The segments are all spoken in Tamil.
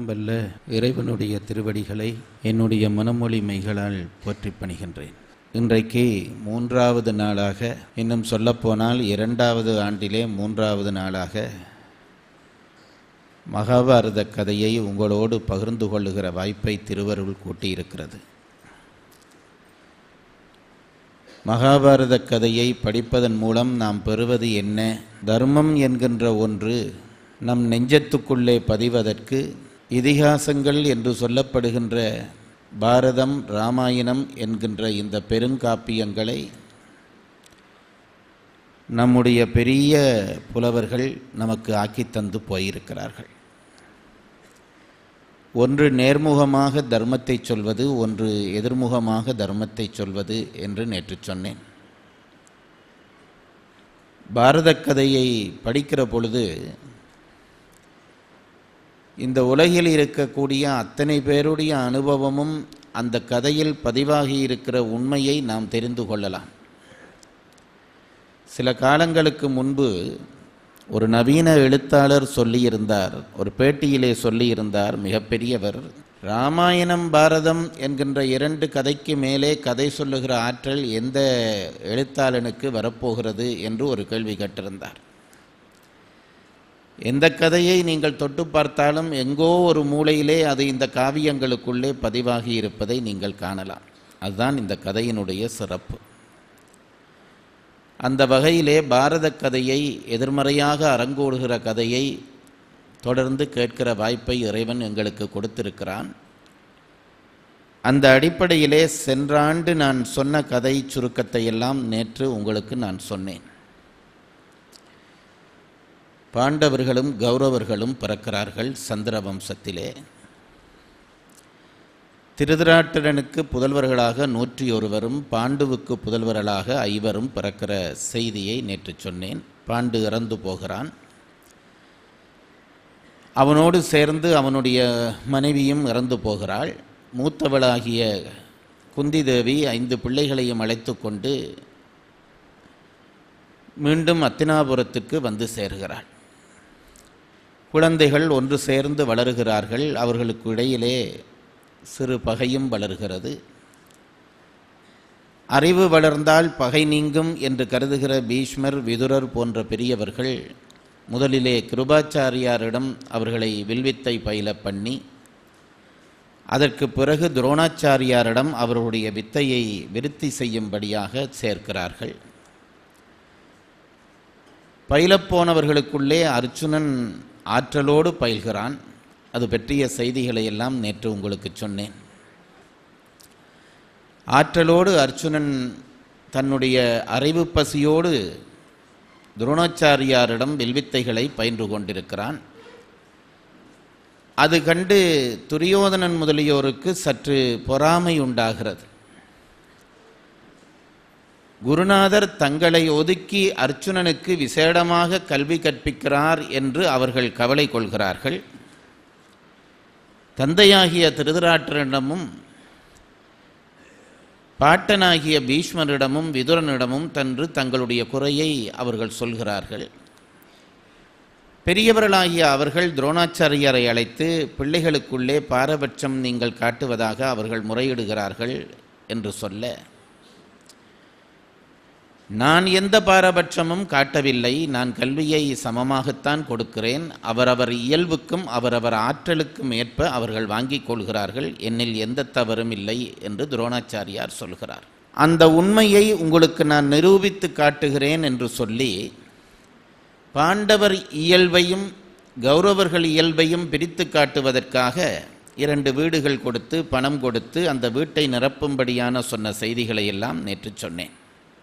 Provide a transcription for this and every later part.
எல்லாம் வல்ல இறைவனுடைய திருவடிகளை என்னுடைய மனமொழி மைகளால் போற்றிப் பணிகின்றேன் இன்றைக்கு மூன்றாவது நாளாக இன்னும் சொல்லப்போனால் இரண்டாவது ஆண்டிலே மூன்றாவது நாளாக மகாபாரத கதையை உங்களோடு பகிர்ந்து கொள்ளுகிற வாய்ப்பை திருவருள் கூட்டியிருக்கிறது மகாபாரத கதையை படிப்பதன் மூலம் நாம் பெறுவது என்ன தர்மம் என்கின்ற ஒன்று நம் நெஞ்சத்துக்குள்ளே பதிவதற்கு இதிகாசங்கள் என்று சொல்லப்படுகின்ற பாரதம் ராமாயணம் என்கின்ற இந்த பெருங்காப்பியங்களை நம்முடைய பெரிய புலவர்கள் நமக்கு ஆக்கித் தந்து போயிருக்கிறார்கள் ஒன்று நேர்முகமாக தர்மத்தை சொல்வது ஒன்று எதிர்முகமாக தர்மத்தை சொல்வது என்று நேற்று சொன்னேன் பாரத கதையை படிக்கிற பொழுது இந்த உலகில் இருக்கக்கூடிய அத்தனை பேருடைய அனுபவமும் அந்த கதையில் பதிவாகி இருக்கிற உண்மையை நாம் தெரிந்து கொள்ளலாம் சில காலங்களுக்கு முன்பு ஒரு நவீன எழுத்தாளர் சொல்லியிருந்தார் ஒரு பேட்டியிலே சொல்லியிருந்தார் மிகப்பெரியவர் ராமாயணம் பாரதம் என்கின்ற இரண்டு கதைக்கு மேலே கதை சொல்லுகிற ஆற்றல் எந்த எழுத்தாளனுக்கு வரப்போகிறது என்று ஒரு கேள்வி கேட்டிருந்தார் எந்த கதையை நீங்கள் தொட்டு பார்த்தாலும் எங்கோ ஒரு மூலையிலே அது இந்த காவியங்களுக்குள்ளே பதிவாகி இருப்பதை நீங்கள் காணலாம் அதுதான் இந்த கதையினுடைய சிறப்பு அந்த வகையிலே பாரத கதையை எதிர்மறையாக அரங்கோடுகிற கதையை தொடர்ந்து கேட்கிற வாய்ப்பை இறைவன் எங்களுக்கு கொடுத்திருக்கிறான் அந்த அடிப்படையிலே சென்ற ஆண்டு நான் சொன்ன கதை சுருக்கத்தை எல்லாம் நேற்று உங்களுக்கு நான் சொன்னேன் பாண்டவர்களும் கௌரவர்களும் பிறக்கிறார்கள் சந்திர வம்சத்திலே திருதராட்டிரனுக்கு புதல்வர்களாக நூற்றி ஒருவரும் பாண்டுவுக்கு புதல்வர்களாக ஐவரும் பிறக்கிற செய்தியை நேற்று சொன்னேன் பாண்டு இறந்து போகிறான் அவனோடு சேர்ந்து அவனுடைய மனைவியும் இறந்து போகிறாள் மூத்தவளாகிய குந்தி தேவி ஐந்து பிள்ளைகளையும் அழைத்து கொண்டு மீண்டும் அத்தினாபுரத்துக்கு வந்து சேர்கிறாள் குழந்தைகள் ஒன்று சேர்ந்து வளருகிறார்கள் அவர்களுக்கு இடையிலே சிறு பகையும் வளர்கிறது அறிவு வளர்ந்தால் பகை நீங்கும் என்று கருதுகிற பீஷ்மர் விதுரர் போன்ற பெரியவர்கள் முதலிலே கிருபாச்சாரியாரிடம் அவர்களை வில்வித்தை பயில பண்ணி அதற்கு பிறகு துரோணாச்சாரியாரிடம் அவர்களுடைய வித்தையை விருத்தி செய்யும்படியாக சேர்க்கிறார்கள் பயிலப்போனவர்களுக்குள்ளே அர்ச்சுனன் ஆற்றலோடு பயில்கிறான் அது பற்றிய செய்திகளை எல்லாம் நேற்று உங்களுக்கு சொன்னேன் ஆற்றலோடு அர்ச்சுனன் தன்னுடைய அறிவு பசியோடு துரோணாச்சாரியாரிடம் வில்வித்தைகளை பயின்று கொண்டிருக்கிறான் அது கண்டு துரியோதனன் முதலியோருக்கு சற்று பொறாமை உண்டாகிறது குருநாதர் தங்களை ஒதுக்கி அர்ச்சுனனுக்கு விசேடமாக கல்வி கற்பிக்கிறார் என்று அவர்கள் கவலை கொள்கிறார்கள் தந்தையாகிய திருதராட்டரிடமும் பாட்டனாகிய பீஷ்மரிடமும் விதுரனிடமும் தன்று தங்களுடைய குறையை அவர்கள் சொல்கிறார்கள் பெரியவர்களாகிய அவர்கள் துரோணாச்சாரியரை அழைத்து பிள்ளைகளுக்குள்ளே பாரபட்சம் நீங்கள் காட்டுவதாக அவர்கள் முறையிடுகிறார்கள் என்று சொல்ல நான் எந்த பாரபட்சமும் காட்டவில்லை நான் கல்வியை சமமாகத்தான் கொடுக்கிறேன் அவரவர் இயல்புக்கும் அவரவர் ஆற்றலுக்கும் ஏற்ப அவர்கள் வாங்கிக் கொள்கிறார்கள் என்னில் எந்த தவறும் இல்லை என்று துரோணாச்சாரியார் சொல்கிறார் அந்த உண்மையை உங்களுக்கு நான் நிரூபித்து காட்டுகிறேன் என்று சொல்லி பாண்டவர் இயல்பையும் கௌரவர்கள் இயல்பையும் பிரித்து காட்டுவதற்காக இரண்டு வீடுகள் கொடுத்து பணம் கொடுத்து அந்த வீட்டை நிரப்பும்படியான சொன்ன செய்திகளை எல்லாம் நேற்று சொன்னேன்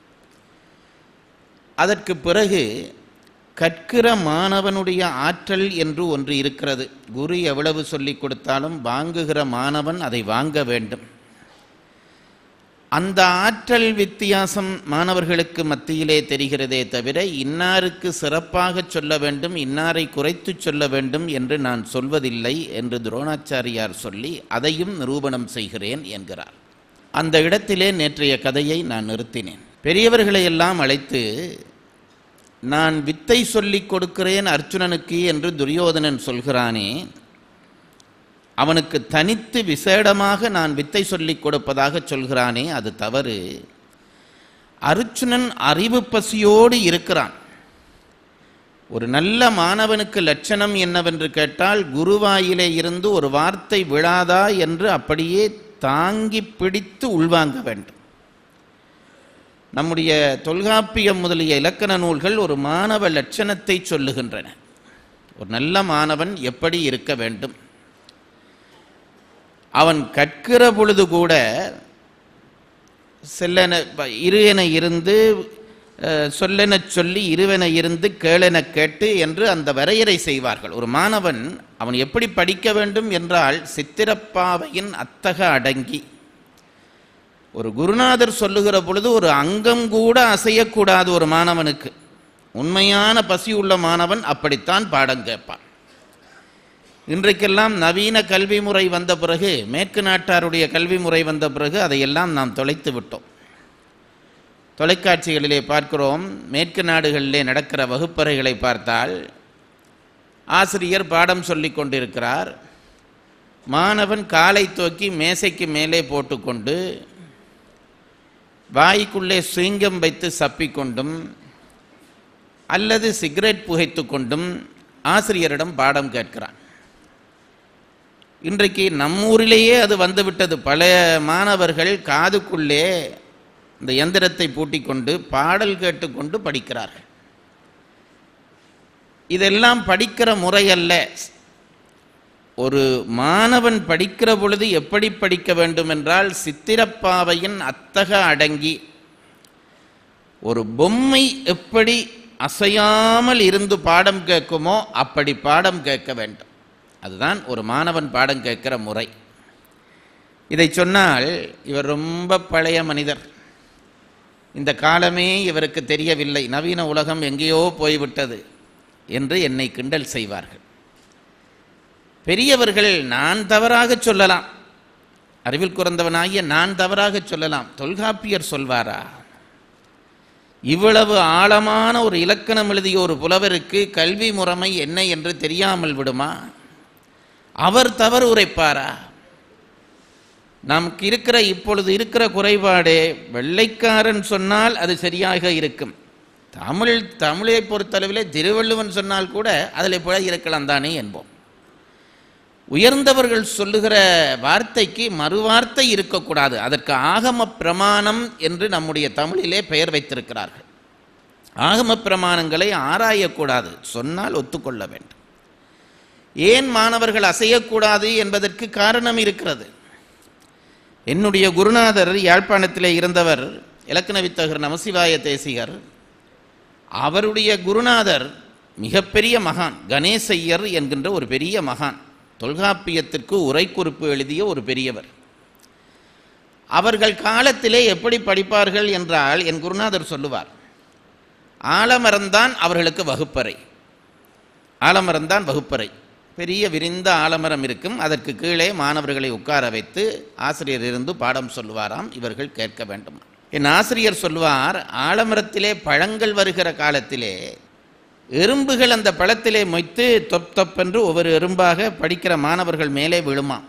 அதற்கு பிறகு கற்கிற மாணவனுடைய ஆற்றல் என்று ஒன்று இருக்கிறது குரு எவ்வளவு சொல்லிக் கொடுத்தாலும் வாங்குகிற மாணவன் அதை வாங்க வேண்டும் அந்த ஆற்றல் வித்தியாசம் மாணவர்களுக்கு மத்தியிலே தெரிகிறதே தவிர இன்னாருக்கு சிறப்பாக சொல்ல வேண்டும் இன்னாரை குறைத்து சொல்ல வேண்டும் என்று நான் சொல்வதில்லை என்று துரோணாச்சாரியார் சொல்லி அதையும் நிரூபணம் செய்கிறேன் என்கிறார் அந்த இடத்திலே நேற்றைய கதையை நான் நிறுத்தினேன் பெரியவர்களை எல்லாம் அழைத்து நான் வித்தை சொல்லிக் கொடுக்கிறேன் அர்ச்சுனனுக்கு என்று துரியோதனன் சொல்கிறானே அவனுக்கு தனித்து விசேடமாக நான் வித்தை சொல்லிக் கொடுப்பதாக சொல்கிறானே அது தவறு அருச்சுனன் அறிவு பசியோடு இருக்கிறான் ஒரு நல்ல மாணவனுக்கு லட்சணம் என்னவென்று கேட்டால் குருவாயிலே இருந்து ஒரு வார்த்தை விழாதா என்று அப்படியே தாங்கி பிடித்து உள்வாங்க வேண்டும் நம்முடைய தொல்காப்பியம் முதலிய இலக்கண நூல்கள் ஒரு மாணவ லட்சணத்தை சொல்லுகின்றன ஒரு நல்ல மாணவன் எப்படி இருக்க வேண்டும் அவன் கற்கிற பொழுது கூட செல்லென ப- இரு என இருந்து அஹ், சொல்லெனச் சொல்லி இருவென இருந்து கேளென கேட்டு என்று அந்த வரையறை செய்வார்கள் ஒரு மாணவன் அவன் எப்படி படிக்க வேண்டும் என்றால் சித்திரப்பாவையின் அத்தக அடங்கி ஒரு குருநாதர் சொல்லுகிற பொழுது ஒரு அங்கம் கூட அசையக்கூடாது ஒரு மாணவனுக்கு உண்மையான பசி உள்ள மாணவன் அப்படித்தான் பாடம் கேட்பான் இன்றைக்கெல்லாம் நவீன கல்வி முறை வந்த பிறகு மேற்கு நாட்டாருடைய கல்வி முறை வந்த பிறகு அதையெல்லாம் நாம் தொலைத்து விட்டோம் தொலைக்காட்சிகளிலே பார்க்கிறோம் மேற்கு நாடுகளிலே நடக்கிற வகுப்பறைகளை பார்த்தால் ஆசிரியர் பாடம் சொல்லிக் கொண்டிருக்கிறார் மாணவன் காலை தூக்கி மேசைக்கு மேலே போட்டுக்கொண்டு வாய்க்குள்ளே சுயங்கம் வைத்து சப்பிக்கொண்டும் அல்லது சிகரெட் புகைத்து கொண்டும் ஆசிரியரிடம் பாடம் கேட்கிறான் இன்றைக்கு நம்மூரிலேயே அது வந்துவிட்டது பல மாணவர்கள் காதுக்குள்ளே இந்த எந்திரத்தை பூட்டிக்கொண்டு பாடல் கேட்டுக்கொண்டு படிக்கிறார்கள் இதெல்லாம் படிக்கிற முறை அல்ல ஒரு மாணவன் படிக்கிற பொழுது எப்படி படிக்க வேண்டும் என்றால் சித்திரப்பாவையின் அத்தக அடங்கி ஒரு பொம்மை எப்படி அசையாமல் இருந்து பாடம் கேட்குமோ அப்படி பாடம் கேட்க வேண்டும் அதுதான் ஒரு மாணவன் பாடம் கேட்கிற முறை இதை சொன்னால் இவர் ரொம்ப பழைய மனிதர் இந்த காலமே இவருக்கு தெரியவில்லை நவீன உலகம் எங்கேயோ போய்விட்டது என்று என்னை கிண்டல் செய்வார்கள் பெரியவர்கள் நான் தவறாக சொல்லலாம் அறிவில் குறைந்தவனாகிய நான் தவறாக சொல்லலாம் தொல்காப்பியர் சொல்வாரா இவ்வளவு ஆழமான ஒரு இலக்கணம் எழுதிய ஒரு புலவருக்கு கல்வி முறைமை என்ன என்று தெரியாமல் விடுமா அவர் தவறு உரைப்பாரா நமக்கு இருக்கிற இப்பொழுது இருக்கிற குறைபாடு வெள்ளைக்காரன் சொன்னால் அது சரியாக இருக்கும் தமிழ் தமிழை பொறுத்தளவிலே திருவள்ளுவன் சொன்னால் கூட அதில் பிழை இருக்கலாம் தானே என்போம் உயர்ந்தவர்கள் சொல்லுகிற வார்த்தைக்கு மறுவார்த்தை இருக்கக்கூடாது அதற்கு ஆகம பிரமாணம் என்று நம்முடைய தமிழிலே பெயர் வைத்திருக்கிறார்கள் ஆகம பிரமாணங்களை ஆராயக்கூடாது சொன்னால் ஒத்துக்கொள்ள வேண்டும் ஏன் மாணவர்கள் அசையக்கூடாது என்பதற்கு காரணம் இருக்கிறது என்னுடைய குருநாதர் யாழ்ப்பாணத்திலே இருந்தவர் இலக்கண வித்தகர் நமசிவாய தேசிகர் அவருடைய குருநாதர் மிகப்பெரிய மகான் கணேசையர் என்கின்ற ஒரு பெரிய மகான் தொல்காப்பியத்திற்கு உரைக்குறிப்பு எழுதிய ஒரு பெரியவர் அவர்கள் காலத்திலே எப்படி படிப்பார்கள் என்றால் என் குருநாதர் சொல்லுவார் ஆலமரம்தான் அவர்களுக்கு வகுப்பறை ஆலமரம்தான் வகுப்பறை பெரிய விரிந்த ஆலமரம் இருக்கும் அதற்கு கீழே மாணவர்களை உட்கார வைத்து ஆசிரியர் இருந்து பாடம் சொல்லுவாராம் இவர்கள் கேட்க வேண்டும் என் ஆசிரியர் சொல்வார் ஆலமரத்திலே பழங்கள் வருகிற காலத்திலே எறும்புகள் அந்த பழத்திலே மொய்த்து தொப் தொப்பென்று ஒவ்வொரு எறும்பாக படிக்கிற மாணவர்கள் மேலே விழுமாம்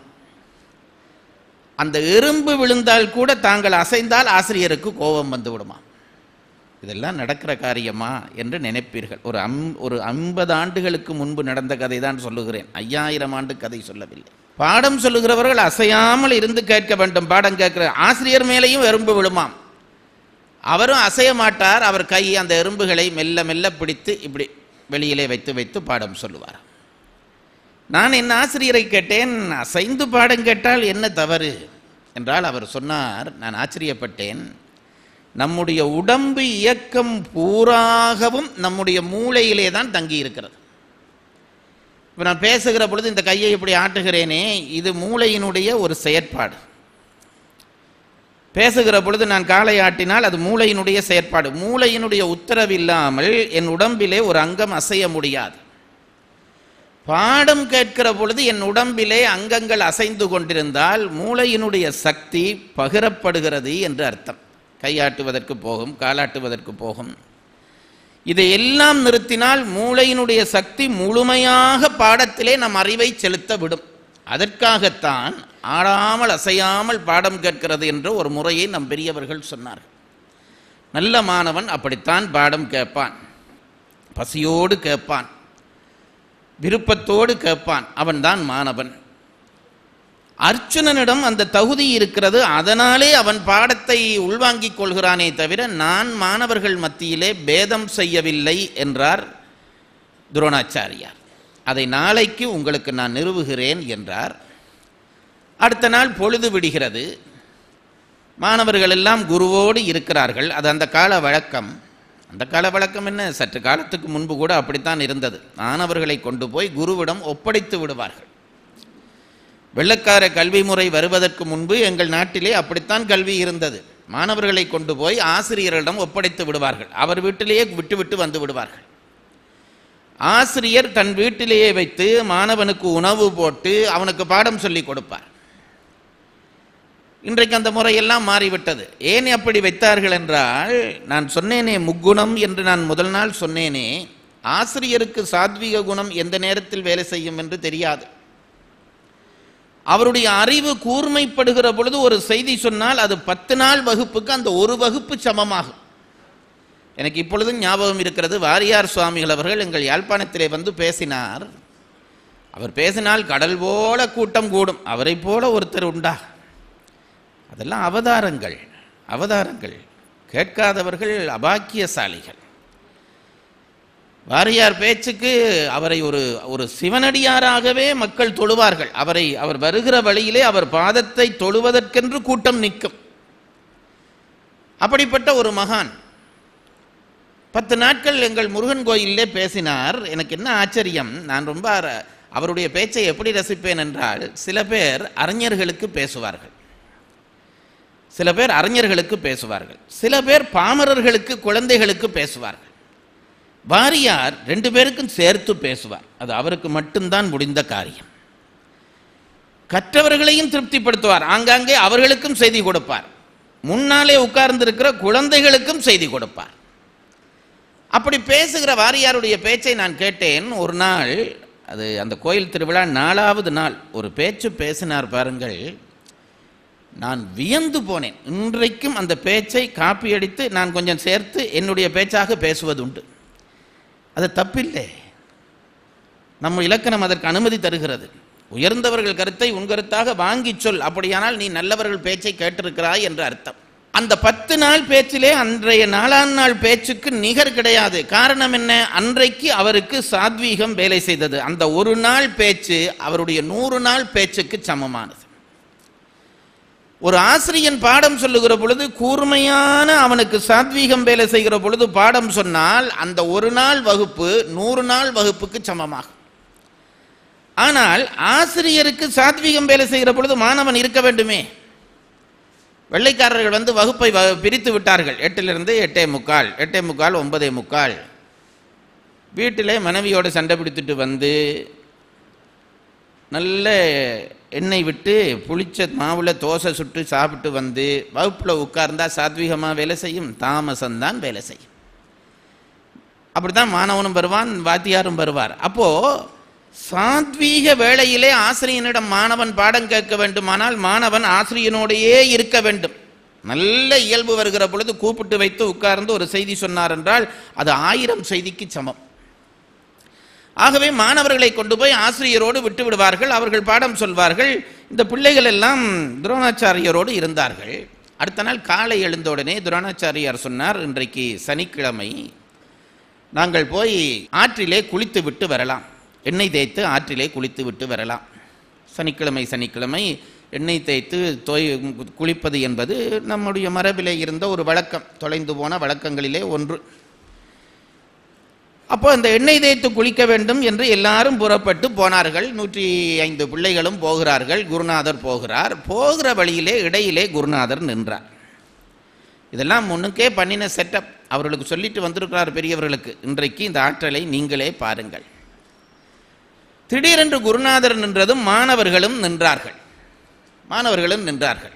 அந்த எறும்பு விழுந்தால் கூட தாங்கள் அசைந்தால் ஆசிரியருக்கு கோபம் வந்து விடுமாம் இதெல்லாம் நடக்கிற காரியமா என்று நினைப்பீர்கள் ஒரு அம் ஒரு ஐம்பது ஆண்டுகளுக்கு முன்பு நடந்த கதை தான் சொல்லுகிறேன் ஐயாயிரம் ஆண்டு கதை சொல்லவில்லை பாடம் சொல்லுகிறவர்கள் அசையாமல் இருந்து கேட்க வேண்டும் பாடம் கேட்கிற ஆசிரியர் மேலேயும் எறும்பு விழுமாம் அவரும் அசைய மாட்டார் அவர் கை அந்த எறும்புகளை மெல்ல மெல்ல பிடித்து இப்படி வெளியிலே வைத்து வைத்து பாடம் சொல்லுவார் நான் என் ஆசிரியரை கேட்டேன் அசைந்து பாடம் கேட்டால் என்ன தவறு என்றால் அவர் சொன்னார் நான் ஆச்சரியப்பட்டேன் நம்முடைய உடம்பு இயக்கம் பூராகவும் நம்முடைய மூளையிலே தான் தங்கி இருக்கிறது இப்போ நான் பேசுகிற பொழுது இந்த கையை இப்படி ஆட்டுகிறேனே இது மூளையினுடைய ஒரு செயற்பாடு பேசுகிற பொழுது நான் காலை ஆட்டினால் அது மூளையினுடைய செயற்பாடு மூளையினுடைய உத்தரவு இல்லாமல் என் உடம்பிலே ஒரு அங்கம் அசைய முடியாது பாடம் கேட்கிற பொழுது என் உடம்பிலே அங்கங்கள் அசைந்து கொண்டிருந்தால் மூளையினுடைய சக்தி பகிரப்படுகிறது என்று அர்த்தம் கையாட்டுவதற்கு போகும் காலாட்டுவதற்கு போகும் இதை எல்லாம் நிறுத்தினால் மூளையினுடைய சக்தி முழுமையாக பாடத்திலே நம் அறிவை செலுத்த விடும் அதற்காகத்தான் ஆடாமல் அசையாமல் பாடம் கேட்கிறது என்ற ஒரு முறையை நம் பெரியவர்கள் சொன்னார்கள் நல்ல மாணவன் அப்படித்தான் பாடம் கேட்பான் பசியோடு கேட்பான் விருப்பத்தோடு கேட்பான் அவன்தான் மாணவன் அர்ச்சுனனிடம் அந்த தகுதி இருக்கிறது அதனாலே அவன் பாடத்தை உள்வாங்கிக் கொள்கிறானே தவிர நான் மாணவர்கள் மத்தியிலே பேதம் செய்யவில்லை என்றார் துரோணாச்சாரியார் அதை நாளைக்கு உங்களுக்கு நான் நிறுவுகிறேன் என்றார் அடுத்த நாள் பொழுது விடுகிறது மாணவர்கள் எல்லாம் குருவோடு இருக்கிறார்கள் அது அந்த கால வழக்கம் அந்த கால வழக்கம் என்ன சற்று காலத்துக்கு முன்பு கூட அப்படித்தான் இருந்தது மாணவர்களை கொண்டு போய் குருவிடம் ஒப்படைத்து விடுவார்கள் வெள்ளக்கார கல்வி முறை வருவதற்கு முன்பு எங்கள் நாட்டிலே அப்படித்தான் கல்வி இருந்தது மாணவர்களை கொண்டு போய் ஆசிரியரிடம் ஒப்படைத்து விடுவார்கள் அவர் வீட்டிலேயே விட்டு விட்டு வந்து விடுவார்கள் ஆசிரியர் தன் வீட்டிலேயே வைத்து மாணவனுக்கு உணவு போட்டு அவனுக்கு பாடம் சொல்லி கொடுப்பார் இன்றைக்கு அந்த முறையெல்லாம் மாறிவிட்டது ஏன் அப்படி வைத்தார்கள் என்றால் நான் சொன்னேனே முக்குணம் என்று நான் முதல் நாள் சொன்னேனே ஆசிரியருக்கு சாத்விக குணம் எந்த நேரத்தில் வேலை செய்யும் என்று தெரியாது அவருடைய அறிவு கூர்மைப்படுகிற பொழுது ஒரு செய்தி சொன்னால் அது பத்து நாள் வகுப்புக்கு அந்த ஒரு வகுப்பு சமமாகும் எனக்கு இப்பொழுதும் ஞாபகம் இருக்கிறது வாரியார் சுவாமிகள் அவர்கள் எங்கள் யாழ்ப்பாணத்திலே வந்து பேசினார் அவர் பேசினால் கடல் போல கூட்டம் கூடும் அவரை போல ஒருத்தர் உண்டா அதெல்லாம் அவதாரங்கள் அவதாரங்கள் கேட்காதவர்கள் அபாக்கியசாலிகள் வாரியார் பேச்சுக்கு அவரை ஒரு ஒரு சிவனடியாராகவே மக்கள் தொழுவார்கள் அவரை அவர் வருகிற வழியிலே அவர் பாதத்தை தொழுவதற்கென்று கூட்டம் நிற்கும் அப்படிப்பட்ட ஒரு மகான் பத்து நாட்கள் எங்கள் முருகன் கோயிலே பேசினார் எனக்கு என்ன ஆச்சரியம் நான் ரொம்ப அர- அவருடைய பேச்சை எப்படி ரசிப்பேன் என்றால் சில பேர் அறிஞர்களுக்கு பேசுவார்கள் சில பேர் அறிஞர்களுக்கு பேசுவார்கள் சில பேர் பாமரர்களுக்கு குழந்தைகளுக்கு பேசுவார்கள் வாரியார் ரெண்டு பேருக்கும் சேர்த்து பேசுவார் அது அவருக்கு மட்டும்தான் முடிந்த காரியம் கற்றவர்களையும் திருப்திப்படுத்துவார் ஆங்காங்கே அவர்களுக்கும் செய்தி கொடுப்பார் முன்னாலே உட்கார்ந்திருக்கிற குழந்தைகளுக்கும் செய்தி கொடுப்பார் அப்படி பேசுகிற வாரியாருடைய பேச்சை நான் கேட்டேன் ஒரு நாள் அது அந்த கோயில் திருவிழா நாலாவது நாள் ஒரு பேச்சு பேசினார் பாருங்கள் நான் வியந்து போனேன் இன்றைக்கும் அந்த பேச்சை காப்பி அடித்து நான் கொஞ்சம் சேர்த்து என்னுடைய பேச்சாக பேசுவதுண்டு அது தப்பில்லை நம்ம இலக்கணம் அதற்கு அனுமதி தருகிறது உயர்ந்தவர்கள் கருத்தை உன் கருத்தாக வாங்கிச் சொல் அப்படியானால் நீ நல்லவர்கள் பேச்சை கேட்டிருக்கிறாய் என்று அர்த்தம் அந்த பத்து நாள் பேச்சிலே அன்றைய நாலாம் நாள் பேச்சுக்கு நிகர் கிடையாது காரணம் என்ன அன்றைக்கு அவருக்கு சாத்வீகம் வேலை செய்தது அந்த ஒரு நாள் பேச்சு அவருடைய நூறு நாள் பேச்சுக்கு சமமானது ஒரு ஆசிரியன் பாடம் சொல்லுகிற பொழுது கூர்மையான அவனுக்கு சாத்வீகம் வேலை செய்கிற பொழுது பாடம் சொன்னால் அந்த ஒரு நாள் வகுப்பு நூறு நாள் வகுப்புக்கு சமமாகும் ஆனால் ஆசிரியருக்கு சாத்வீகம் வேலை செய்கிற பொழுது மாணவன் இருக்க வேண்டுமே வெள்ளைக்காரர்கள் வந்து வகுப்பை வ- பிரித்து விட்டார்கள் எட்டிலிருந்து எட்டே முக்கால் எட்டே முக்கால் ஒன்பதே முக்கால் வீட்டிலே மனைவியோடு சண்டை பிடித்துட்டு வந்து நல்ல எண்ணெய் விட்டு புளிச்ச மாவில் தோசை சுட்டு சாப்பிட்டு வந்து வகுப்பில் உட்கார்ந்தா சாத்வீகமாக வேலை செய்யும் தாமசம்தான் வேலை செய்யும் அப்படித்தான் மாணவனும் வருவான் வாத்தியாரும் வருவார் அப்போ சாத்வீக வேளையிலே ஆசிரியனிடம் மாணவன் பாடம் கேட்க வேண்டுமானால் மாணவன் ஆசிரியனோடையே இருக்க வேண்டும் நல்ல இயல்பு வருகிற பொழுது கூப்பிட்டு வைத்து உட்கார்ந்து ஒரு செய்தி சொன்னார் என்றால் அது ஆயிரம் செய்திக்கு சமம் ஆகவே மாணவர்களை கொண்டு போய் ஆசிரியரோடு விட்டு விடுவார்கள் அவர்கள் பாடம் சொல்வார்கள் இந்த பிள்ளைகள் எல்லாம் துரோணாச்சாரியரோடு இருந்தார்கள் அடுத்த நாள் காலை எழுந்த உடனே துரோணாச்சாரியார் சொன்னார் இன்றைக்கு சனிக்கிழமை நாங்கள் போய் ஆற்றிலே குளித்து விட்டு வரலாம் எண்ணெய் தேய்த்து ஆற்றிலே குளித்து விட்டு வரலாம் சனிக்கிழமை சனிக்கிழமை எண்ணெய் தேய்த்து தோய் குளிப்பது என்பது நம்முடைய மரபிலே இருந்த ஒரு வழக்கம் தொலைந்து போன வழக்கங்களிலே ஒன்று அப்போ அந்த எண்ணெய் தேய்த்து குளிக்க வேண்டும் என்று எல்லாரும் புறப்பட்டு போனார்கள் நூற்றி ஐந்து பிள்ளைகளும் போகிறார்கள் குருநாதர் போகிறார் போகிற வழியிலே இடையிலே குருநாதர் நின்றார் இதெல்லாம் முன்னுக்கே பண்ணின செட்டப் அவர்களுக்கு சொல்லிட்டு வந்திருக்கிறார் பெரியவர்களுக்கு இன்றைக்கு இந்த ஆற்றலை நீங்களே பாருங்கள் திடீரென்று குருநாதர் நின்றதும் மாணவர்களும் நின்றார்கள் மாணவர்களும் நின்றார்கள்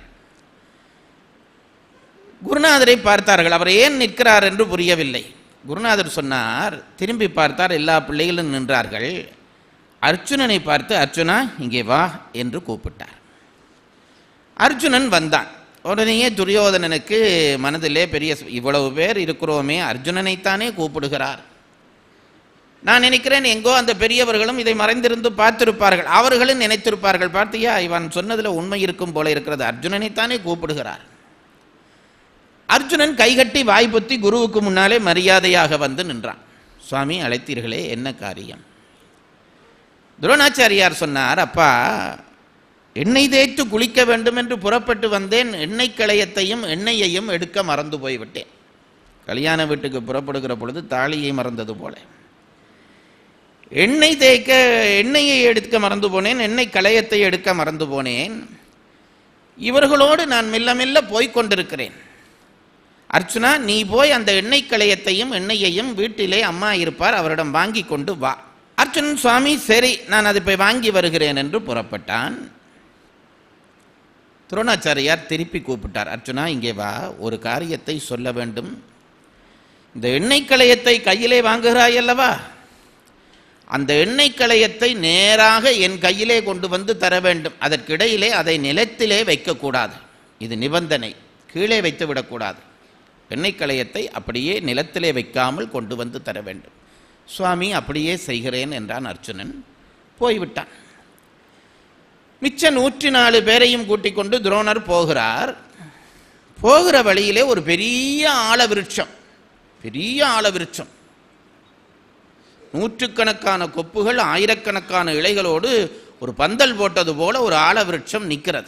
குருநாதரை பார்த்தார்கள் அவர் ஏன் நிற்கிறார் என்று புரியவில்லை குருநாதர் சொன்னார் திரும்பி பார்த்தார் எல்லா பிள்ளைகளும் நின்றார்கள் அர்ஜுனனை பார்த்து அர்ஜுனா இங்கே வா என்று கூப்பிட்டார் அர்ஜுனன் வந்தான் உடனேயே துரியோதனனுக்கு மனதிலே பெரிய ச- இவ்வளவு பேர் இருக்கிறோமே அர்ஜுனனைத்தானே கூப்பிடுகிறார் நான் நினைக்கிறேன் எங்கோ அந்த பெரியவர்களும் இதை மறைந்திருந்து பார்த்திருப்பார்கள் அவர்களும் நினைத்திருப்பார்கள் பார்த்தியா இவன் சொன்னதில் உண்மை இருக்கும் போல இருக்கிறது அர்ஜுனனைத்தானே கூப்பிடுகிறார் அர்ஜுனன் கைகட்டி வாய்ப்புத்தி குருவுக்கு முன்னாலே மரியாதையாக வந்து நின்றான் சுவாமி அழைத்தீர்களே என்ன காரியம் துரோணாச்சாரியார் சொன்னார் அப்பா எண்ணெய் தேய்த்து குளிக்க வேண்டும் என்று புறப்பட்டு வந்தேன் எண்ணெய் களையத்தையும் எண்ணெயையும் எடுக்க மறந்து போய்விட்டேன் கல்யாண வீட்டுக்கு புறப்படுகிற பொழுது தாலியை மறந்தது போல எண்ணெய் தேய்க்க எண்ணெயை எடுக்க மறந்து போனேன் எண்ணெய் களையத்தை எடுக்க மறந்து போனேன் இவர்களோடு நான் மெல்ல மெல்ல போய்க் கொண்டிருக்கிறேன் அர்ச்சுனா நீ போய் அந்த எண்ணெய் களையத்தையும் எண்ணெயையும் வீட்டிலே அம்மா இருப்பார் அவரிடம் வாங்கி கொண்டு வா அர்ச்சுனன் சுவாமி சரி நான் அதை போய் வாங்கி வருகிறேன் என்று புறப்பட்டான் துரோணாச்சாரியார் திருப்பி கூப்பிட்டார் அர்ச்சுனா இங்கே வா ஒரு காரியத்தை சொல்ல வேண்டும் இந்த எண்ணெய் களையத்தை கையிலே வாங்குகிறாய் அல்லவா அந்த எண்ணெய் களையத்தை நேராக என் கையிலே கொண்டு வந்து தர வேண்டும் அதற்கிடையிலே அதை நிலத்திலே வைக்கக்கூடாது இது நிபந்தனை கீழே வைத்து விடக்கூடாது எண்ணெய் களையத்தை அப்படியே நிலத்திலே வைக்காமல் கொண்டு வந்து தர வேண்டும் சுவாமி அப்படியே செய்கிறேன் என்றான் அர்ச்சுனன் போய்விட்டான் மிச்ச நூற்றி நாலு பேரையும் கூட்டிக் கொண்டு துரோணர் போகிறார் போகிற வழியிலே ஒரு பெரிய ஆலவிருட்சம் பெரிய ஆலவிருட்சம் நூற்றுக்கணக்கான கொப்புகள் ஆயிரக்கணக்கான இலைகளோடு ஒரு பந்தல் போட்டது போல ஒரு ஆலவிருட்சம் நிற்கிறது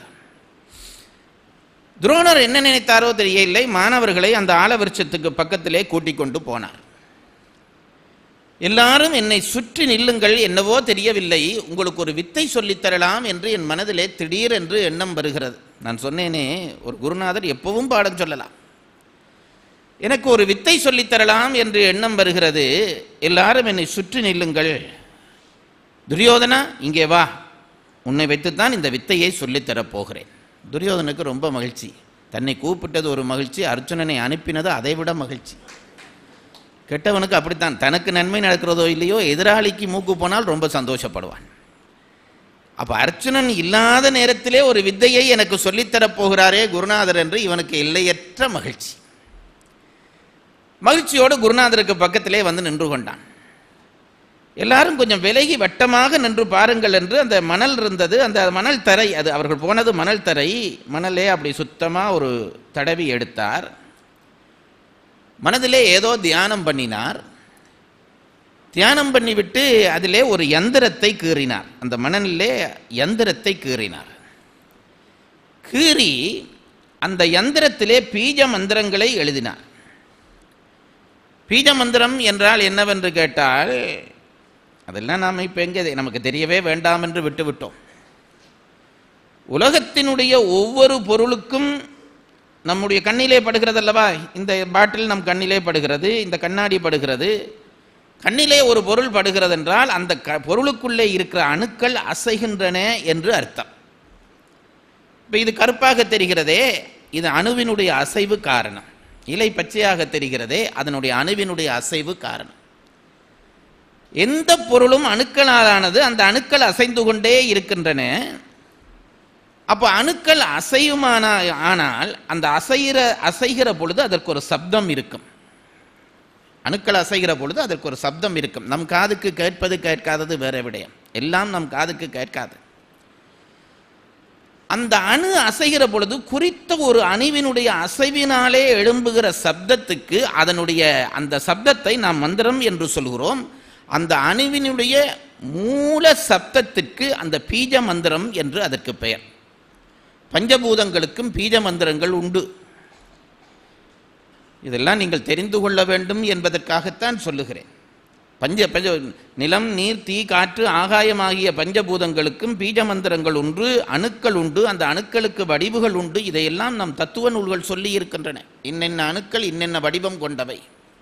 துரோணர் என்ன நினைத்தாரோ தெரியவில்லை மாணவர்களை அந்த ஆலவிருட்சத்துக்கு பக்கத்திலே கூட்டிக் கொண்டு போனார் எல்லாரும் என்னை சுற்றி நில்லுங்கள் என்னவோ தெரியவில்லை உங்களுக்கு ஒரு வித்தை சொல்லித் தரலாம் என்று என் மனதிலே திடீர் என்று எண்ணம் வருகிறது நான் சொன்னேனே ஒரு குருநாதர் எப்பவும் பாடம் சொல்லலாம் எனக்கு ஒரு வித்தை சொல்லித் தரலாம் என்று எண்ணம் வருகிறது எல்லாரும் என்னை சுற்றி நில்லுங்கள் துரியோதனா இங்கே வா உன்னை வைத்துத்தான் இந்த வித்தையை சொல்லித் தரப் போகிறேன் துரியோதனுக்கு ரொம்ப மகிழ்ச்சி தன்னை கூப்பிட்டது ஒரு மகிழ்ச்சி அர்ஜுனனை அனுப்பினது அதைவிட மகிழ்ச்சி கெட்டவனுக்கு அப்படித்தான் தனக்கு நன்மை நடக்கிறதோ இல்லையோ எதிராளிக்கு மூக்கு போனால் ரொம்ப சந்தோஷப்படுவான் அப்ப அர்ச்சுனன் இல்லாத நேரத்திலே ஒரு வித்தையை எனக்கு சொல்லித்தரப் போகிறாரே குருநாதர் என்று இவனுக்கு எல்லையற்ற மகிழ்ச்சி மகிழ்ச்சியோடு குருநாதருக்கு பக்கத்திலே வந்து நின்று கொண்டான் எல்லாரும் கொஞ்சம் விலகி வட்டமாக நின்று பாருங்கள் என்று அந்த மணல் இருந்தது அந்த மணல் தரை அது அவர்கள் போனது மணல் தரை மணலே அப்படி சுத்தமாக ஒரு தடவி எடுத்தார் மனதிலே ஏதோ தியானம் பண்ணினார் தியானம் பண்ணிவிட்டு அதிலே ஒரு யந்திரத்தை கீறினார் அந்த மணலிலே யந்திரத்தை கீறினார் கீறி அந்த யந்திரத்திலே பீஜ மந்திரங்களை எழுதினார் பீஜ மந்திரம் என்றால் என்னவென்று கேட்டால் அதெல்லாம் நாம் இப்போ எங்கே நமக்கு தெரியவே வேண்டாம் என்று விட்டுவிட்டோம் உலகத்தினுடைய ஒவ்வொரு பொருளுக்கும் நம்முடைய கண்ணிலே படுகிறது அல்லவா இந்த பாட்டில் நம் கண்ணிலே படுகிறது இந்த கண்ணாடி படுகிறது கண்ணிலே ஒரு பொருள் படுகிறது என்றால் அந்த க பொருளுக்குள்ளே இருக்கிற அணுக்கள் அசைகின்றன என்று அர்த்தம் இப்போ இது கருப்பாக தெரிகிறதே இது அணுவினுடைய அசைவு காரணம் இலை பச்சையாக தெரிகிறதே அதனுடைய அணுவினுடைய அசைவு காரணம் எந்த பொருளும் அணுக்களாலானது அந்த அணுக்கள் அசைந்து கொண்டே இருக்கின்றன அப்போ அணுக்கள் அசையுமான ஆனால் அந்த அசைகிற அசைகிற பொழுது அதற்கு ஒரு சப்தம் இருக்கும் அணுக்கள் அசைகிற பொழுது அதற்கு ஒரு சப்தம் இருக்கும் நம் காதுக்கு கேட்பது கேட்காதது வேற விடயம் எல்லாம் நம் காதுக்கு கேட்காது அந்த அணு அசைகிற பொழுது குறித்த ஒரு அணுவினுடைய அசைவினாலே எழும்புகிற சப்தத்துக்கு அதனுடைய அந்த சப்தத்தை நாம் மந்திரம் என்று சொல்கிறோம் அந்த அணுவினுடைய மூல சப்தத்திற்கு அந்த பீஜ மந்திரம் என்று அதற்கு பெயர் பஞ்சபூதங்களுக்கும் பீஜ மந்திரங்கள் உண்டு இதெல்லாம் நீங்கள் தெரிந்து கொள்ள வேண்டும் என்பதற்காகத்தான் சொல்லுகிறேன் பஞ்ச பஞ்ச நிலம் நீர் தீ காற்று ஆகாயம் ஆகிய பஞ்சபூதங்களுக்கும் பீஜ மந்திரங்கள் உண்டு அணுக்கள் உண்டு அந்த அணுக்களுக்கு வடிவுகள் உண்டு இதையெல்லாம் நம் தத்துவ நூல்கள் சொல்லி இருக்கின்றன இன்னென்ன அணுக்கள் இன்னென்ன வடிவம் கொண்டவை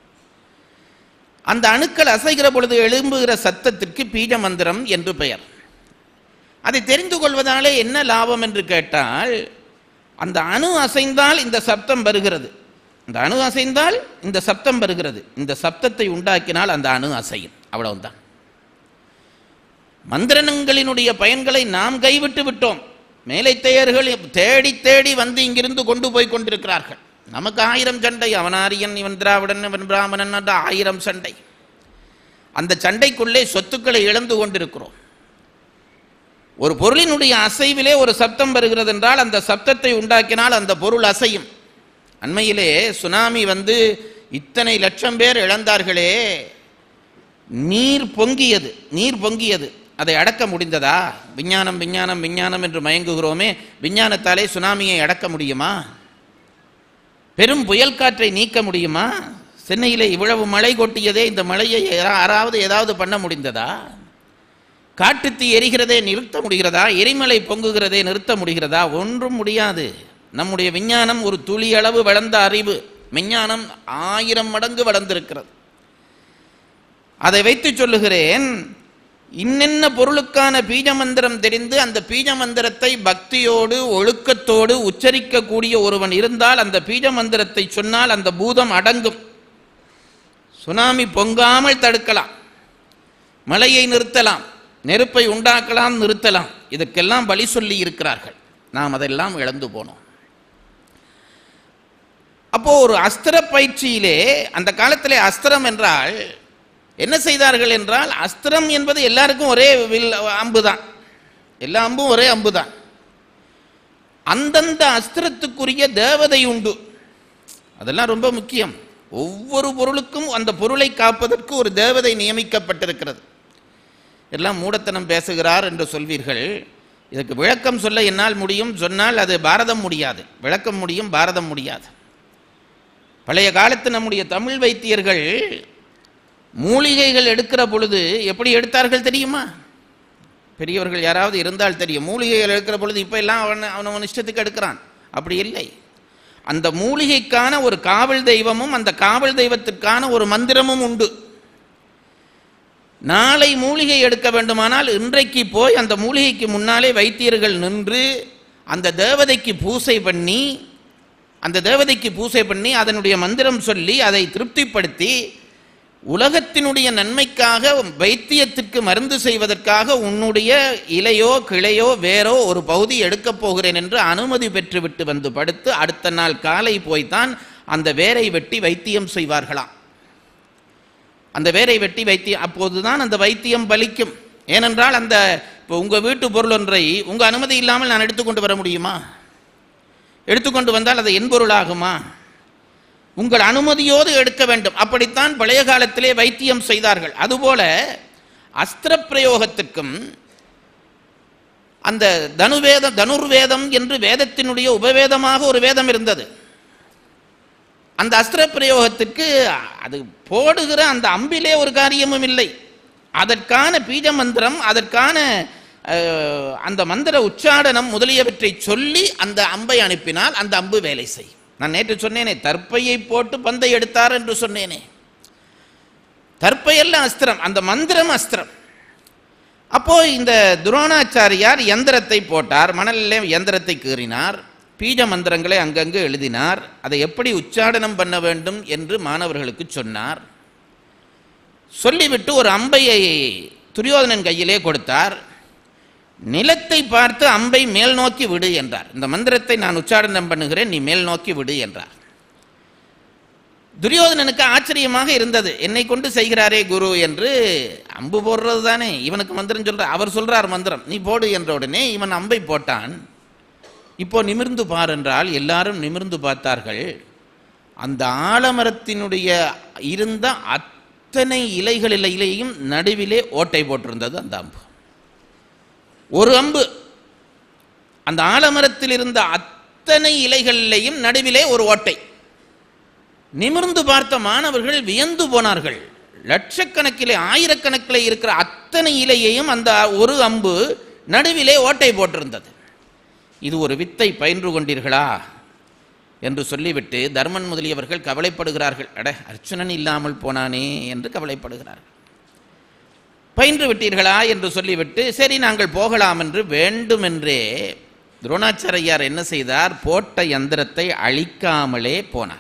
அந்த அணுக்கள் அசைகிற பொழுது எழும்புகிற சத்தத்திற்கு பீஜ மந்திரம் என்று பெயர் அதை தெரிந்து கொள்வதாலே என்ன லாபம் என்று கேட்டால் அந்த அணு அசைந்தால் இந்த சப்தம் வருகிறது இந்த அணு அசைந்தால் இந்த சப்தம் வருகிறது இந்த சப்தத்தை உண்டாக்கினால் அந்த அணு அசையும் அவ்வளவுதான் மந்திரங்களினுடைய பயன்களை நாம் கைவிட்டு விட்டோம் மேலைத்தையர்கள் தேடி தேடி வந்து இங்கிருந்து கொண்டு போய் கொண்டிருக்கிறார்கள் நமக்கு ஆயிரம் சண்டை அவன் ஆரியன் இவன் திராவிடன் இவன் பிராமணன் என்ற ஆயிரம் சண்டை அந்த சண்டைக்குள்ளே சொத்துக்களை இழந்து கொண்டிருக்கிறோம் ஒரு பொருளினுடைய அசைவிலே ஒரு சப்தம் வருகிறது என்றால் அந்த சப்தத்தை உண்டாக்கினால் அந்த பொருள் அசையும் அண்மையிலே சுனாமி வந்து இத்தனை லட்சம் பேர் இழந்தார்களே நீர் பொங்கியது நீர் பொங்கியது அதை அடக்க முடிந்ததா விஞ்ஞானம் விஞ்ஞானம் விஞ்ஞானம் என்று மயங்குகிறோமே விஞ்ஞானத்தாலே சுனாமியை அடக்க முடியுமா பெரும் புயல் காற்றை நீக்க முடியுமா சென்னையிலே இவ்வளவு மழை கொட்டியதே இந்த மழையை யாரா- யாராவது ஏதாவது பண்ண முடிந்ததா காட்டுத்தீ எரிகிறதே நிறுத்த முடிகிறதா எரிமலை பொங்குகிறதே நிறுத்த முடிகிறதா ஒன்றும் முடியாது நம்முடைய விஞ்ஞானம் ஒரு துளி அளவு வளர்ந்த அறிவு விஞ்ஞானம் ஆயிரம் மடங்கு வளர்ந்திருக்கிறது அதை வைத்து சொல்லுகிறேன் இன்னென்ன பொருளுக்கான பீஜ மந்திரம் தெரிந்து அந்த பீஜ மந்திரத்தை பக்தியோடு ஒழுக்கத்தோடு உச்சரிக்கக்கூடிய ஒருவன் இருந்தால் அந்த பீஜ மந்திரத்தை சொன்னால் அந்த பூதம் அடங்கும் சுனாமி பொங்காமல் தடுக்கலாம் மழையை நிறுத்தலாம் நெருப்பை உண்டாக்கலாம் நிறுத்தலாம் இதற்கெல்லாம் பலி சொல்லி இருக்கிறார்கள் நாம் அதெல்லாம் இழந்து போனோம் அப்போ ஒரு அஸ்திர பயிற்சியிலே அந்த காலத்திலே அஸ்திரம் என்றால் என்ன செய்தார்கள் என்றால் அஸ்திரம் என்பது எல்லாருக்கும் ஒரே வில் அம்பு தான் எல்லா அம்பும் ஒரே அம்பு தான் அந்தந்த அஸ்திரத்துக்குரிய தேவதை உண்டு அதெல்லாம் ரொம்ப முக்கியம் ஒவ்வொரு பொருளுக்கும் அந்த பொருளை காப்பதற்கு ஒரு தேவதை நியமிக்கப்பட்டிருக்கிறது எல்லாம் மூடத்தனம் பேசுகிறார் என்று சொல்வீர்கள் இதுக்கு விளக்கம் சொல்ல என்னால் முடியும் சொன்னால் அது பாரதம் முடியாது விளக்கம் முடியும் பாரதம் முடியாது பழைய காலத்து நம்முடைய தமிழ் வைத்தியர்கள் மூலிகைகள் எடுக்கிற பொழுது எப்படி எடுத்தார்கள் தெரியுமா பெரியவர்கள் யாராவது இருந்தால் தெரியும் மூலிகைகள் எடுக்கிற பொழுது இப்போ எல்லாம் அவன் அவன் அவன் இஷ்டத்துக்கு எடுக்கிறான் அப்படி இல்லை அந்த மூலிகைக்கான ஒரு காவல் தெய்வமும் அந்த காவல் தெய்வத்துக்கான ஒரு மந்திரமும் உண்டு நாளை மூலிகை எடுக்க வேண்டுமானால் இன்றைக்கு போய் அந்த மூலிகைக்கு முன்னாலே வைத்தியர்கள் நின்று அந்த தேவதைக்கு பூசை பண்ணி அந்த தேவதைக்கு பூசை பண்ணி அதனுடைய மந்திரம் சொல்லி அதை திருப்திப்படுத்தி உலகத்தினுடைய நன்மைக்காக வைத்தியத்திற்கு மருந்து செய்வதற்காக உன்னுடைய இலையோ கிளையோ வேறோ ஒரு பகுதி எடுக்கப் போகிறேன் என்று அனுமதி பெற்றுவிட்டு வந்து படுத்து அடுத்த நாள் காலை போய்த்தான் அந்த வேரை வெட்டி வைத்தியம் செய்வார்களாம் அந்த வேரை வெட்டி வைத்தியம் அப்போதுதான் அந்த வைத்தியம் பலிக்கும் ஏனென்றால் அந்த இப்போ உங்கள் வீட்டு பொருள் ஒன்றை உங்கள் அனுமதி இல்லாமல் நான் எடுத்துக்கொண்டு வர முடியுமா எடுத்துக்கொண்டு வந்தால் அது என் பொருளாகுமா உங்கள் அனுமதியோடு எடுக்க வேண்டும் அப்படித்தான் பழைய காலத்திலே வைத்தியம் செய்தார்கள் அதுபோல அஸ்திர பிரயோகத்திற்கும் அந்த தனுவேத தனுர்வேதம் என்று வேதத்தினுடைய உபவேதமாக ஒரு வேதம் இருந்தது அந்த அஸ்திர பிரயோகத்திற்கு அது போடுகிற அந்த அம்பிலே ஒரு காரியமும் இல்லை அதற்கான பீஜ மந்திரம் அதற்கான அஹ், அந்த மந்திர உச்சாடனம் முதலியவற்றை சொல்லி அந்த அம்பை அனுப்பினால் அந்த அம்பு வேலை செய்யும் நான் நேற்று சொன்னேனே தர்ப்பையை போட்டு பந்தை எடுத்தார் என்று சொன்னேனே தர்ப்பையல்ல அஸ்திரம் அந்த மந்திரம் அஸ்திரம் அப்போ இந்த துரோணாச்சாரியார் யந்திரத்தை போட்டார் மணலிலே யந்திரத்தை கீறினார் பீஜ மந்திரங்களை அங்கங்கு எழுதினார் அதை எப்படி உச்சாடனம் பண்ண வேண்டும் என்று மாணவர்களுக்கு சொன்னார் சொல்லிவிட்டு ஒரு அம்பையை துரியோதனன் கையிலே கொடுத்தார் நிலத்தை பார்த்து அம்பை மேல் நோக்கி விடு என்றார் இந்த மந்திரத்தை நான் உச்சாடனம் பண்ணுகிறேன் நீ மேல் நோக்கி விடு என்றார் துரியோதனனுக்கு ஆச்சரியமாக இருந்தது என்னை கொண்டு செய்கிறாரே குரு என்று அம்பு போடுறது தானே இவனுக்கு மந்திரம் சொல்ற அவர் சொல்றார் மந்திரம் நீ போடு என்ற உடனே இவன் அம்பை போட்டான் இப்போ நிமிர்ந்து பார் என்றால் எல்லாரும் நிமிர்ந்து பார்த்தார்கள் அந்த ஆலமரத்தினுடைய இருந்த அத்தனை இலைகளிலேயும் நடுவிலே ஓட்டை போட்டிருந்தது அந்த அம்பு ஒரு அம்பு அந்த ஆலமரத்தில் இருந்த அத்தனை இலைகளிலேயும் நடுவிலே ஒரு ஓட்டை நிமிர்ந்து பார்த்த மாணவர்கள் வியந்து போனார்கள் லட்சக்கணக்கிலே ஆயிரக்கணக்கிலே இருக்கிற அத்தனை இலையையும் அந்த ஒரு அம்பு நடுவிலே ஓட்டை போட்டிருந்தது இது ஒரு வித்தை பயின்று கொண்டீர்களா என்று சொல்லிவிட்டு தர்மன் முதலியவர்கள் கவலைப்படுகிறார்கள் அட அர்ச்சுனன் இல்லாமல் போனானே என்று கவலைப்படுகிறார்கள் பயின்று விட்டீர்களா என்று சொல்லிவிட்டு சரி நாங்கள் போகலாம் என்று வேண்டுமென்றே துரோணாச்சாரியார் என்ன செய்தார் போட்ட யந்திரத்தை அழிக்காமலே போனார்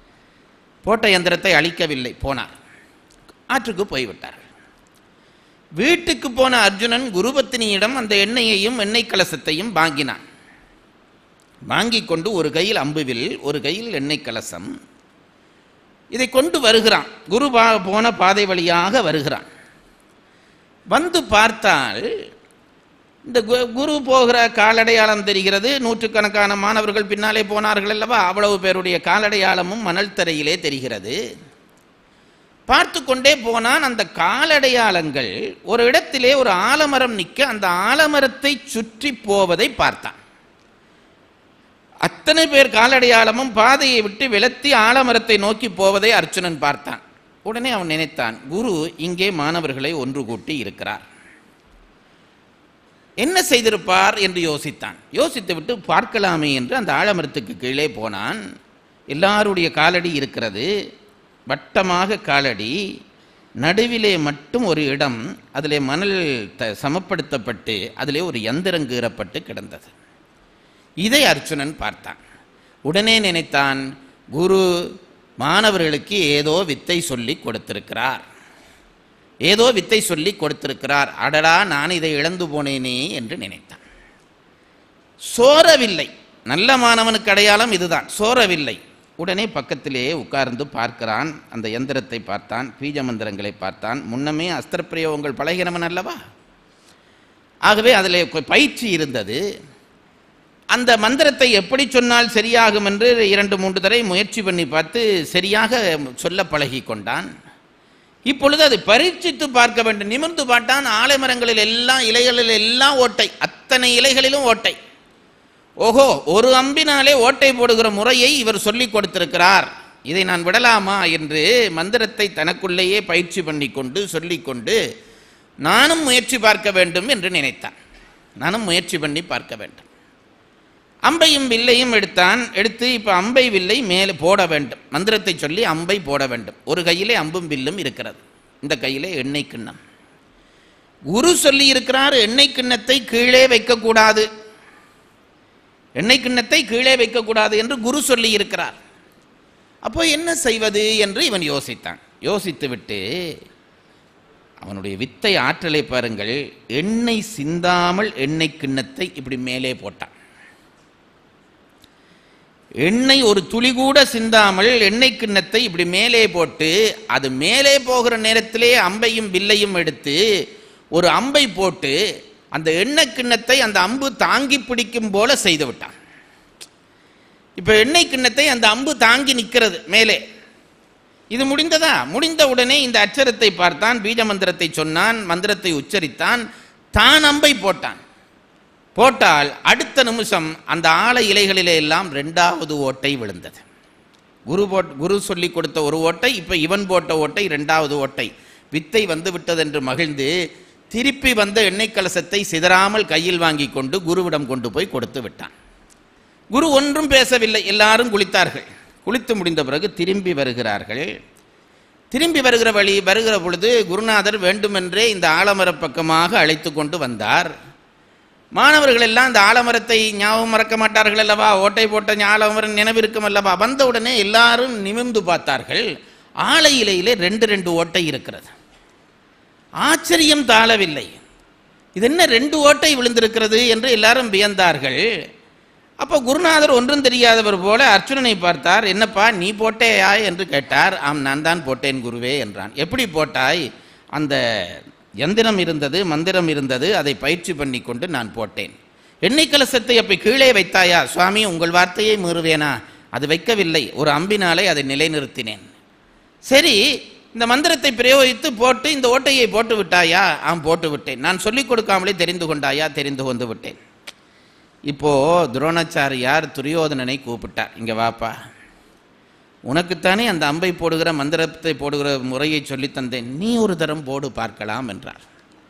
போட்ட யந்திரத்தை அழிக்கவில்லை போனார் ஆற்றுக்கு போய்விட்டார்கள் வீட்டுக்கு போன அர்ஜுனன் குருபத்தினியிடம் அந்த எண்ணெயையும் எண்ணெய் கலசத்தையும் வாங்கினான் வாங்கி கொண்டு ஒரு கையில் அம்புவில் ஒரு கையில் எண்ணெய் கலசம் இதை கொண்டு வருகிறான் குரு பா- போன பாதை வழியாக வருகிறான் வந்து பார்த்தால் இந்த கு- குரு போகிற காலடையாளம் தெரிகிறது நூற்றுக்கணக்கான மாணவர்கள் பின்னாலே போனார்கள் அல்லவா அவ்வளவு பேருடைய காலடையாளமும் மணல் தரையிலே தெரிகிறது பார்த்து கொண்டே போனான் அந்த காலடையாளங்கள் ஒரு இடத்திலே ஒரு ஆலமரம் நிற்க அந்த ஆலமரத்தை சுற்றி போவதை பார்த்தான் அத்தனை பேர் காலடையாளமும் பாதையை விட்டு விலத்தி ஆலமரத்தை நோக்கி போவதை அர்ச்சுனன் பார்த்தான் உடனே அவன் நினைத்தான் குரு இங்கே மாணவர்களை ஒன்று கூட்டி இருக்கிறார் என்ன செய்திருப்பார் என்று யோசித்தான் யோசித்து விட்டு பார்க்கலாமே என்று அந்த ஆலமரத்துக்கு கீழே போனான் எல்லாருடைய காலடி இருக்கிறது வட்டமாக காலடி நடுவிலே மட்டும் ஒரு இடம் அதிலே மணல் த சமப்படுத்தப்பட்டு அதிலே ஒரு யந்திரம் கீறப்பட்டு கிடந்தது இதை அர்ச்சுனன் பார்த்தான் உடனே நினைத்தான் குரு மாணவர்களுக்கு ஏதோ வித்தை சொல்லி கொடுத்திருக்கிறார் ஏதோ வித்தை சொல்லி கொடுத்திருக்கிறார் அடடா நான் இதை இழந்து போனேனே என்று நினைத்தான் சோரவில்லை நல்ல மாணவனுக்கு அடையாளம் இதுதான் சோரவில்லை உடனே பக்கத்திலே உட்கார்ந்து பார்க்கிறான் அந்த எந்திரத்தை பார்த்தான் பீஜ மந்திரங்களை பார்த்தான் முன்னமே அஸ்திர பிரயோகங்கள் பழகினவன் அல்லவா ஆகவே அதில் பயிற்சி இருந்தது அந்த மந்திரத்தை எப்படி சொன்னால் சரியாகும் என்று இரண்டு மூன்று தடவை முயற்சி பண்ணி பார்த்து சரியாக சொல்ல பழகி கொண்டான் இப்பொழுது அதை பரீட்சித்து பார்க்க வேண்டும் நிமிர்ந்து பார்த்தான் ஆலைமரங்களில் எல்லாம் இலைகளில் எல்லாம் ஓட்டை அத்தனை இலைகளிலும் ஓட்டை ஓஹோ ஒரு அம்பினாலே ஓட்டை போடுகிற முறையை இவர் சொல்லிக் கொடுத்திருக்கிறார் இதை நான் விடலாமா என்று மந்திரத்தை தனக்குள்ளேயே பயிற்சி பண்ணிக்கொண்டு சொல்லிக்கொண்டு நானும் முயற்சி பார்க்க வேண்டும் என்று நினைத்தான் நானும் முயற்சி பண்ணி பார்க்க வேண்டும் அம்பையும் வில்லையும் எடுத்தான் எடுத்து இப்போ அம்பை வில்லை மேலே போட வேண்டும் மந்திரத்தை சொல்லி அம்பை போட வேண்டும் ஒரு கையிலே அம்பும் வில்லும் இருக்கிறது இந்த கையிலே எண்ணெய் கிண்ணம் குரு சொல்லி இருக்கிறார் எண்ணெய் கிண்ணத்தை கீழே வைக்கக்கூடாது எண்ணெய் கிண்ணத்தை கீழே வைக்கக்கூடாது என்று குரு சொல்லி இருக்கிறார் அப்போ என்ன செய்வது என்று இவன் யோசித்தான் யோசித்து விட்டு அவனுடைய வித்தை ஆற்றலை பாருங்கள் எண்ணெய் சிந்தாமல் எண்ணெய் கிண்ணத்தை இப்படி மேலே போட்டான் எண்ணெய் ஒரு துளி கூட சிந்தாமல் எண்ணெய் கிண்ணத்தை இப்படி மேலே போட்டு அது மேலே போகிற நேரத்திலே அம்பையும் வில்லையும் எடுத்து ஒரு அம்பை போட்டு அந்த எண்ணெய் கிண்ணத்தை அந்த அம்பு தாங்கி பிடிக்கும் போல செய்து விட்டான் இப்போ எண்ணெய் கிண்ணத்தை அந்த அம்பு தாங்கி நிற்கிறது மேலே இது முடிந்ததா முடிந்த உடனே இந்த அச்சரத்தை பார்த்தான் பீஜ மந்திரத்தை சொன்னான் மந்திரத்தை உச்சரித்தான் தான் அம்பை போட்டான் போட்டால் அடுத்த நிமிஷம் அந்த ஆழ இலைகளிலே எல்லாம் ரெண்டாவது ஓட்டை விழுந்தது குரு போட் குரு சொல்லி கொடுத்த ஒரு ஓட்டை இப்போ இவன் போட்ட ஓட்டை ரெண்டாவது ஓட்டை வித்தை வந்து விட்டது என்று மகிழ்ந்து திருப்பி வந்த எண்ணெய் கலசத்தை சிதறாமல் கையில் வாங்கி கொண்டு குருவிடம் கொண்டு போய் கொடுத்து விட்டான் குரு ஒன்றும் பேசவில்லை எல்லாரும் குளித்தார்கள் குளித்து முடிந்த பிறகு திரும்பி வருகிறார்கள் திரும்பி வருகிற வழி வருகிற பொழுது குருநாதர் வேண்டுமென்றே இந்த ஆலமரப் பக்கமாக அழைத்து கொண்டு வந்தார் மாணவர்கள் எல்லாம் இந்த ஆலமரத்தை ஞாபகம் மறக்க மாட்டார்கள் அல்லவா ஓட்டை போட்ட ஆலமரம் நினைவிருக்கும் அல்லவா வந்த உடனே எல்லாரும் நிமிர்ந்து பார்த்தார்கள் ஆலை இலையிலே ரெண்டு ரெண்டு ஓட்டை இருக்கிறது ஆச்சரியம் தாழவில்லை இது என்ன ரெண்டு ஓட்டை விழுந்திருக்கிறது என்று எல்லாரும் வியந்தார்கள் அப்போ குருநாதர் ஒன்றும் தெரியாதவர் போல அர்ச்சுனனை பார்த்தார் என்னப்பா நீ போட்டேயா என்று கேட்டார் ஆம் நான் தான் போட்டேன் குருவே என்றான் எப்படி போட்டாய் அந்த யந்திரம் இருந்தது மந்திரம் இருந்தது அதை பயிற்சி பண்ணி கொண்டு நான் போட்டேன் எண்ணெய் கலசத்தை அப்படி கீழே வைத்தாயா சுவாமி உங்கள் வார்த்தையை மீறுவேனா அது வைக்கவில்லை ஒரு அம்பினாலே அதை நிலைநிறுத்தினேன் சரி இந்த மந்திரத்தை பிரயோகித்து போட்டு இந்த ஓட்டையை போட்டு விட்டாயா ஆம் போட்டு விட்டேன் நான் சொல்லிக் கொடுக்காமலே தெரிந்து கொண்டாயா தெரிந்து கொண்டு விட்டேன் இப்போ துரோணாச்சாரியார் துரியோதனனை கூப்பிட்டார் இங்க வாப்பா உனக்குத்தானே அந்த அம்பை போடுகிற மந்திரத்தை போடுகிற முறையை சொல்லித் தந்தேன் நீ ஒரு தரம் போடு பார்க்கலாம் என்றார்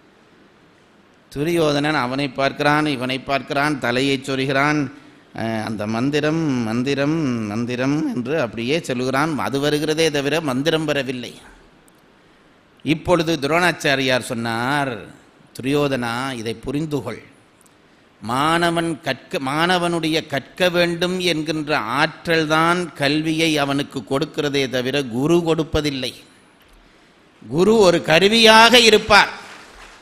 துரியோதனன் அவனை பார்க்கிறான் இவனை பார்க்கிறான் தலையை சொருகிறான் அஹ், அந்த மந்திரம் மந்திரம் மந்திரம் என்று அப்படியே சொல்லுகிறான் அது வருகிறதே தவிர மந்திரம் வரவில்லை இப்பொழுது துரோணாச்சாரியார் சொன்னார் துரியோதனா இதை புரிந்து கொள் மாணவன் கற்க மாணவனுடைய கற்க வேண்டும் என்கின்ற ஆற்றல்தான் கல்வியை அவனுக்கு கொடுக்கிறதே தவிர குரு கொடுப்பதில்லை குரு ஒரு கருவியாக இருப்பார்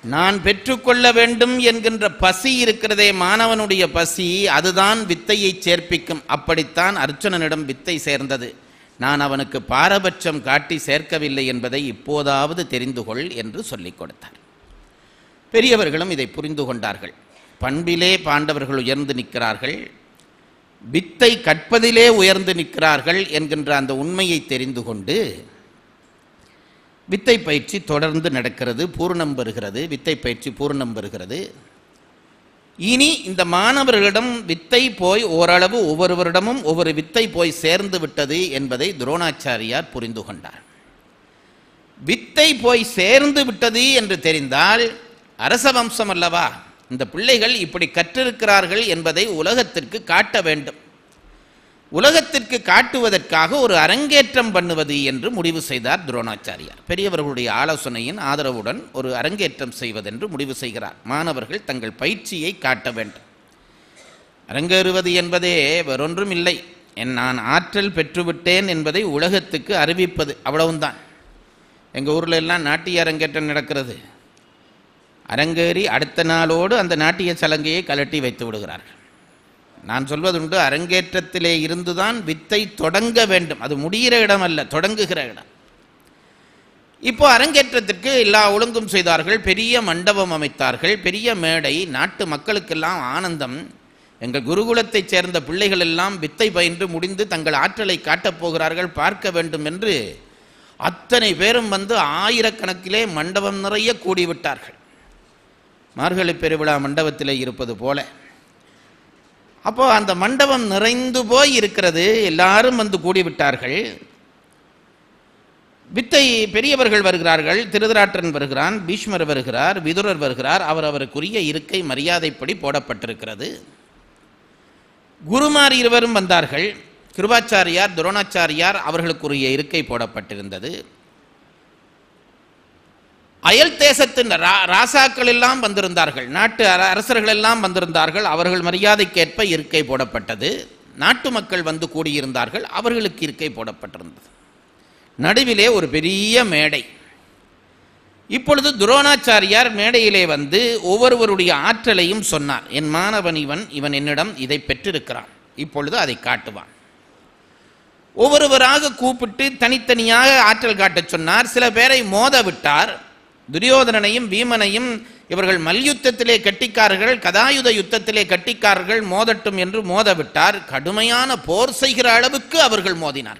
நான் பெற்றுக்கொள்ள வேண்டும் என்கின்ற பசி இருக்கிறதே மாணவனுடைய பசி அதுதான் வித்தையை சேர்ப்பிக்கும் அப்படித்தான் அர்ஜுனனிடம் வித்தை சேர்ந்தது நான் அவனுக்கு பாரபட்சம் காட்டி சேர்க்கவில்லை என்பதை இப்போதாவது தெரிந்து கொள் என்று சொல்லிக் கொடுத்தார் பெரியவர்களும் இதை புரிந்து கொண்டார்கள் பண்பிலே பாண்டவர்கள் உயர்ந்து நிற்கிறார்கள் வித்தை கற்பதிலே உயர்ந்து நிற்கிறார்கள் என்கின்ற அந்த உண்மையை தெரிந்து கொண்டு வித்தை பயிற்சி தொடர்ந்து நடக்கிறது பூர்ணம் பெறுகிறது வித்தை பயிற்சி பூர்ணம் பெறுகிறது இனி இந்த மாணவர்களிடம் வித்தை போய் ஓரளவு ஒவ்வொருவரிடமும் ஒவ்வொரு வித்தை போய் சேர்ந்து விட்டது என்பதை துரோணாச்சாரியார் புரிந்து கொண்டார் வித்தை போய் சேர்ந்து விட்டது என்று தெரிந்தால் அரச வம்சம் அல்லவா இந்த பிள்ளைகள் இப்படி கற்றிருக்கிறார்கள் என்பதை உலகத்திற்கு காட்ட வேண்டும் உலகத்திற்கு காட்டுவதற்காக ஒரு அரங்கேற்றம் பண்ணுவது என்று முடிவு செய்தார் துரோணாச்சாரியார் பெரியவர்களுடைய ஆலோசனையின் ஆதரவுடன் ஒரு அரங்கேற்றம் செய்வதென்று முடிவு செய்கிறார் மாணவர்கள் தங்கள் பயிற்சியை காட்ட வேண்டும் அரங்கேறுவது என்பதே வேறொன்றும் இல்லை என் நான் ஆற்றல் பெற்றுவிட்டேன் என்பதை உலகத்துக்கு அறிவிப்பது அவ்வளவுதான் எங்கள் ஊரில் எல்லாம் நாட்டிய அரங்கேற்றம் நடக்கிறது அரங்கேறி அடுத்த நாளோடு அந்த நாட்டிய சலங்கையை கலட்டி வைத்து விடுகிறார்கள் நான் சொல்வதுண்டு அரங்கேற்றத்திலே இருந்துதான் வித்தை தொடங்க வேண்டும் அது முடிகிற இடம் அல்ல தொடங்குகிற இடம் இப்போ அரங்கேற்றத்திற்கு எல்லா ஒழுங்கும் செய்தார்கள் பெரிய மண்டபம் அமைத்தார்கள் பெரிய மேடை நாட்டு மக்களுக்கெல்லாம் ஆனந்தம் எங்கள் குருகுலத்தைச் சேர்ந்த பிள்ளைகள் எல்லாம் வித்தை பயின்று முடிந்து தங்கள் ஆற்றலை காட்டப் போகிறார்கள் பார்க்க வேண்டும் என்று அத்தனை பேரும் வந்து ஆயிரக்கணக்கிலே மண்டபம் நிறைய கூடிவிட்டார்கள் மார்கழி பெருவிழா மண்டபத்திலே இருப்பது போல அப்போ அந்த மண்டபம் நிறைந்து போய் இருக்கிறது எல்லாரும் வந்து கூடிவிட்டார்கள் வித்தை பெரியவர்கள் வருகிறார்கள் திருதராற்றன் வருகிறான் பீஷ்மர் வருகிறார் விதுரர் வருகிறார் அவர் அவருக்குரிய இருக்கை மரியாதைப்படி போடப்பட்டிருக்கிறது குருமார் இருவரும் வந்தார்கள் கிருபாச்சாரியார் துரோணாச்சாரியார் அவர்களுக்குரிய இருக்கை போடப்பட்டிருந்தது அயல் தேசத்தின் ரா ராசாக்கள் எல்லாம் வந்திருந்தார்கள் நாட்டு அர- அரசர்கள் எல்லாம் வந்திருந்தார்கள் அவர்கள் மரியாதைக்கேற்ப இருக்கை போடப்பட்டது நாட்டு மக்கள் வந்து கூடியிருந்தார்கள் அவர்களுக்கு இருக்கை போடப்பட்டிருந்தது நடுவிலே ஒரு பெரிய மேடை இப்பொழுது துரோணாச்சாரியார் மேடையிலே வந்து ஒவ்வொருவருடைய ஆற்றலையும் சொன்னார் என் மாணவன் இவன் இவன் என்னிடம் இதை பெற்றிருக்கிறான் இப்பொழுது அதை காட்டுவான் ஒவ்வொருவராக கூப்பிட்டு தனித்தனியாக ஆற்றல் காட்டச் சொன்னார் சில பேரை மோத விட்டார் துரியோதனனையும் பீமனையும் இவர்கள் மல்யுத்தத்திலே கட்டிக்காரர்கள் கதாயுத யுத்தத்திலே கட்டிக்காரர்கள் மோதட்டும் என்று மோத விட்டார் கடுமையான போர் செய்கிற அளவுக்கு அவர்கள் மோதினார்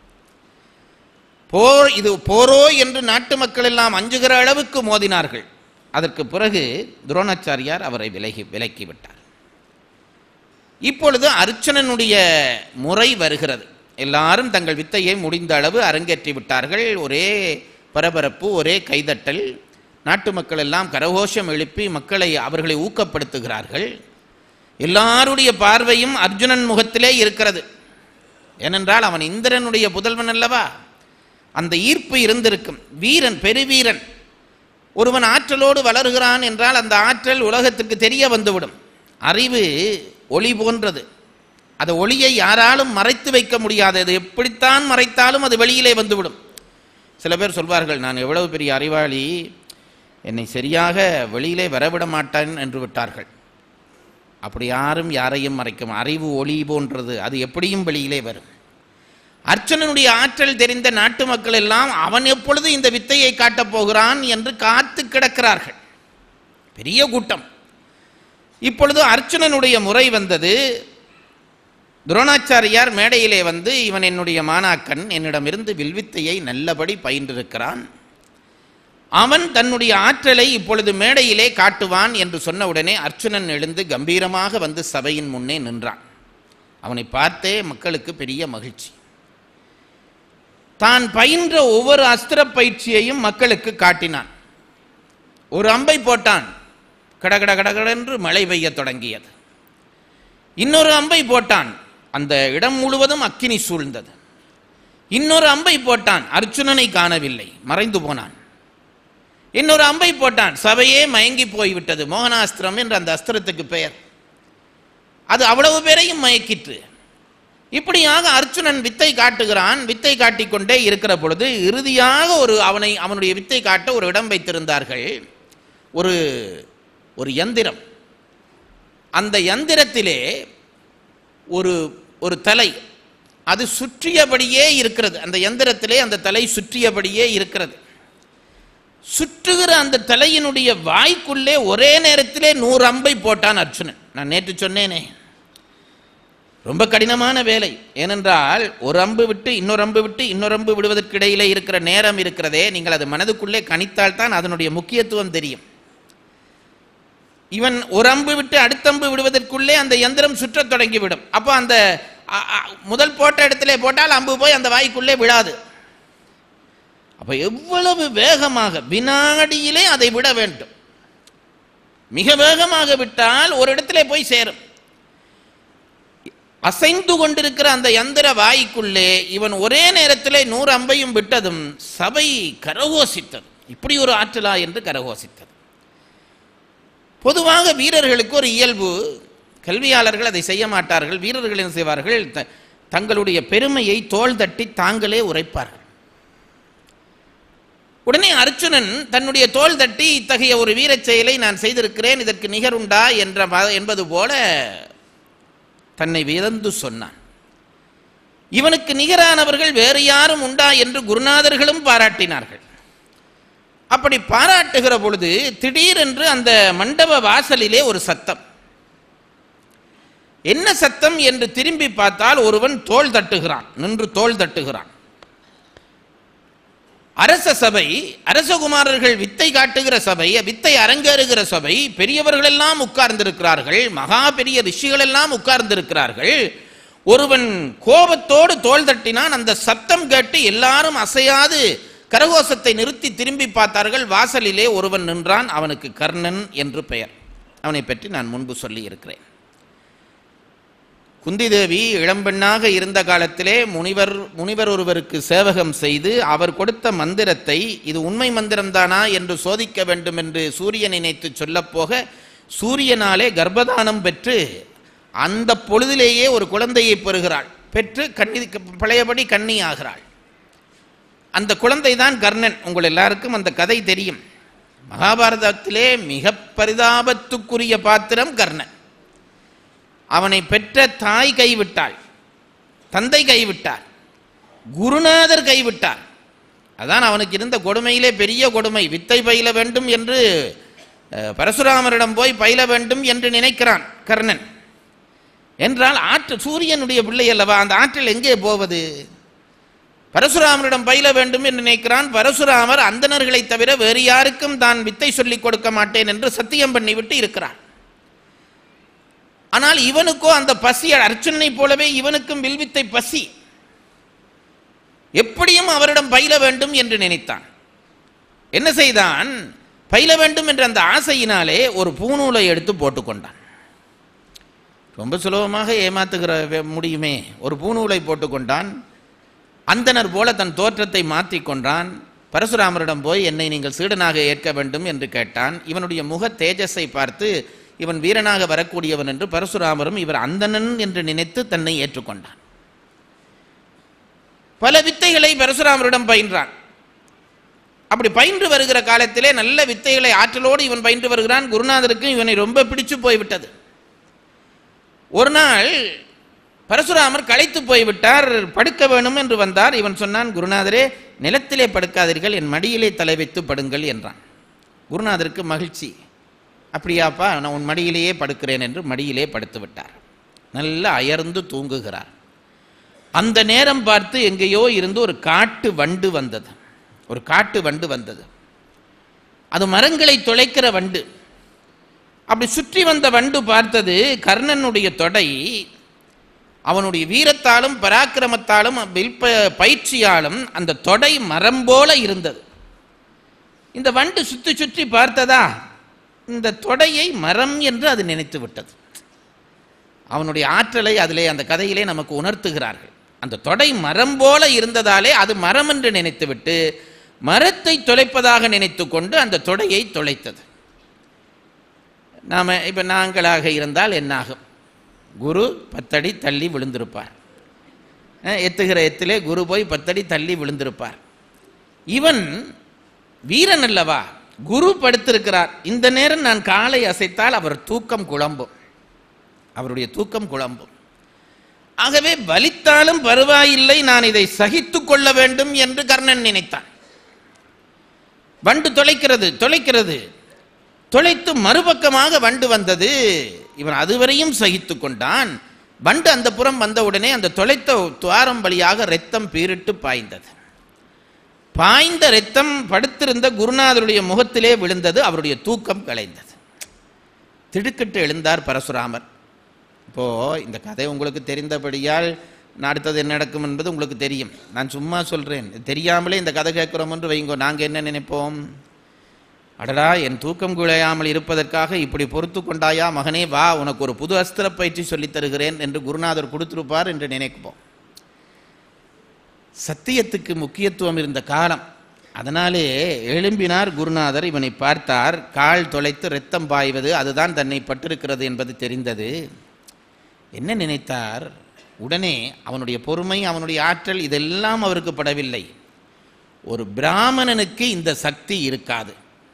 போர் இது போரோ என்று நாட்டு மக்கள் எல்லாம் அஞ்சுகிற அளவுக்கு மோதினார்கள் அதற்கு பிறகு துரோணாச்சாரியார் அவரை விலகி விலக்கி விட்டார் இப்பொழுது அர்ச்சனனுடைய முறை வருகிறது எல்லாரும் தங்கள் வித்தையை முடிந்த அளவு அரங்கேற்றி விட்டார்கள் ஒரே பரபரப்பு ஒரே கைதட்டல் நாட்டு மக்கள் எல்லாம் கரகோஷம் எழுப்பி மக்களை அவர்களை ஊக்கப்படுத்துகிறார்கள் எல்லாருடைய பார்வையும் அர்ஜுனன் முகத்திலே இருக்கிறது ஏனென்றால் அவன் இந்திரனுடைய புதல்வன் அல்லவா அந்த ஈர்ப்பு இருந்திருக்கும் வீரன் பெருவீரன் ஒருவன் ஆற்றலோடு வளருகிறான் என்றால் அந்த ஆற்றல் உலகத்திற்கு தெரிய வந்துவிடும் அறிவு ஒளி போன்றது அந்த ஒளியை யாராலும் மறைத்து வைக்க முடியாது அது எப்படித்தான் மறைத்தாலும் அது வெளியிலே வந்துவிடும் சில பேர் சொல்வார்கள் நான் எவ்வளவு பெரிய அறிவாளி என்னை சரியாக வெளியிலே வரவிட மாட்டேன் என்று விட்டார்கள் அப்படி யாரும் யாரையும் மறைக்கும் அறிவு ஒளி போன்றது அது எப்படியும் வெளியிலே வரும் அர்ச்சனனுடைய ஆற்றல் தெரிந்த நாட்டு மக்கள் எல்லாம் அவன் எப்பொழுது இந்த வித்தையை காட்டப் போகிறான் என்று காத்து கிடக்கிறார்கள் பெரிய கூட்டம் இப்பொழுது அர்ச்சுனனுடைய முறை வந்தது துரோணாச்சாரியார் மேடையிலே வந்து இவன் என்னுடைய மாணாக்கன் என்னிடமிருந்து வில்வித்தையை நல்லபடி பயின்றிருக்கிறான் அவன் தன்னுடைய ஆற்றலை இப்பொழுது மேடையிலே காட்டுவான் என்று சொன்னவுடனே அர்ச்சுனன் எழுந்து கம்பீரமாக வந்து சபையின் முன்னே நின்றான் அவனை பார்த்தே மக்களுக்கு பெரிய மகிழ்ச்சி தான் பயின்ற ஒவ்வொரு அஸ்திர பயிற்சியையும் மக்களுக்கு காட்டினான் ஒரு அம்பை போட்டான் கடகட கடகடென்று மழை பெய்யத் தொடங்கியது இன்னொரு அம்பை போட்டான் அந்த இடம் முழுவதும் அக்கினி சூழ்ந்தது இன்னொரு அம்பை போட்டான் அர்ச்சுனனை காணவில்லை மறைந்து போனான் இன்னொரு அம்பை போட்டான் சபையே மயங்கி போய்விட்டது மோகனாஸ்திரம் என்ற அந்த அஸ்திரத்துக்கு பெயர் அது அவ்வளவு பேரையும் மயக்கிற்று இப்படியாக அர்ச்சுனன் வித்தை காட்டுகிறான் வித்தை காட்டிக்கொண்டே இருக்கிற பொழுது இறுதியாக ஒரு அவனை அவனுடைய வித்தை காட்ட ஒரு இடம் வைத்திருந்தார்கள் ஒரு ஒரு யந்திரம் அந்த யந்திரத்திலே ஒரு ஒரு தலை அது சுற்றியபடியே இருக்கிறது அந்த யந்திரத்திலே அந்த தலை சுற்றியபடியே இருக்கிறது சுற்றுகிற அந்த தலையினுடைய வாய்க்குள்ளே ஒரே நேரத்திலே நூறு அம்பை போட்டான் அர்ஜுனன் நான் நேற்று சொன்னேனே ரொம்ப கடினமான வேலை ஏனென்றால் ஒரு அம்பு விட்டு இன்னொரு அம்பு விட்டு இன்னொரு அம்பு விடுவதற்கு இடையிலே இருக்கிற நேரம் இருக்கிறதே நீங்கள் அது மனதுக்குள்ளே கணித்தால் தான் அதனுடைய முக்கியத்துவம் தெரியும் இவன் ஒரு அம்பு விட்டு அடுத்த அம்பு விடுவதற்குள்ளே அந்த யந்திரம் சுற்றத் தொடங்கிவிடும் அப்போ அந்த அ- அ- முதல் போட்ட இடத்திலே போட்டால் அம்பு போய் அந்த வாய்க்குள்ளே விழாது அப்ப எவ்வளவு வேகமாக வினாடியிலே அதை விட வேண்டும் மிக வேகமாக விட்டால் ஒரு இடத்திலே போய் சேரும் அசைந்து கொண்டிருக்கிற அந்த யந்திர வாய்க்குள்ளே இவன் ஒரே நேரத்திலே நூறு அம்பையும் விட்டதும் சபை கரகோசித்தது இப்படி ஒரு ஆற்றலா என்று கரகோசித்தது பொதுவாக வீரர்களுக்கு ஒரு இயல்பு கல்வியாளர்கள் அதை செய்ய மாட்டார்கள் வீரர்கள் என்ன செய்வார்கள் த- தங்களுடைய பெருமையை தோள் தட்டி தாங்களே உரைப்பார்கள் உடனே அர்ச்சுனன் தன்னுடைய தோள் தட்டி இத்தகைய ஒரு வீரச் செயலை நான் செய்திருக்கிறேன் இதற்கு நிகருண்டா என்ற ம- என்பது போல தன்னை வியந்து சொன்னான் இவனுக்கு நிகரானவர்கள் வேறு யாரும் உண்டா என்று குருநாதர்களும் பாராட்டினார்கள் அப்படி பாராட்டுகிற பொழுது திடீரென்று அந்த மண்டப வாசலிலே ஒரு சத்தம் என்ன சத்தம் என்று திரும்பி பார்த்தால் ஒருவன் தோள் தட்டுகிறான் நின்று தோள் தட்டுகிறான் அரச சபை அரசகுமாரர்கள் வித்தை காட்டுகிற சபை வித்தை அரங்கேறுகிற சபை பெரியவர்கள் எல்லாம் உட்கார்ந்திருக்கிறார்கள் மகா பெரிய ரிஷிகள் எல்லாம் உட்கார்ந்திருக்கிறார்கள் ஒருவன் கோபத்தோடு தோள் தட்டினான் அந்த சத்தம் கேட்டு எல்லாரும் அசையாது கரகோஷத்தை நிறுத்தி திரும்பி பார்த்தார்கள் வாசலிலே ஒருவன் நின்றான் அவனுக்கு கர்ணன் என்று பெயர் அவனை பற்றி நான் முன்பு சொல்லி இருக்கிறேன் குந்தி தேவி இளம்பெண்ணாக இருந்த காலத்திலே முனிவர் முனிவர் ஒருவருக்கு சேவகம் செய்து அவர் கொடுத்த மந்திரத்தை இது உண்மை மந்திரம்தானா என்று சோதிக்க வேண்டும் என்று சூரியன் நினைத்து சொல்லப்போக சூரியனாலே கர்ப்பதானம் பெற்று அந்த பொழுதிலேயே ஒரு குழந்தையை பெறுகிறாள் பெற்று கண்ணி பழையபடி கண்ணி ஆகிறாள் அந்த குழந்தை தான் கர்ணன் உங்கள் எல்லாருக்கும் அந்த கதை தெரியும் மகாபாரதத்திலே மிக பரிதாபத்துக்குரிய பாத்திரம் கர்ணன் அவனை பெற்ற தாய் கைவிட்டாள் தந்தை கைவிட்டார் குருநாதர் கைவிட்டார் அதான் அவனுக்கு இருந்த கொடுமையிலே பெரிய கொடுமை வித்தை பயில வேண்டும் என்று அஹ், பரசுராமரிடம் போய் பயில வேண்டும் என்று நினைக்கிறான் கர்ணன் என்றால் ஆற்று சூரியனுடைய பிள்ளை அல்லவா அந்த ஆற்றில் எங்கே போவது பரசுராமரிடம் பயில வேண்டும் என்று நினைக்கிறான் பரசுராமர் அந்தணர்களை தவிர வேறு யாருக்கும் தான் வித்தை சொல்லிக் கொடுக்க மாட்டேன் என்று சத்தியம் பண்ணிவிட்டு இருக்கிறான் ஆனால் இவனுக்கோ அந்த பசி அர்ச்சுனை போலவே இவனுக்கும் வில்வித்தை பசி எப்படியும் அவரிடம் பயில வேண்டும் என்று நினைத்தான் என்ன செய்தான் பயில வேண்டும் என்ற அந்த ஆசையினாலே ஒரு பூநூலை எடுத்து போட்டுக்கொண்டான் ரொம்ப சுலபமாக ஏமாத்துகிற வே- முடியுமே ஒரு பூநூலை போட்டுக்கொண்டான் அந்தனர் போல தன் தோற்றத்தை மாற்றிக் கொண்டான் பரசுராமரிடம் போய் என்னை நீங்கள் சீடனாக ஏற்க வேண்டும் என்று கேட்டான் இவனுடைய முக தேஜஸை பார்த்து இவன் வீரனாக வரக்கூடியவன் என்று பரசுராமரும் இவர் அந்தணன் என்று நினைத்து தன்னை ஏற்றுக்கொண்டான் பல வித்தைகளை பரசுராமரிடம் பயின்றான் அப்படி பயின்று வருகிற காலத்திலே நல்ல வித்தைகளை ஆற்றலோடு இவன் பயின்று வருகிறான் குருநாதருக்கும் இவனை ரொம்ப பிடிச்சு போய்விட்டது ஒரு நாள் பரசுராமர் களைத்து போய்விட்டார் படுக்க வேணும் என்று வந்தார் இவன் சொன்னான் குருநாதரே நிலத்திலே படுக்காதீர்கள் என் மடியிலே தலை வைத்து படுங்கள் என்றான் குருநாதருக்கு மகிழ்ச்சி அப்படியாப்பா நான் உன் மடியிலேயே படுக்கிறேன் என்று மடியிலே படுத்து விட்டார் நல்லா அயர்ந்து தூங்குகிறார் அந்த நேரம் பார்த்து எங்கேயோ இருந்து ஒரு காட்டு வண்டு வந்தது ஒரு காட்டு வண்டு வந்தது அது மரங்களை துளைக்கிற வண்டு அப்படி சுற்றி வந்த வண்டு பார்த்தது கர்ணனுடைய தொடை அவனுடைய வீரத்தாலும் பராக்கிரமத்தாலும் வில்ப பயிற்சியாலும் அந்த தொடை மரம் போல இருந்தது இந்த வண்டு சுற்றி சுற்றி பார்த்ததா இந்த தொடையை மரம் என்று அது நினைத்து விட்டது அவனுடைய ஆற்றலை அதிலே அந்த கதையிலே நமக்கு உணர்த்துகிறார்கள் அந்த தொடை மரம் போல இருந்ததாலே அது மரம் என்று நினைத்துவிட்டு மரத்தை தொலைப்பதாக நினைத்து கொண்டு அந்த தொடையை தொலைத்தது நாம் இப்போ நாங்களாக இருந்தால் என்னாகும் குரு பத்தடி தள்ளி விழுந்திருப்பார் அஹ், எத்துகிற எத்திலே குரு போய் பத்தடி தள்ளி விழுந்திருப்பார் இவன் வீரன் அல்லவா குரு படுத்திருக்கிறார் இந்த நேரம் நான் காலை அசைத்தால் அவர் தூக்கம் குழம்பும் அவருடைய தூக்கம் குழம்பும் ஆகவே வலித்தாலும் பரவாயில்லை நான் இதை சகித்துக் கொள்ள வேண்டும் என்று கர்ணன் நினைத்தான் வண்டு தொலைக்கிறது தொலைக்கிறது தொலைத்து மறுபக்கமாக வண்டு வந்தது இவன் அதுவரையும் சகித்து கொண்டான் வண்டு அந்த புறம் வந்தவுடனே அந்த தொலைத்த துவாரம் வழியாக ரத்தம் பீரிட்டு பாய்ந்தது பாய்ந்த ரத்தம் படுத்திருந்த குருநாதருடைய முகத்திலே விழுந்தது அவருடைய தூக்கம் கலைந்தது திடுக்கிட்டு எழுந்தார் பரசுராமர் இப்போ இந்த கதை உங்களுக்கு தெரிந்தபடியால் நான் அடுத்தது என்ன நடக்கும் என்பது உங்களுக்கு தெரியும் நான் சும்மா சொல்றேன் தெரியாமலே இந்த கதை கேட்கிறோம் என்று வைங்கோ நாங்க என்ன நினைப்போம் அடடா என் தூக்கம் குலையாமல் இருப்பதற்காக இப்படி பொறுத்து கொண்டாயா மகனே வா உனக்கு ஒரு புது அஸ்திர பயிற்சி சொல்லித் தருகிறேன் என்று குருநாதர் கொடுத்திருப்பார் என்று நினைப்போம் சத்தியத்துக்கு முக்கியத்துவம் இருந்த காலம் அதனாலே எழும்பினார் குருநாதர் இவனை பார்த்தார் கால் தொலைத்து இரத்தம் பாய்வது அதுதான் தன்னை பட்டிருக்கிறது என்பது தெரிந்தது என்ன நினைத்தார் உடனே அவனுடைய பொறுமை அவனுடைய ஆற்றல் இதெல்லாம் அவருக்கு படவில்லை ஒரு பிராமணனுக்கு இந்த சக்தி இருக்காது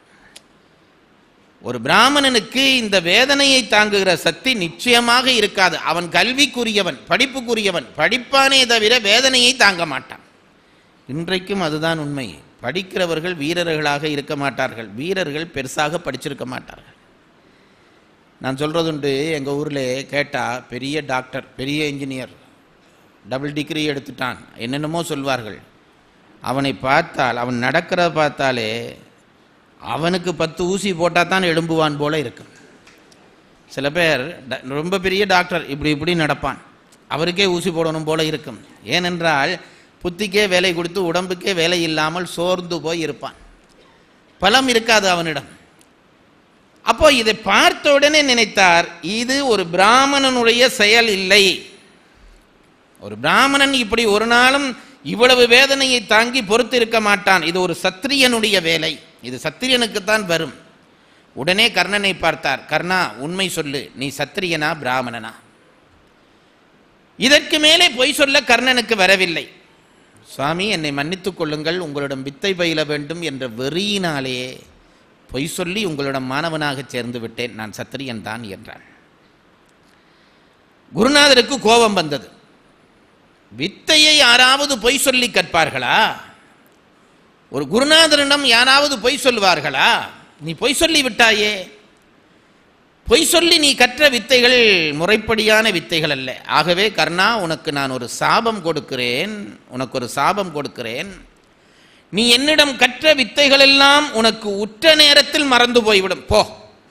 ஒரு பிராமணனுக்கு இந்த வேதனையை தாங்குகிற சக்தி நிச்சயமாக இருக்காது அவன் கல்விக்குரியவன் படிப்புக்குரியவன் படிப்பானே தவிர வேதனையை தாங்க மாட்டான் இன்றைக்கும் அதுதான் உண்மை படிக்கிறவர்கள் வீரர்களாக இருக்க மாட்டார்கள் வீரர்கள் பெருசாக படிச்சிருக்க மாட்டார்கள் நான் சொல்கிறதுண்டு எங்கள் ஊரில் கேட்டால் பெரிய டாக்டர் பெரிய இன்ஜினியர் டபுள் டிகிரி எடுத்துட்டான் என்னென்னமோ சொல்வார்கள் அவனை பார்த்தால் அவன் நடக்கிறத பார்த்தாலே அவனுக்கு பத்து ஊசி போட்டால் தான் எழும்புவான் போல இருக்கும் சில பேர் ட- ரொம்ப பெரிய டாக்டர் இப்படி இப்படி நடப்பான் அவருக்கே ஊசி போடணும் போல இருக்கும் ஏனென்றால் புத்திக்கே வேலை கொடுத்து உடம்புக்கே வேலை இல்லாமல் சோர்ந்து போய் இருப்பான் பலம் இருக்காது அவனிடம் அப்போ இதை பார்த்த உடனே நினைத்தார் இது ஒரு பிராமணனுடைய செயல் இல்லை ஒரு பிராமணன் இப்படி ஒரு நாளும் இவ்வளவு வேதனையை தாங்கி பொறுத்து இருக்க மாட்டான் இது ஒரு சத்திரியனுடைய வேலை இது சத்திரியனுக்குத்தான் வரும் உடனே கர்ணனை பார்த்தார் கர்ணா உண்மை சொல்லு நீ சத்திரியனா பிராமணனா இதற்கு மேலே பொய் சொல்ல கர்ணனுக்கு வரவில்லை சுவாமி என்னை மன்னித்துக் கொள்ளுங்கள் உங்களிடம் வித்தை பயில வேண்டும் என்ற வெறியினாலே பொய் சொல்லி உங்களிடம் மாணவனாக சேர்ந்து விட்டேன் நான் சத்திரியன் தான் என்றான் குருநாதருக்கு கோபம் வந்தது வித்தையை யாராவது பொய் சொல்லி கற்பார்களா ஒரு குருநாதரிடம் யாராவது பொய் சொல்வார்களா நீ பொய் சொல்லி விட்டாயே பொய் சொல்லி நீ கற்ற வித்தைகள் முறைப்படியான வித்தைகள் அல்ல ஆகவே கர்ணா உனக்கு நான் ஒரு சாபம் கொடுக்கிறேன் உனக்கு ஒரு சாபம் கொடுக்கிறேன் நீ என்னிடம் கற்ற வித்தைகள் எல்லாம் உனக்கு உற்ற நேரத்தில் மறந்து போய்விடும் போ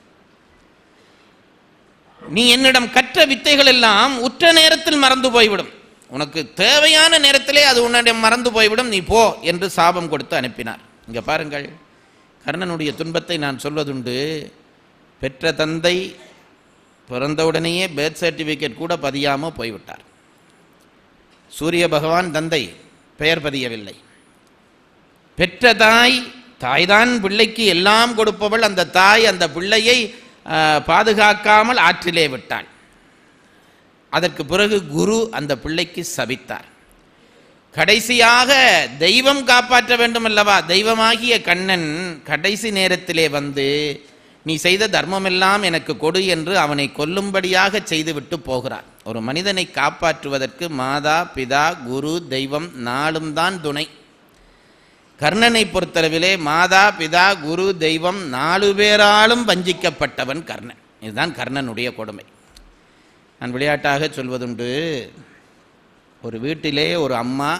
நீ என்னிடம் கற்ற வித்தைகள் எல்லாம் உற்ற நேரத்தில் மறந்து போய்விடும் உனக்கு தேவையான நேரத்திலே அது உன்னிடம் மறந்து போய்விடும் நீ போ என்று சாபம் கொடுத்து அனுப்பினார் இங்க பாருங்கள் கர்ணனுடைய துன்பத்தை நான் சொல்வதுண்டு பெற்ற தந்தை பிறந்தவுடனேயே பேர்த் சர்டிஃபிகேட் கூட பதியாமல் போய்விட்டார் சூரிய பகவான் தந்தை பெயர் பதியவில்லை பெற்ற தாய் தாய்தான் பிள்ளைக்கு எல்லாம் கொடுப்பவள் அந்த தாய் அந்த பிள்ளையை ஆ, பாதுகாக்காமல் ஆற்றிலே விட்டாள் அதற்கு பிறகு குரு அந்த பிள்ளைக்கு சபித்தார் கடைசியாக தெய்வம் காப்பாற்ற வேண்டும் அல்லவா தெய்வமாகிய கண்ணன் கடைசி நேரத்திலே வந்து நீ செய்த தர்மமெல்லாம் எனக்கு கொடு என்று அவனை கொல்லும்படியாக செய்துவிட்டு போகிறார் ஒரு மனிதனை காப்பாற்றுவதற்கு மாதா பிதா குரு தெய்வம் நாளும் தான் துணை கர்ணனை பொறுத்தளவிலே மாதா பிதா குரு தெய்வம் நாலு பேராலும் வஞ்சிக்கப்பட்டவன் கர்ணன் இதுதான் கர்ணனுடைய கொடுமை நான் விளையாட்டாக சொல்வதுண்டு ஒரு வீட்டிலே ஒரு அம்மா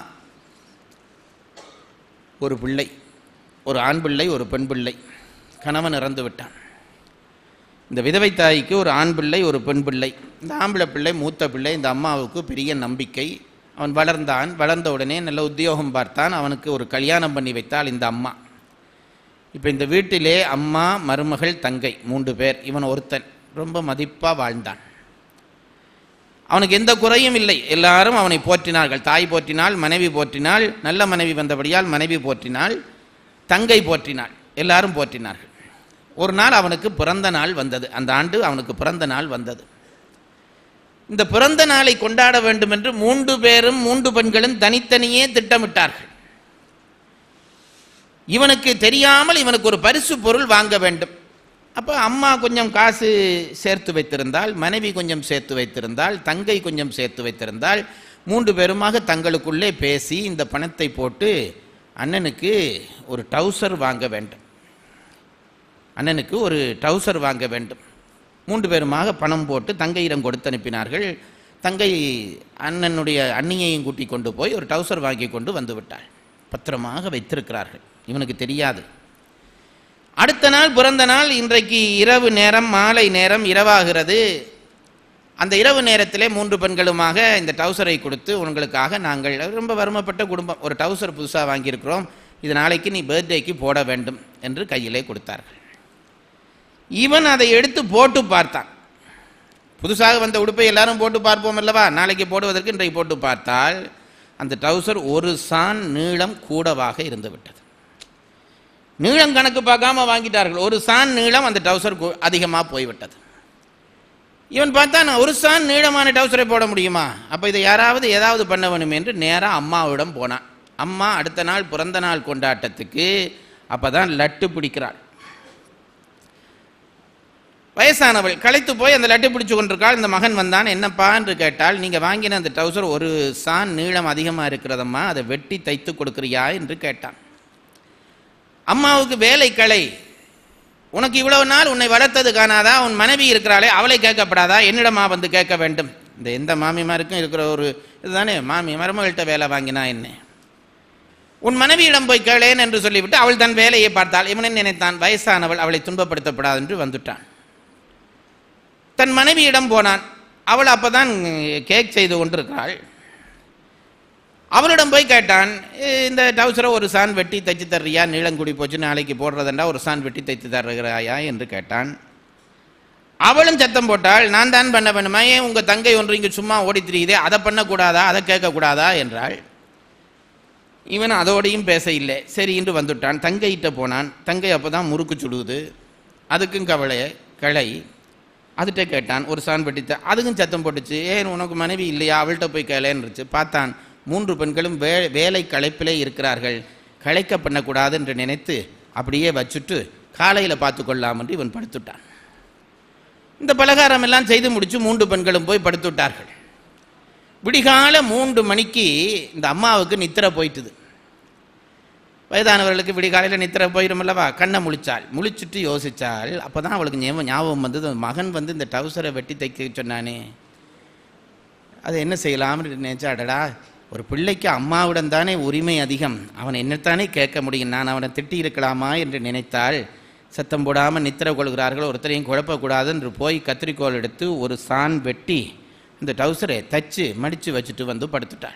ஒரு பிள்ளை ஒரு ஆண் பிள்ளை ஒரு பெண் பிள்ளை கணவன் இறந்து விட்டான் இந்த விதவை தாய்க்கு ஒரு ஆண் பிள்ளை ஒரு பெண் பிள்ளை இந்த ஆம்பளை பிள்ளை மூத்த பிள்ளை இந்த அம்மாவுக்கு பெரிய நம்பிக்கை அவன் வளர்ந்தான் வளர்ந்த உடனே நல்ல உத்தியோகம் பார்த்தான் அவனுக்கு ஒரு கல்யாணம் பண்ணி வைத்தாள் இந்த அம்மா இப்போ இந்த வீட்டிலே அம்மா மருமகள் தங்கை மூன்று பேர் இவன் ஒருத்தன் ரொம்ப மதிப்பாக வாழ்ந்தான் அவனுக்கு எந்த குறையும் இல்லை எல்லாரும் அவனை போற்றினார்கள் தாய் போற்றினாள் மனைவி போற்றினாள் நல்ல மனைவி வந்தபடியால் மனைவி போற்றினாள் தங்கை போற்றினாள் எல்லாரும் போற்றினார்கள் ஒரு நாள் அவனுக்கு பிறந்த நாள் வந்தது அந்த ஆண்டு அவனுக்கு பிறந்த நாள் வந்தது இந்த பிறந்த நாளை கொண்டாட வேண்டும் என்று மூன்று பேரும் மூன்று பெண்களும் தனித்தனியே திட்டமிட்டார்கள் இவனுக்கு தெரியாமல் இவனுக்கு ஒரு பரிசு பொருள் வாங்க வேண்டும் அப்போ அம்மா கொஞ்சம் காசு சேர்த்து வைத்திருந்தால் மனைவி கொஞ்சம் சேர்த்து வைத்திருந்தால் தங்கை கொஞ்சம் சேர்த்து வைத்திருந்தால் மூன்று பேருமாக தங்களுக்குள்ளே பேசி இந்த பணத்தை போட்டு அண்ணனுக்கு ஒரு டவுசர் வாங்க வேண்டும் அண்ணனுக்கு ஒரு டவுசர் வாங்க வேண்டும் மூன்று பேருமாக பணம் போட்டு தங்கையிடம் கொடுத்து அனுப்பினார்கள் தங்கை அண்ணனுடைய அண்ணியையும் கூட்டி கொண்டு போய் ஒரு டவுசர் வாங்கி கொண்டு வந்து விட்டாள் பத்திரமாக வைத்திருக்கிறார்கள் இவனுக்கு தெரியாது அடுத்த நாள் பிறந்த நாள் இன்றைக்கு இரவு நேரம் மாலை நேரம் இரவாகிறது அந்த இரவு நேரத்திலே மூன்று பெண்களுமாக இந்த டவுசரை கொடுத்து உங்களுக்காக நாங்கள் ரொம்ப வறுமைப்பட்ட குடும்பம் ஒரு டவுசர் புதுசாக வாங்கியிருக்கிறோம் இது நாளைக்கு நீ பர்த்டேக்கு போட வேண்டும் என்று கையிலே கொடுத்தார்கள் இவன் அதை எடுத்து போட்டு பார்த்தான் புதுசாக வந்த உடுப்பை எல்லாரும் போட்டு பார்ப்போம் அல்லவா நாளைக்கு போடுவதற்கு இன்றைக்கு போட்டு பார்த்தால் அந்த டவுசர் ஒரு சான் நீளம் கூடவாக இருந்து விட்டது நீளம் கணக்கு பார்க்காம வாங்கிட்டார்கள் ஒரு சான் நீளம் அந்த டவுசர் அதிகமாக போய்விட்டது இவன் பார்த்தா நான் ஒரு சான் நீளமான டவுசரை போட முடியுமா அப்போ இதை யாராவது ஏதாவது பண்ண வேணும் என்று நேராக அம்மாவிடம் போனான் அம்மா அடுத்த நாள் பிறந்த நாள் கொண்டாட்டத்துக்கு அப்போ தான் லட்டு பிடிக்கிறாள் வயசானவள் களைத்து போய் அந்த லட்டு பிடிச்சு கொண்டிருக்காள் இந்த மகன் வந்தான் என்னப்பா என்று கேட்டால் நீங்கள் வாங்கின அந்த டவுசர் ஒரு சான் நீளம் அதிகமாக இருக்கிறதம்மா அதை வெட்டி தைத்து கொடுக்குறியா என்று கேட்டான் அம்மாவுக்கு வேலை களை உனக்கு இவ்வளவு நாள் உன்னை வளர்த்தது காணாதா உன் மனைவி இருக்கிறாளே அவளை கேட்கப்படாதா என்னிடமா வந்து கேட்க வேண்டும் இந்த எந்த மாமிமாருக்கும் இருக்கிற ஒரு இதுதானே மாமி மருமகள்கிட்ட வேலை வாங்கினா என்ன உன் மனைவியிடம் போய் கேளேன் என்று சொல்லிவிட்டு அவள் தன் வேலையை பார்த்தாள் இவனை நினைத்தான் வயசானவள் அவளை துன்பப்படுத்தப்படாது என்று வந்துட்டான் தன் மனைவியிடம் போனான் அவள் அப்பதான் கேக் செய்து கொண்டிருக்கிறாள் அவளிடம் போய் கேட்டான் இந்த டவுசரை ஒரு சான் வெட்டி தைச்சு தர்றியா நீளங்குடி போச்சு நாளைக்கு போடுறதண்டா ஒரு சான் வெட்டி தைத்து தருகிறாயா என்று கேட்டான் அவளும் சத்தம் போட்டாள் நான் தான் பண்ண வேணுமா ஏன் உங்கள் தங்கை ஒன்று இங்கே சும்மா ஓடி திரியுதே அதை பண்ணக்கூடாதா அதை கேட்கக்கூடாதா என்றாள் இவன் அதோடையும் பேச இல்லை சரி என்று வந்துட்டான் தங்கையிட்ட போனான் தங்கை அப்போ தான் முறுக்கு சுடுது அதுக்கும் கவலை கிளை அதுகிட்ட கேட்டான் ஒரு சான் வெட்டித்த அதுக்கும் சத்தம் போட்டுச்சு ஏன் உனக்கு மனைவி இல்லையா அவள்கிட்ட போய் கேளேன்னுச்சு பார்த்தான் மூன்று பெண்களும் வே வேலை களைப்பிலே இருக்கிறார்கள் களைக்க பண்ணக்கூடாது என்று நினைத்து அப்படியே வச்சுட்டு காலையில் பார்த்து கொள்ளலாம் என்று இவன் படுத்துட்டான் இந்த பலகாரம் எல்லாம் செய்து முடித்து மூன்று பெண்களும் போய் படுத்துட்டார்கள் விடிகால மூன்று மணிக்கு இந்த அம்மாவுக்கு நித்திரை போயிட்டுது வயதானவர்களுக்கு விடிகாலையில் நித்திரை போயிடும் அல்லவா கண்ணை முழிச்சாள் முழிச்சுட்டு யோசிச்சாள் அப்போ தான் அவளுக்கு ஞாபகம் ஞாபகம் வந்தது மகன் வந்து இந்த டவுசரை வெட்டி தைக்க சொன்னானே அதை என்ன செய்யலாம்னு நினைச்சா அடடா ஒரு பிள்ளைக்கு அம்மாவிடம் தானே உரிமை அதிகம் அவன் என்னத்தானே கேட்க முடியும் நான் அவனை திட்டி இருக்கலாமா என்று நினைத்தால் சத்தம் போடாமல் நித்திர கொள்கிறார்கள் ஒருத்தரையும் குழப்பக்கூடாது என்று போய் கத்திரிக்கோள் எடுத்து ஒரு சான் வெட்டி இந்த டவுசரை தச்சு மடித்து வச்சுட்டு வந்து படுத்துட்டாள்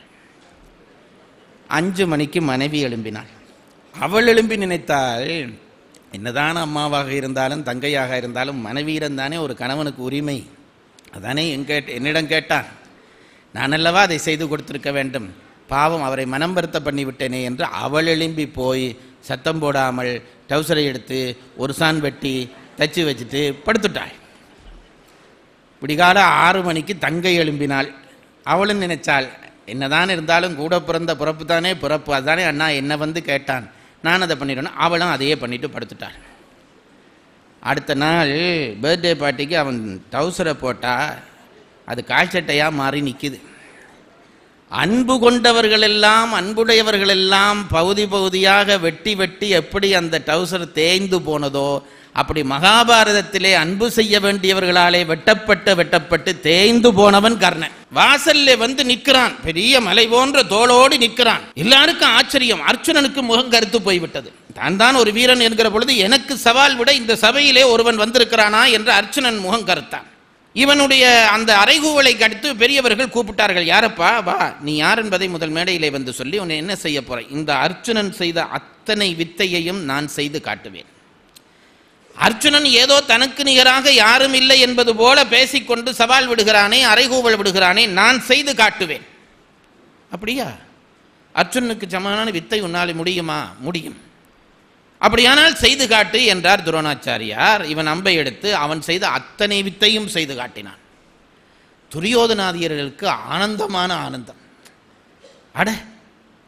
அஞ்சு மணிக்கு மனைவி எழும்பினாள் அவள் எழும்பி நினைத்தாள் என்னதான் அம்மாவாக இருந்தாலும் தங்கையாக இருந்தாலும் மனைவியிடம் தானே ஒரு கணவனுக்கு உரிமை அதானே என் கேட் என்னிடம் கேட்டான் நான் அல்லவா அதை செய்து கொடுத்திருக்க வேண்டும் பாவம் அவரை மனம் வருத்த பண்ணிவிட்டேனே என்று அவள் எழும்பி போய் சத்தம் போடாமல் டவுசரை எடுத்து ஒரு சான் வெட்டி தச்சு வச்சுட்டு படுத்துட்டாள் விடிகால ஆறு மணிக்கு தங்கை எழும்பினாள் அவளும் நினைச்சாள் என்னதான் இருந்தாலும் கூட பிறந்த பிறப்பு தானே பிறப்பு அதுதானே அண்ணா என்னை வந்து கேட்டான் நான் அதை பண்ணிடுவேன் அவளும் அதையே பண்ணிட்டு படுத்துட்டாள் அடுத்த நாள் பர்த்டே பார்ட்டிக்கு அவன் டவுசரை போட்டால் அது காய்ச்சட்டையாக மாறி நிற்கிது அன்பு கொண்டவர்கள் எல்லாம் அன்புடையவர்கள் எல்லாம் பகுதி பகுதியாக வெட்டி வெட்டி எப்படி அந்த டவுசர் தேய்ந்து போனதோ அப்படி மகாபாரதத்திலே அன்பு செய்ய வேண்டியவர்களாலே வெட்டப்பட்டு வெட்டப்பட்டு தேய்ந்து போனவன் கர்ணன் வாசல்ல வந்து நிற்கிறான் பெரிய மலை போன்ற தோளோடு நிற்கிறான் எல்லாருக்கும் ஆச்சரியம் அர்ச்சுனனுக்கு முகம் கருத்து போய்விட்டது தான் தான் ஒரு வீரன் என்கிற பொழுது எனக்கு சவால் விட இந்த சபையிலே ஒருவன் வந்திருக்கிறானா என்று அர்ச்சுனன் முகம் கருத்தான் இவனுடைய அந்த அறைகூவலை கடித்து பெரியவர்கள் கூப்பிட்டார்கள் யாரப்பா வா நீ யார் என்பதை முதல் மேடையிலே வந்து சொல்லி உன்னை என்ன செய்ய போற இந்த அர்ச்சுனன் செய்த அத்தனை வித்தையையும் நான் செய்து காட்டுவேன் அர்ச்சுனன் ஏதோ தனக்கு நிகராக யாரும் இல்லை என்பது போல பேசிக்கொண்டு சவால் விடுகிறானே அறைகூவல் விடுகிறானே நான் செய்து காட்டுவேன் அப்படியா அர்ச்சுனனுக்கு சமமான வித்தை உன்னாலே முடியுமா முடியும் அப்படியானால் செய்து காட்டு என்றார் துரோணாச்சாரியார் இவன் அம்பை எடுத்து அவன் செய்த அத்தனை வித்தையும் செய்து காட்டினான் துரியோதனாதியர்களுக்கு ஆனந்தமான ஆனந்தம் அட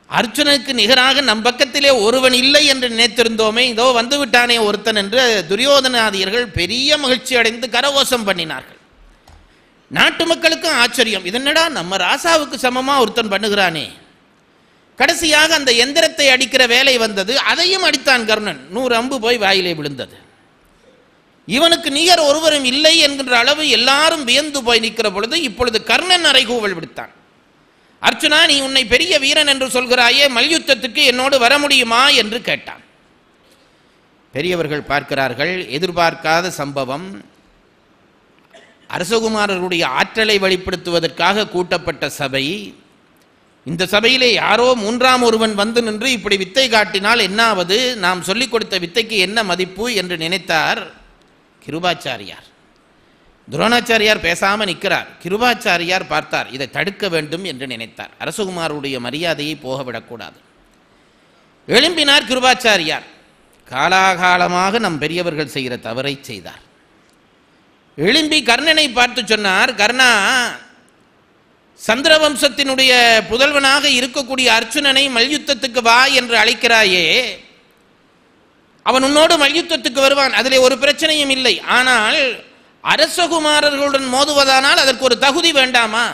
அர்ஜுனனுக்கு நிகராக நம் பக்கத்திலே ஒருவன் இல்லை என்று நினைத்திருந்தோமே இதோ வந்து விட்டானே ஒருத்தன் என்று துரியோதனாதியர்கள் பெரிய மகிழ்ச்சி அடைந்து கரகோஷம் பண்ணினார்கள் நாட்டு மக்களுக்கும் ஆச்சரியம் இதென்னடா நம்ம ராசாவுக்கு சமமா ஒருத்தன் பண்ணுகிறானே கடைசியாக அந்த எந்திரத்தை அடிக்கிற வேலை வந்தது அதையும் அடித்தான் கர்ணன் நூறு அம்பு போய் வாயிலே விழுந்தது இவனுக்கு நிகர் ஒருவரும் இல்லை என்கின்ற அளவு எல்லாரும் வியந்து போய் நிற்கிற பொழுது இப்பொழுது கர்ணன் அறைகூவல் விடுத்தான் அர்ச்சுனா நீ உன்னை பெரிய வீரன் என்று சொல்கிறாயே மல்யுத்தத்துக்கு என்னோடு வர முடியுமா என்று கேட்டான் பெரியவர்கள் பார்க்கிறார்கள் எதிர்பார்க்காத சம்பவம் அரசகுமாரருடைய ஆற்றலை வெளிப்படுத்துவதற்காக கூட்டப்பட்ட சபை இந்த சபையிலே யாரோ மூன்றாம் ஒருவன் வந்து நின்று இப்படி வித்தை காட்டினால் என்னாவது நாம் சொல்லிக் கொடுத்த வித்தைக்கு என்ன மதிப்பு என்று நினைத்தார் கிருபாச்சாரியார் துரோணாச்சாரியார் பேசாம நிற்கிறார் கிருபாச்சாரியார் பார்த்தார் இதை தடுக்க வேண்டும் என்று நினைத்தார் அரசகுமாருடைய மரியாதையை போக விடக்கூடாது எழும்பினார் கிருபாச்சாரியார் காலாகாலமாக நம் பெரியவர்கள் செய்கிற தவறை செய்தார் எழும்பி கர்ணனை பார்த்து சொன்னார் கர்ணா சந்திரவம்சத்தினுடைய புதல்வனாக இருக்கக்கூடிய அர்ச்சுனனை மல்யுத்தத்துக்கு வா என்று அழைக்கிறாயே அவன் உன்னோடு மல்யுத்தத்துக்கு வருவான் அதிலே ஒரு பிரச்சனையும் இல்லை ஆனால் அரசகுமாரர்களுடன் மோதுவதானால் அதற்கு ஒரு தகுதி வேண்டாமா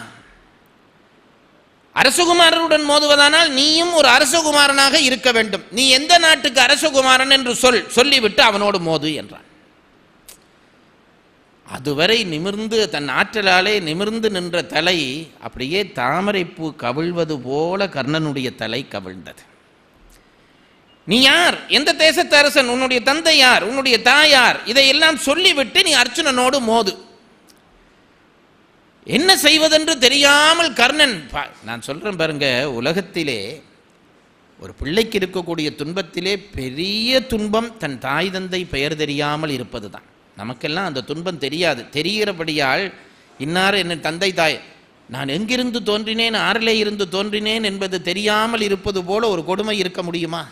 அரசகுமாரருடன் மோதுவதானால் நீயும் ஒரு அரசகுமாரனாக இருக்க வேண்டும் நீ எந்த நாட்டுக்கு அரசகுமாரன் என்று சொல் சொல்லிவிட்டு அவனோடு மோது என்றான் அதுவரை நிமிர்ந்து தன் ஆற்றலாலே நிமிர்ந்து நின்ற தலை அப்படியே தாமரைப்பூ கவிழ்வது போல கர்ணனுடைய தலை கவிழ்ந்தது நீ யார் எந்த தேசத்து அரசன் உன்னுடைய தந்தை யார் உன்னுடைய தாயார் இதையெல்லாம் சொல்லிவிட்டு நீ அர்ச்சுனனோடு மோது என்ன செய்வதென்று தெரியாமல் கர்ணன் பா- நான் சொல்றேன் பாருங்க உலகத்திலே ஒரு பிள்ளைக்கு இருக்கக்கூடிய துன்பத்திலே பெரிய துன்பம் தன் தாய் தந்தை பெயர் தெரியாமல் இருப்பதுதான் நமக்கெல்லாம் அந்த துன்பம் தெரியாது தெரிகிறபடியால் இன்னார் என் தந்தை தாய் நான் எங்கிருந்து தோன்றினேன் ஆறிலே இருந்து தோன்றினேன் என்பது தெரியாமல் இருப்பது போல ஒரு கொடுமை இருக்க முடியுமா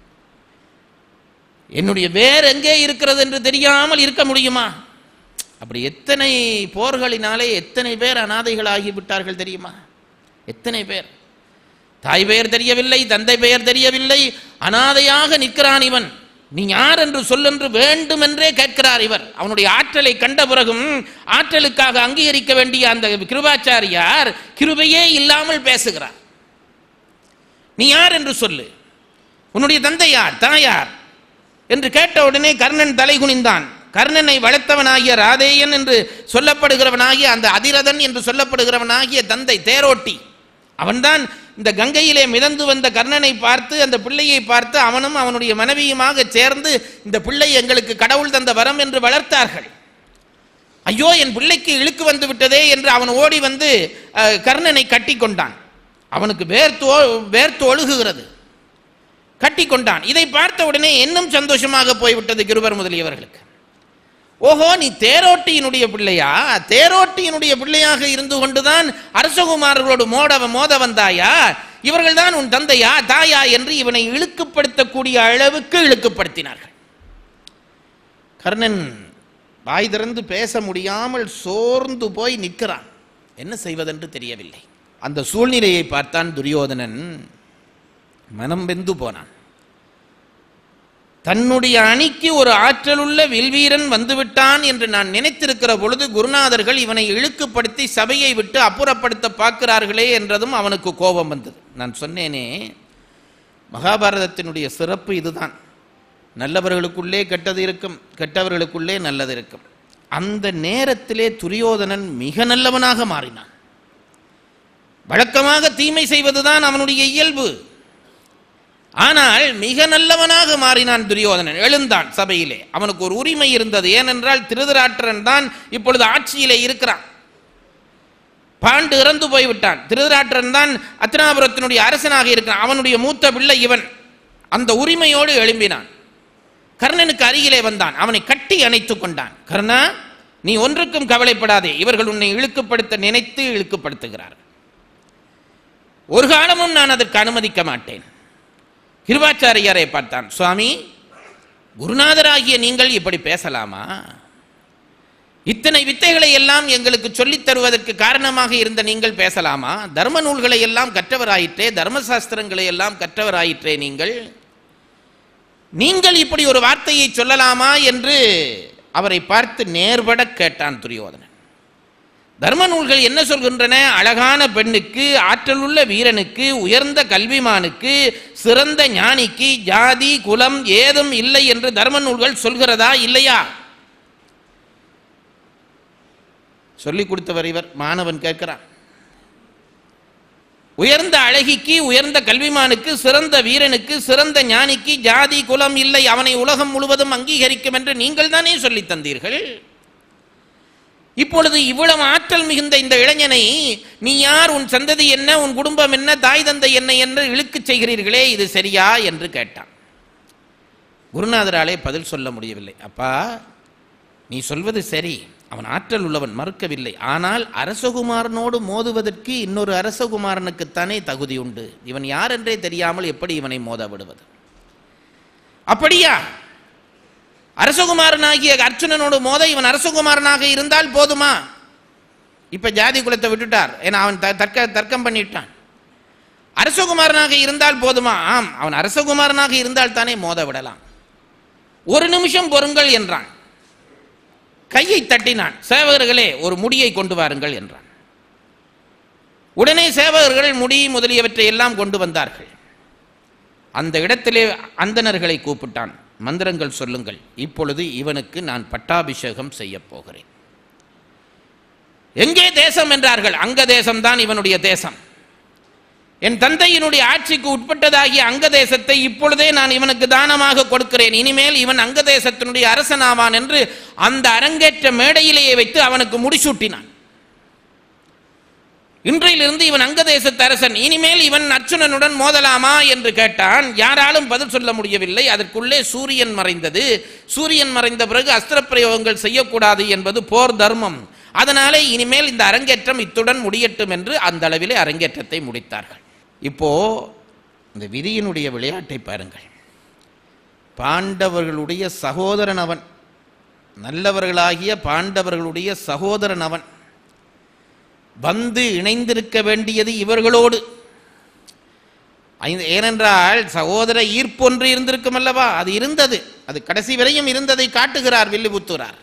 என்னுடைய வேர் எங்கே இருக்கிறது என்று தெரியாமல் இருக்க முடியுமா அப்படி எத்தனை போர்களினாலே எத்தனை பேர் அனாதைகளாகி விட்டார்கள் தெரியுமா எத்தனை பேர் தாய் பெயர் தெரியவில்லை தந்தை பெயர் தெரியவில்லை அனாதையாக நிற்கிறான் இவன் நீ யார் என்று சொல்லென்று வேண்டுமென்றே கேட்கிறார் இவர் அவனுடைய ஆற்றலை கண்ட பிறகும் ஆற்றலுக்காக அங்கீகரிக்க வேண்டிய அந்த கிருபாச்சாரியார் கிருபையே இல்லாமல் பேசுகிறார் நீ யார் என்று சொல்லு உன்னுடைய தந்தை யார் தாயார் என்று கேட்ட உடனே கர்ணன் தலை குனிந்தான் கர்ணனை வளர்த்தவனாகிய ராதேயன் என்று சொல்லப்படுகிறவனாகிய அந்த அதிரதன் என்று சொல்லப்படுகிறவனாகிய தந்தை தேரோட்டி அவன்தான் இந்த கங்கையிலே மிதந்து வந்த கர்ணனை பார்த்து அந்த பிள்ளையை பார்த்து அவனும் அவனுடைய மனைவியுமாக சேர்ந்து இந்த பிள்ளை எங்களுக்கு கடவுள் தந்த வரம் என்று வளர்த்தார்கள் ஐயோ என் பிள்ளைக்கு இழுக்கு வந்து விட்டதே என்று அவன் ஓடி வந்து அஹ், கர்ணனை கட்டி கொண்டான் அவனுக்கு வேர்த்து ஒ- வேர்த்து ஒழுகுகிறது கட்டி கொண்டான் இதை பார்த்த உடனே இன்னும் சந்தோஷமாக போய்விட்டது கிருபர் முதலியவர்களுக்கு ஓஹோ நீ தேரோட்டியினுடைய பிள்ளையா தேரோட்டியினுடைய பிள்ளையாக இருந்து கொண்டுதான் அரசகுமாரர்களோடு மோட மோத வந்தாயா இவர்கள்தான் உன் தந்தையா தாயா என்று இவனை இழுக்குப்படுத்தக்கூடிய அளவுக்கு இழுக்குப்படுத்தினார்கள் கர்ணன் வாய் திறந்து பேச முடியாமல் சோர்ந்து போய் நிற்கிறான் என்ன செய்வதென்று தெரியவில்லை அந்த சூழ்நிலையை பார்த்தான் துரியோதனன் மனம் வெந்து போனான் தன்னுடைய அணிக்கு ஒரு ஆற்றலுள்ள வில்வீரன் வந்துவிட்டான் என்று நான் நினைத்திருக்கிற பொழுது குருநாதர்கள் இவனை இழுக்குப்படுத்தி சபையை விட்டு அப்புறப்படுத்த பார்க்கிறார்களே என்றதும் அவனுக்கு கோபம் வந்தது நான் சொன்னேனே மகாபாரதத்தினுடைய சிறப்பு இதுதான் நல்லவர்களுக்குள்ளே கெட்டது இருக்கும் கெட்டவர்களுக்குள்ளே நல்லது இருக்கும் அந்த நேரத்திலே துரியோதனன் மிக நல்லவனாக மாறினான் வழக்கமாக தீமை செய்வதுதான் அவனுடைய இயல்பு ஆனால் மிக நல்லவனாக மாறினான் துரியோதனன் எழுந்தான் சபையிலே அவனுக்கு ஒரு உரிமை இருந்தது ஏனென்றால் திருதராட்டிரன் தான் இப்பொழுது ஆட்சியிலே இருக்கிறான் பாண்டு இறந்து போய்விட்டான் திருதராட்டிரன் தான் அத்தனாபுரத்தினுடைய அரசனாக இருக்கிறான் அவனுடைய மூத்த பிள்ளை இவன் அந்த உரிமையோடு எழும்பினான் கர்ணனுக்கு அருகிலே வந்தான் அவனை கட்டி அணைத்துக் கொண்டான் கர்ணா நீ ஒன்றுக்கும் கவலைப்படாதே இவர்கள் உன்னை இழுக்குப்படுத்த நினைத்து இழுக்குப்படுத்துகிறார் ஒரு காலமும் நான் அதற்கு அனுமதிக்க மாட்டேன் கிருபாச்சாரியாரை பார்த்தான் சுவாமி குருநாதராகிய நீங்கள் இப்படி பேசலாமா இத்தனை வித்தைகளை எல்லாம் எங்களுக்கு சொல்லித் தருவதற்கு காரணமாக இருந்த நீங்கள் பேசலாமா தர்ம நூல்களை எல்லாம் கற்றவராயிற்றே தர்மசாஸ்திரங்களை எல்லாம் கற்றவராயிற்றே நீங்கள் நீங்கள் இப்படி ஒரு வார்த்தையை சொல்லலாமா என்று அவரை பார்த்து நேர்பட கேட்டான் துரியோதனன் தர்ம நூல்கள் என்ன சொல்கின்றன அழகான பெண்ணுக்கு ஆற்றலுள்ள வீரனுக்கு உயர்ந்த கல்விமானுக்கு சிறந்த ஞானிக்கு ஜாதி குலம் ஏதும் இல்லை என்று தர்ம நூல்கள் சொல்கிறதா இல்லையா சொல்லிக் கொடுத்தவர் இவர் மாணவன் கேட்கிறான் உயர்ந்த அழகிக்கு உயர்ந்த கல்விமானுக்கு சிறந்த வீரனுக்கு சிறந்த ஞானிக்கு ஜாதி குலம் இல்லை அவனை உலகம் முழுவதும் அங்கீகரிக்கும் என்று நீங்கள் தானே சொல்லித் தந்தீர்கள் இப்பொழுது இவ்வளவு ஆற்றல் மிகுந்த இந்த இளைஞனை நீ யார் உன் சந்ததி என்ன உன் குடும்பம் என்ன தாய் தந்தை என்ன என்று இழுக்குச் செய்கிறீர்களே இது சரியா என்று கேட்டான் குருநாதராலே பதில் சொல்ல முடியவில்லை அப்பா நீ சொல்வது சரி அவன் ஆற்றல் உள்ளவன் மறுக்கவில்லை ஆனால் அரசகுமாரனோடு மோதுவதற்கு இன்னொரு அரசகுமாரனுக்குத்தானே தகுதி உண்டு இவன் யார் என்றே தெரியாமல் எப்படி இவனை மோத விடுவது அப்படியா அரசகுமாரனாகிய அர்ச்சுனனோடு மோத இவன் அரசகுமாரனாக இருந்தால் போதுமா இப்ப ஜாதி குலத்தை விட்டுட்டார் ஏன்னா அவன் த- தர்க்க தர்க்கம் பண்ணிட்டான் அரசகுமாரனாக இருந்தால் போதுமா ஆம் அவன் அரசகுமாரனாக இருந்தால் தானே மோத விடலாம் ஒரு நிமிஷம் பொறுங்கள் என்றான் கையை தட்டினான் சேவகர்களே ஒரு முடியை கொண்டு வாருங்கள் என்றான் உடனே சேவகர்கள் முடி முதலியவற்றை எல்லாம் கொண்டு வந்தார்கள் அந்த இடத்திலே அந்தணர்களை கூப்பிட்டான் மந்திரங்கள் சொல்லுங்கள் இப்பொழுது இவனுக்கு நான் பட்டாபிஷேகம் செய்யப் போகிறேன் எங்கே தேசம் என்றார்கள் அங்க தேசம்தான் இவனுடைய தேசம் என் தந்தையினுடைய ஆட்சிக்கு உட்பட்டதாகிய அங்க தேசத்தை இப்பொழுதே நான் இவனுக்கு தானமாக கொடுக்கிறேன் இனிமேல் இவன் அங்க தேசத்தினுடைய அரசனாவான் என்று அந்த அரங்கேற்ற மேடையிலேயே வைத்து அவனுக்கு முடிசூட்டினான் இன்றையிலிருந்து இவன் அங்க தேசத்து அரசன் இனிமேல் இவன் அர்ச்சுனனுடன் மோதலாமா என்று கேட்டான் யாராலும் பதில் சொல்ல முடியவில்லை அதற்குள்ளே சூரியன் மறைந்தது சூரியன் மறைந்த பிறகு அஸ்திர பிரயோகங்கள் செய்யக்கூடாது என்பது போர் தர்மம் அதனாலே இனிமேல் இந்த அரங்கேற்றம் இத்துடன் முடியட்டும் என்று அந்த அளவிலே அரங்கேற்றத்தை முடித்தார்கள் இப்போ இந்த விதியினுடைய விளையாட்டை பாருங்கள் பாண்டவர்களுடைய சகோதரன் அவன் நல்லவர்களாகிய பாண்டவர்களுடைய சகோதரன் அவன் வந்து இணைந்திருக்க வேண்டியது இவர்களோடு ஐந்து- ஏனென்றால் சகோதர ஈர்ப்பொன்று இருந்திருக்கும் அல்லவா அது இருந்தது அது கடைசி வரையும் இருந்ததை காட்டுகிறார் வில்லிபுத்தூரார்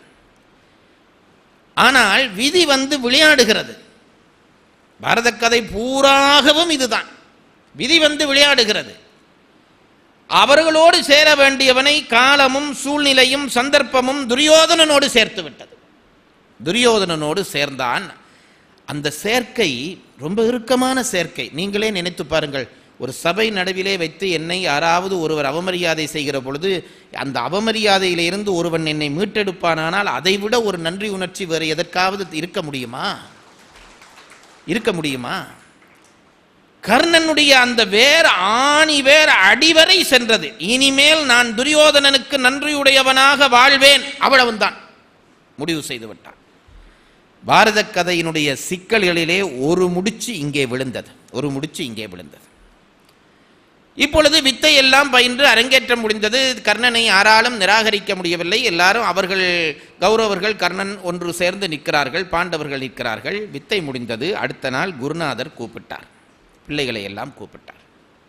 ஆனால் விதி வந்து விளையாடுகிறது பாரத கதை பூராகவும் இதுதான் விதி வந்து விளையாடுகிறது அவர்களோடு சேர வேண்டியவனை காலமும் சூழ்நிலையும் சந்தர்ப்பமும் துரியோதனனோடு சேர்த்து விட்டது துரியோதனனோடு சேர்ந்தான் அந்த சேர்க்கை ரொம்ப இறுக்கமான சேர்க்கை நீங்களே நினைத்து பாருங்கள் ஒரு சபை நடுவிலே வைத்து என்னை யாராவது ஒருவர் அவமரியாதை செய்கிற பொழுது அந்த அவமரியாதையிலிருந்து ஒருவன் என்னை மீட்டெடுப்பானானால் அதைவிட ஒரு நன்றி உணர்ச்சி வேறு எதற்காவது இருக்க முடியுமா இருக்க முடியுமா கர்ணனுடைய அந்த வேர் ஆணி வேர் அடிவரை சென்றது இனிமேல் நான் துரியோதனனுக்கு நன்றியுடையவனாக வாழ்வேன் அவ்வளவுதான் முடிவு செய்து விட்டான் பாரத கதையினுடைய சிக்கல்களிலே ஒரு முடிச்சு இங்கே விழுந்தது ஒரு முடிச்சு இங்கே விழுந்தது இப்பொழுது வித்தை எல்லாம் பயின்று அரங்கேற்றம் முடிந்தது கர்ணனை யாராலும் நிராகரிக்க முடியவில்லை எல்லாரும் அவர்கள் கௌரவர்கள் கர்ணன் ஒன்று சேர்ந்து நிற்கிறார்கள் பாண்டவர்கள் நிற்கிறார்கள் வித்தை முடிந்தது அடுத்த நாள் குருநாதர் கூப்பிட்டார் பிள்ளைகளை எல்லாம் கூப்பிட்டார்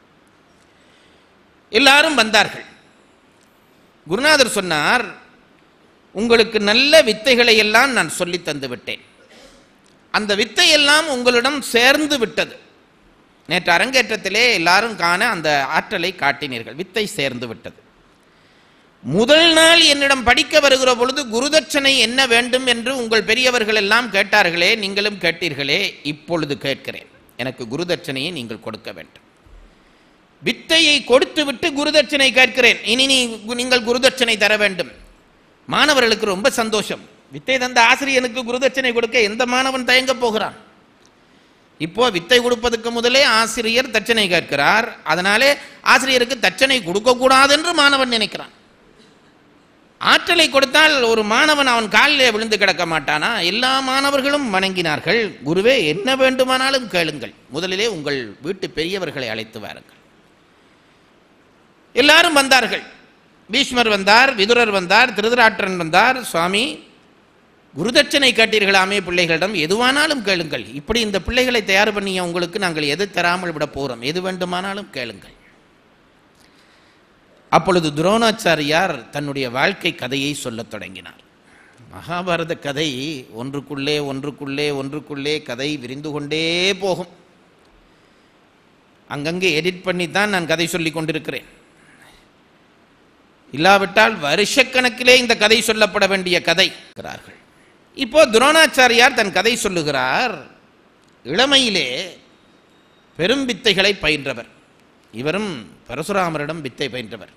எல்லாரும் வந்தார்கள் குருநாதர் சொன்னார் உங்களுக்கு நல்ல வித்தைகளை எல்லாம் நான் சொல்லித் தந்து விட்டேன் அந்த வித்தை எல்லாம் உங்களிடம் சேர்ந்து விட்டது நேற்று அரங்கேற்றத்திலே எல்லாரும் காண அந்த ஆற்றலை காட்டினீர்கள் வித்தை சேர்ந்து விட்டது முதல் நாள் என்னிடம் படிக்க வருகிற பொழுது குருதட்சணை என்ன வேண்டும் என்று உங்கள் பெரியவர்கள் எல்லாம் கேட்டார்களே நீங்களும் கேட்டீர்களே இப்பொழுது கேட்கிறேன் எனக்கு குருதட்சணையை நீங்கள் கொடுக்க வேண்டும் வித்தையை கொடுத்து விட்டு குருதட்சணை கேட்கிறேன் இனி நீ நீங்கள் குருதட்சணை தர வேண்டும் மாணவர்களுக்கு ரொம்ப சந்தோஷம் வித்தை தந்த ஆசிரியனுக்கு குருதட்சணை கொடுக்க எந்த மாணவன் தயங்க போகிறான் இப்போ வித்தை கொடுப்பதற்கு முதலே ஆசிரியர் தட்சணை கேட்கிறார் அதனாலே ஆசிரியருக்கு தட்சணை கொடுக்கக்கூடாது என்று மாணவன் நினைக்கிறான் ஆற்றலை கொடுத்தால் ஒரு மாணவன் அவன் காலிலே விழுந்து கிடக்க மாட்டானா எல்லா மாணவர்களும் வணங்கினார்கள் குருவே என்ன வேண்டுமானாலும் கேளுங்கள் முதலிலே உங்கள் வீட்டு பெரியவர்களை அழைத்து வாருங்கள் எல்லாரும் வந்தார்கள் பீஷ்மர் வந்தார் விதுரர் வந்தார் திருதராற்றன் வந்தார் சுவாமி குருதட்சணை கேட்டீர்களாமே பிள்ளைகளிடம் எதுவானாலும் கேளுங்கள் இப்படி இந்த பிள்ளைகளை தயார் பண்ணிய உங்களுக்கு நாங்கள் எது தராமல் விட போகிறோம் எது வேண்டுமானாலும் கேளுங்கள் அப்பொழுது துரோணாச்சாரியார் தன்னுடைய வாழ்க்கை கதையை சொல்லத் தொடங்கினார் மகாபாரத கதை ஒன்றுக்குள்ளே ஒன்றுக்குள்ளே ஒன்றுக்குள்ளே கதை விரிந்து கொண்டே போகும் அங்கங்கே எடிட் பண்ணி தான் நான் கதை சொல்லி கொண்டிருக்கிறேன் இல்லாவிட்டால் வருஷக்கணக்கிலே இந்த கதை சொல்லப்பட வேண்டிய கதை இருக்கிறார்கள் இப்போ துரோணாச்சாரியார் தன் கதை சொல்லுகிறார் இளமையிலே பெரும் வித்தைகளை பயின்றவர் இவரும் பரசுராமரிடம் வித்தை பயின்றவர்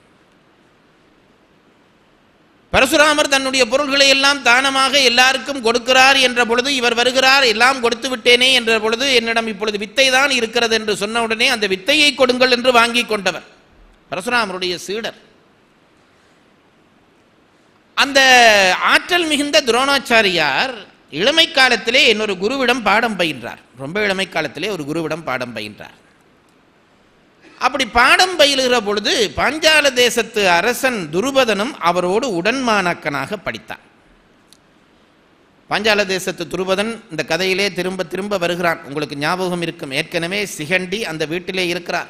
பரசுராமர் தன்னுடைய பொருள்களை எல்லாம் தானமாக எல்லாருக்கும் கொடுக்கிறார் என்ற பொழுது இவர் வருகிறார் எல்லாம் கொடுத்து விட்டேனே என்ற பொழுது என்னிடம் இப்பொழுது வித்தை தான் இருக்கிறது என்று சொன்ன உடனே அந்த வித்தையை கொடுங்கள் என்று வாங்கி கொண்டவர் பரசுராமருடைய சீடர் அந்த ஆற்றல் மிகுந்த துரோணாச்சாரியார் இளமை காலத்திலே இன்னொரு குருவிடம் பாடம் பயின்றார் ரொம்ப இளமை காலத்திலே ஒரு குருவிடம் பாடம் பயின்றார் அப்படி பாடம் பயிலுகிற பொழுது பாஞ்சால தேசத்து அரசன் துருபதனும் அவரோடு உடன்மாணாக்கனாக படித்தான் பாஞ்சால தேசத்து துருபதன் இந்த கதையிலே திரும்ப திரும்ப வருகிறான் உங்களுக்கு ஞாபகம் இருக்கும் ஏற்கனவே சிகண்டி அந்த வீட்டிலே இருக்கிறார்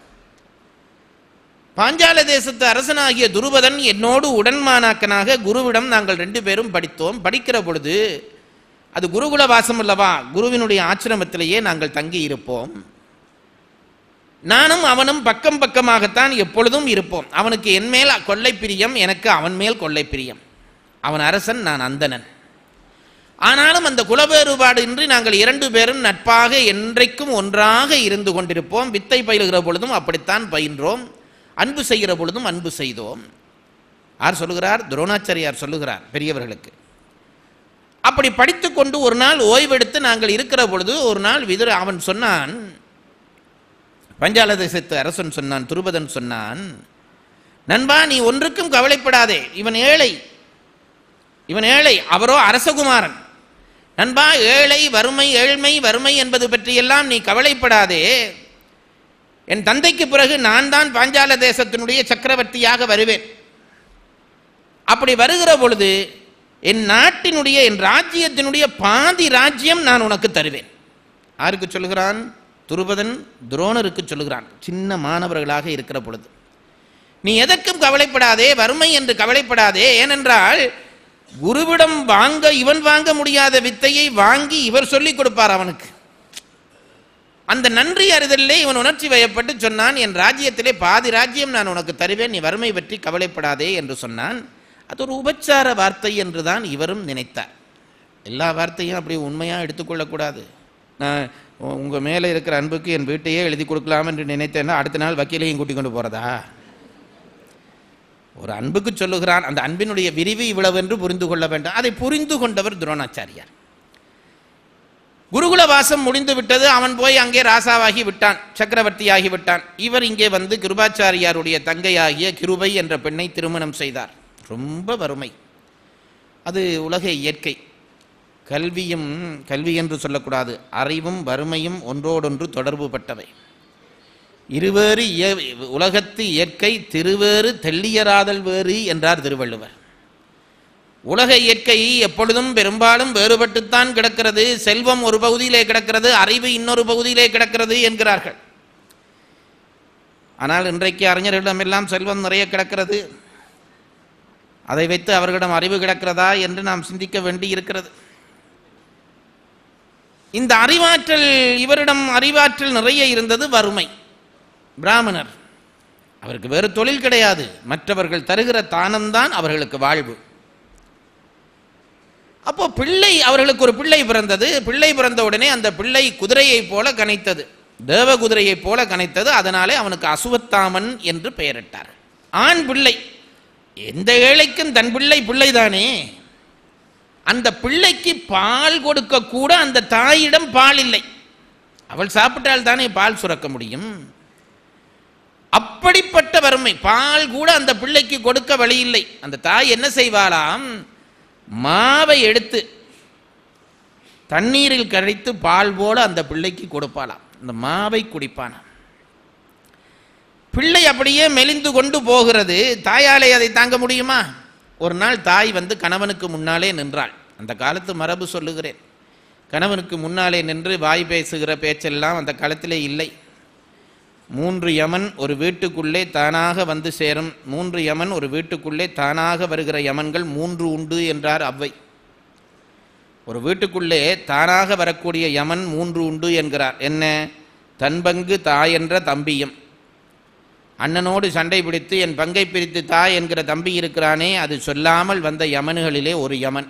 பாஞ்சால தேசத்து அரசனாகிய துருபதன் என்னோடு உடன்மானாக்கனாக குருவிடம் நாங்கள் ரெண்டு பேரும் படித்தோம் படிக்கிற பொழுது அது குருகுல வாசம் அல்லவா குருவினுடைய ஆசிரமத்திலேயே நாங்கள் தங்கி இருப்போம் நானும் அவனும் பக்கம் பக்கமாகத்தான் எப்பொழுதும் இருப்போம் அவனுக்கு என் மேல் கொள்ளை பிரியம் எனக்கு அவன் மேல் கொள்ளை பிரியம் அவன் அரசன் நான் அந்தணன் ஆனாலும் அந்த குலவேறுபாடு இன்றி நாங்கள் இரண்டு பேரும் நட்பாக என்றைக்கும் ஒன்றாக இருந்து கொண்டிருப்போம் வித்தை பயிலுகிற பொழுதும் அப்படித்தான் பயின்றோம் அன்பு செய்கிற பொழுதும் அன்பு செய்தோம் யார் சொல்லுகிறார் துரோணாச்சாரியார் சொல்லுகிறார் பெரியவர்களுக்கு அப்படி படித்துக்கொண்டு ஒரு நாள் ஓய்வெடுத்து நாங்கள் இருக்கிற பொழுது ஒரு நாள் விதுர அவன் சொன்னான் பஞ்சால தேசத்து அரசன் சொன்னான் துருபதன் சொன்னான் நண்பா நீ ஒன்றுக்கும் கவலைப்படாதே இவன் ஏழை இவன் ஏழை அவரோ அரசகுமாரன் நண்பா ஏழை வறுமை ஏழ்மை வறுமை என்பது பற்றியெல்லாம் நீ கவலைப்படாதே என் தந்தைக்கு பிறகு நான் தான் பாஞ்சால தேசத்தினுடைய சக்கரவர்த்தியாக வருவேன் அப்படி வருகிற பொழுது என் நாட்டினுடைய என் ராஜ்யத்தினுடைய பாதி ராஜ்யம் நான் உனக்கு தருவேன் யாருக்கு சொல்லுகிறான் துருபதன் துரோணருக்கு சொல்லுகிறான் சின்ன மாணவர்களாக இருக்கிற பொழுது நீ எதற்கும் கவலைப்படாதே வறுமை என்று கவலைப்படாதே ஏனென்றால் குருவிடம் வாங்க இவன் வாங்க முடியாத வித்தையை வாங்கி இவர் சொல்லிக் கொடுப்பார் அவனுக்கு அந்த நன்றி அறிதலிலே இவன் உணர்ச்சி வயப்பட்டு சொன்னான் என் ராஜ்யத்திலே பாதி ராஜ்யம் நான் உனக்கு தருவேன் நீ வறுமை பற்றி கவலைப்படாதே என்று சொன்னான் அது ஒரு உபச்சார வார்த்தை என்று தான் இவரும் நினைத்தார் எல்லா வார்த்தையும் அப்படி உண்மையாக எடுத்துக்கொள்ளக்கூடாது நான் உங்கள் மேலே இருக்கிற அன்புக்கு என் வீட்டையே எழுதி கொடுக்கலாம் என்று நினைத்தேன்னா அடுத்த நாள் வக்கீலையும் கூட்டிக் கொண்டு போகிறதா ஒரு அன்புக்கு சொல்லுகிறான் அந்த அன்பினுடைய விரிவு இவ்வளவு என்று புரிந்து கொள்ள வேண்டாம் அதை புரிந்து கொண்டவர் துரோணாச்சாரியார் குருகுல வாசம் முடிந்து விட்டது அவன் போய் அங்கே ராசாவாகி விட்டான் சக்கரவர்த்தியாகி விட்டான் இவர் இங்கே வந்து கிருபாச்சாரியாருடைய தங்கையாகிய கிருபை என்ற பெண்ணை திருமணம் செய்தார் ரொம்ப வறுமை அது உலக இயற்கை கல்வியும் கல்வி என்று சொல்லக்கூடாது அறிவும் வறுமையும் ஒன்றோடொன்று தொடர்பு பட்டவை இருவேறு இய- உலகத்து இயற்கை திருவேறு தெள்ளியராதல் வேறு என்றார் திருவள்ளுவர் உலக இயற்கை எப்பொழுதும் பெரும்பாலும் வேறுபட்டுத்தான் கிடக்கிறது செல்வம் ஒரு பகுதியிலே கிடக்கிறது அறிவு இன்னொரு பகுதியிலே கிடக்கிறது என்கிறார்கள் ஆனால் இன்றைக்கு அறிஞர்களிடமெல்லாம் செல்வம் நிறைய கிடக்கிறது அதை வைத்து அவர்களிடம் அறிவு கிடக்கிறதா என்று நாம் சிந்திக்க வேண்டி இருக்கிறது இந்த அறிவாற்றல் இவரிடம் அறிவாற்றல் நிறைய இருந்தது வறுமை பிராமணர் அவருக்கு வேறு தொழில் கிடையாது மற்றவர்கள் தருகிற தானம்தான் அவர்களுக்கு வாழ்வு அப்போ பிள்ளை அவர்களுக்கு ஒரு பிள்ளை பிறந்தது பிள்ளை பிறந்த உடனே அந்த பிள்ளை குதிரையைப் போல கனைத்தது தேவ குதிரையைப் போல கனைத்தது அதனாலே அவனுக்கு அசுவத்தாமன் என்று பெயரிட்டார் ஆண் பிள்ளை எந்த ஏழைக்கும் தன் பிள்ளை பிள்ளைதானே அந்த பிள்ளைக்கு பால் கொடுக்க கூட அந்த தாயிடம் பால் இல்லை அவள் சாப்பிட்டால் தானே பால் சுரக்க முடியும் அப்படிப்பட்ட வறுமை பால் கூட அந்த பிள்ளைக்கு கொடுக்க வழி இல்லை அந்த தாய் என்ன செய்வாளாம் மாவை எடுத்து தண்ணீரில் கரைத்து பால் போல அந்த பிள்ளைக்கு கொடுப்பாளாம் அந்த மாவை குடிப்பானாம் பிள்ளை அப்படியே மெலிந்து கொண்டு போகிறது தாயாலே அதை தாங்க முடியுமா ஒரு நாள் தாய் வந்து கணவனுக்கு முன்னாலே நின்றாள் அந்த காலத்து மரபு சொல்லுகிறேன் கணவனுக்கு முன்னாலே நின்று வாய் பேசுகிற பேச்செல்லாம் அந்த காலத்திலே இல்லை மூன்று யமன் ஒரு வீட்டுக்குள்ளே தானாக வந்து சேரும் மூன்று யமன் ஒரு வீட்டுக்குள்ளே தானாக வருகிற யமன்கள் மூன்று உண்டு என்றார் அவ்வை ஒரு வீட்டுக்குள்ளே தானாக வரக்கூடிய யமன் மூன்று உண்டு என்கிறார் என்ன தன்பங்கு தாய் என்ற தம்பியும் அண்ணனோடு சண்டை பிடித்து என் பங்கை பிரித்து தாய் என்கிற தம்பி இருக்கிறானே அது சொல்லாமல் வந்த யமன்களிலே ஒரு யமன்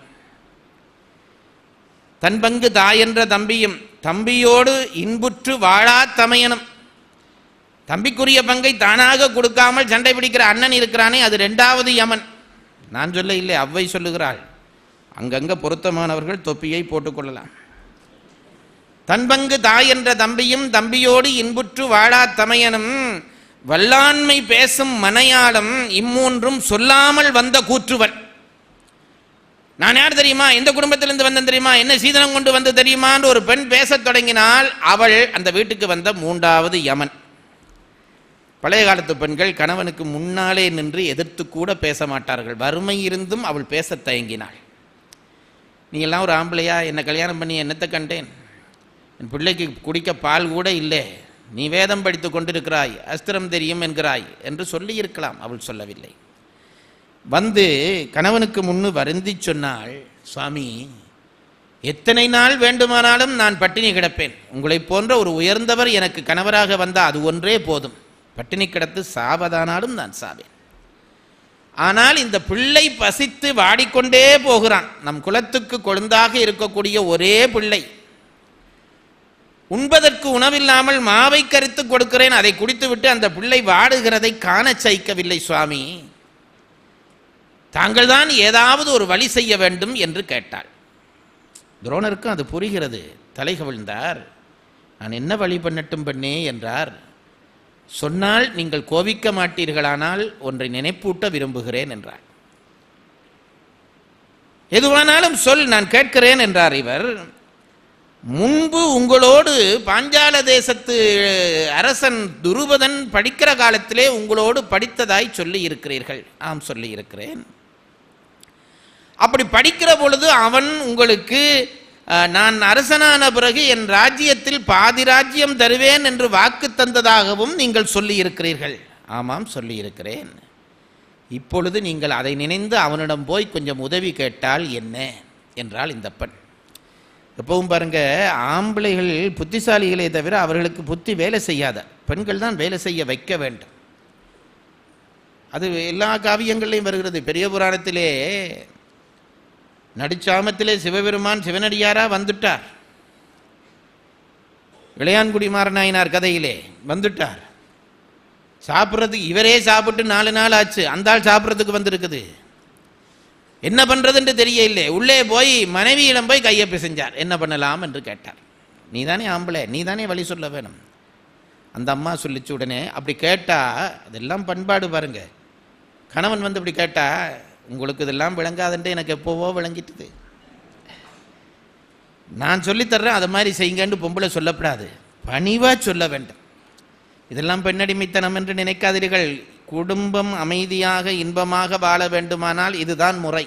தன் பங்கு தாய் என்ற தம்பியும் தம்பியோடு இன்புற்று வாழா தமையனும் தம்பிக்குரிய பங்கை தானாக கொடுக்காமல் சண்டை பிடிக்கிற அண்ணன் இருக்கிறானே அது ரெண்டாவது யமன் நான் சொல்ல இல்லை அவ்வை சொல்லுகிறாள் அங்கங்க பொருத்தமானவர்கள் தொப்பியை போட்டுக்கொள்ளலாம் தன் பங்கு தாய் என்ற தம்பியும் தம்பியோடு இன்புற்று வாழா தமையனும் வல்லாண்மை பேசும் மனையாளம் இம்மூன்றும் சொல்லாமல் வந்த கூற்றுவன் நான் யார் தெரியுமா எந்த குடும்பத்திலிருந்து வந்தேன் தெரியுமா என்ன சீதனம் கொண்டு வந்து தெரியுமான்னு ஒரு பெண் பேசத் தொடங்கினால் அவள் அந்த வீட்டுக்கு வந்த மூன்றாவது யமன் பழைய காலத்து பெண்கள் கணவனுக்கு முன்னாலே நின்று எதிர்த்து கூட பேச மாட்டார்கள் வறுமை இருந்தும் அவள் பேசத் தயங்கினாள் நீ எல்லாம் ஒரு ஆம்பளையா என்னை கல்யாணம் பண்ணி என்னத்தை கண்டேன் என் பிள்ளைக்கு குடிக்க பால் கூட இல்லை நீ வேதம் படித்து கொண்டிருக்கிறாய் அஸ்திரம் தெரியும் என்கிறாய் என்று சொல்லியிருக்கலாம் அவள் சொல்லவில்லை வந்து கணவனுக்கு முன்னு வருந்தி சொன்னாள் சுவாமி எத்தனை நாள் வேண்டுமானாலும் நான் பட்டினி கிடப்பேன் உங்களைப் போன்ற ஒரு உயர்ந்தவர் எனக்கு கணவராக வந்தால் அது ஒன்றே போதும் பட்டினி கிடத்து சாவதானாலும் நான் சாவேன் ஆனால் இந்த பிள்ளை பசித்து வாடிக்கொண்டே போகிறான் நம் குலத்துக்கு கொழுந்தாக இருக்கக்கூடிய ஒரே பிள்ளை உண்பதற்கு உணவில்லாமல் மாவை கருத்து கொடுக்கிறேன் அதை குடித்துவிட்டு அந்த பிள்ளை வாடுகிறதை காணச் சகிக்கவில்லை சுவாமி தாங்கள் தான் ஏதாவது ஒரு வழி செய்ய வேண்டும் என்று கேட்டாள் துரோணருக்கும் அது புரிகிறது தலை கவிழ்ந்தார் நான் என்ன வழி பண்ணட்டும் பெண்ணே என்றார் சொன்னால் நீங்கள் கோபிக்க மாட்டீர்களானால் ஒன்றை நினைப்பூட்ட விரும்புகிறேன் என்றார் எதுவானாலும் சொல் நான் கேட்கிறேன் என்றார் இவர் முன்பு உங்களோடு பாஞ்சால தேசத்து அரசன் துருபதன் படிக்கிற காலத்திலே உங்களோடு படித்ததாய் சொல்லி இருக்கிறீர்கள் ஆம் சொல்லி இருக்கிறேன் அப்படி படிக்கிற பொழுது அவன் உங்களுக்கு அஹ், நான் அரசனான பிறகு என் ராஜ்யத்தில் பாதி ராஜ்யம் தருவேன் என்று வாக்கு தந்ததாகவும் நீங்கள் சொல்லி இருக்கிறீர்கள் ஆமாம் சொல்லி இருக்கிறேன் இப்பொழுது நீங்கள் அதை நினைந்து அவனிடம் போய் கொஞ்சம் உதவி கேட்டால் என்ன என்றால் இந்த பெண் எப்பவும் பாருங்க ஆம்பளைகள் புத்திசாலிகளே தவிர அவர்களுக்கு புத்தி வேலை செய்யாத பெண்கள் தான் வேலை செய்ய வைக்க வேண்டும் அது எல்லா காவியங்கள்லையும் வருகிறது பெரிய புராணத்திலே நடிச்சாமத்திலே சிவபெருமான் சிவனடியாரா வந்துட்டார் இளையான்குடி மாறனாயினார் கதையிலே வந்துட்டார் சாப்பிட்றதுக்கு இவரே சாப்பிட்டு நாலு நாள் ஆச்சு அந்த ஆள் சாப்பிட்றதுக்கு வந்திருக்குது என்ன பண்றதுன்னு தெரியல உள்ளே போய் மனைவியிடம் போய் கையை பிசைஞ்சார் என்ன பண்ணலாம் என்று கேட்டார் நீதானே ஆம்பளை நீதானே வழி சொல்ல வேணும் அந்த அம்மா சொல்லிச்சு உடனே அப்படி கேட்டா அதெல்லாம் பண்பாடு பாருங்க கணவன் வந்து இப்படி கேட்டா உங்களுக்கு இதெல்லாம் விளங்காதுன்ட்டு எனக்கு எப்போவோ விளங்கிட்டுது நான் சொல்லித்தர்றேன் அதை மாதிரி செய்யுங்கன்னு பொம்பளை சொல்லப்படாது பணிவா சொல்ல வேண்டும் இதெல்லாம் பெண்ணடிமைத்தனம் என்று நினைக்காதீர்கள் குடும்பம் அமைதியாக இன்பமாக வாழ வேண்டுமானால் இதுதான் முறை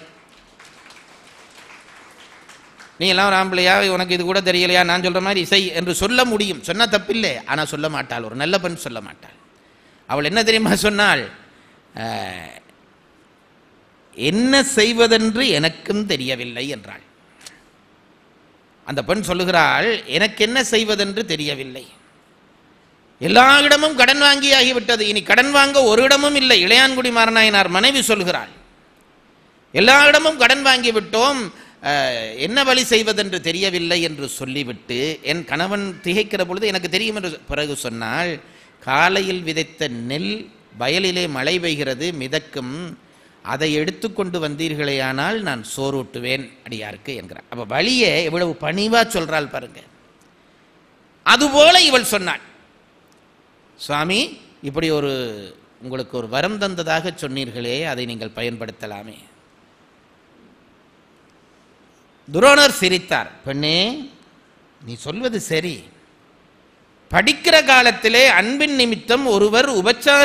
நீ எல்லாம் ஒரு ஆம்பளையா உனக்கு இது கூட தெரியலையா நான் சொல்ற மாதிரி இசை என்று சொல்ல முடியும் சொன்னா தப்பில்லை ஆனா சொல்ல மாட்டாள் ஒரு நல்ல பெண் சொல்ல மாட்டாள் அவள் என்ன தெரியுமா சொன்னாள் அஹ், என்ன செய்வதென்று எனக்கும் தெரியவில்லை என்றாள் அந்த பெண் சொல்லுகிறாள் எனக்கு என்ன செய்வதென்று தெரியவில்லை எல்லா இடமும் கடன் வாங்கி ஆகிவிட்டது இனி கடன் வாங்க ஒரு இடமும் இல்லை இளையான்குடி மாறனாயினார் மனைவி சொல்கிறாள் எல்லா இடமும் கடன் வாங்கி விட்டோம் அஹ், என்ன வழி செய்வதென்று தெரியவில்லை என்று சொல்லிவிட்டு என் கணவன் திகைக்கிற பொழுது எனக்கு தெரியும் என்று பிறகு சொன்னால் காலையில் விதைத்த நெல் வயலிலே மழை பெய்கிறது மிதக்கும் அதை எடுத்துக்கொண்டு வந்தீர்களேயானால் நான் சோறூட்டுவேன் அடியாருக்கு என்கிறார் அப்ப வழியே எவ்வளவு பணிவா சொல்றாள் பாருங்க அதுபோல இவள் சொன்னாள் சுவாமி இப்படி ஒரு உங்களுக்கு ஒரு வரம் தந்ததாக சொன்னீர்களே அதை நீங்கள் பயன்படுத்தலாமே துரோணர் சிரித்தார் பெண்ணே நீ சொல்வது சரி படிக்கிற காலத்திலே அன்பின் நிமித்தம் ஒருவர்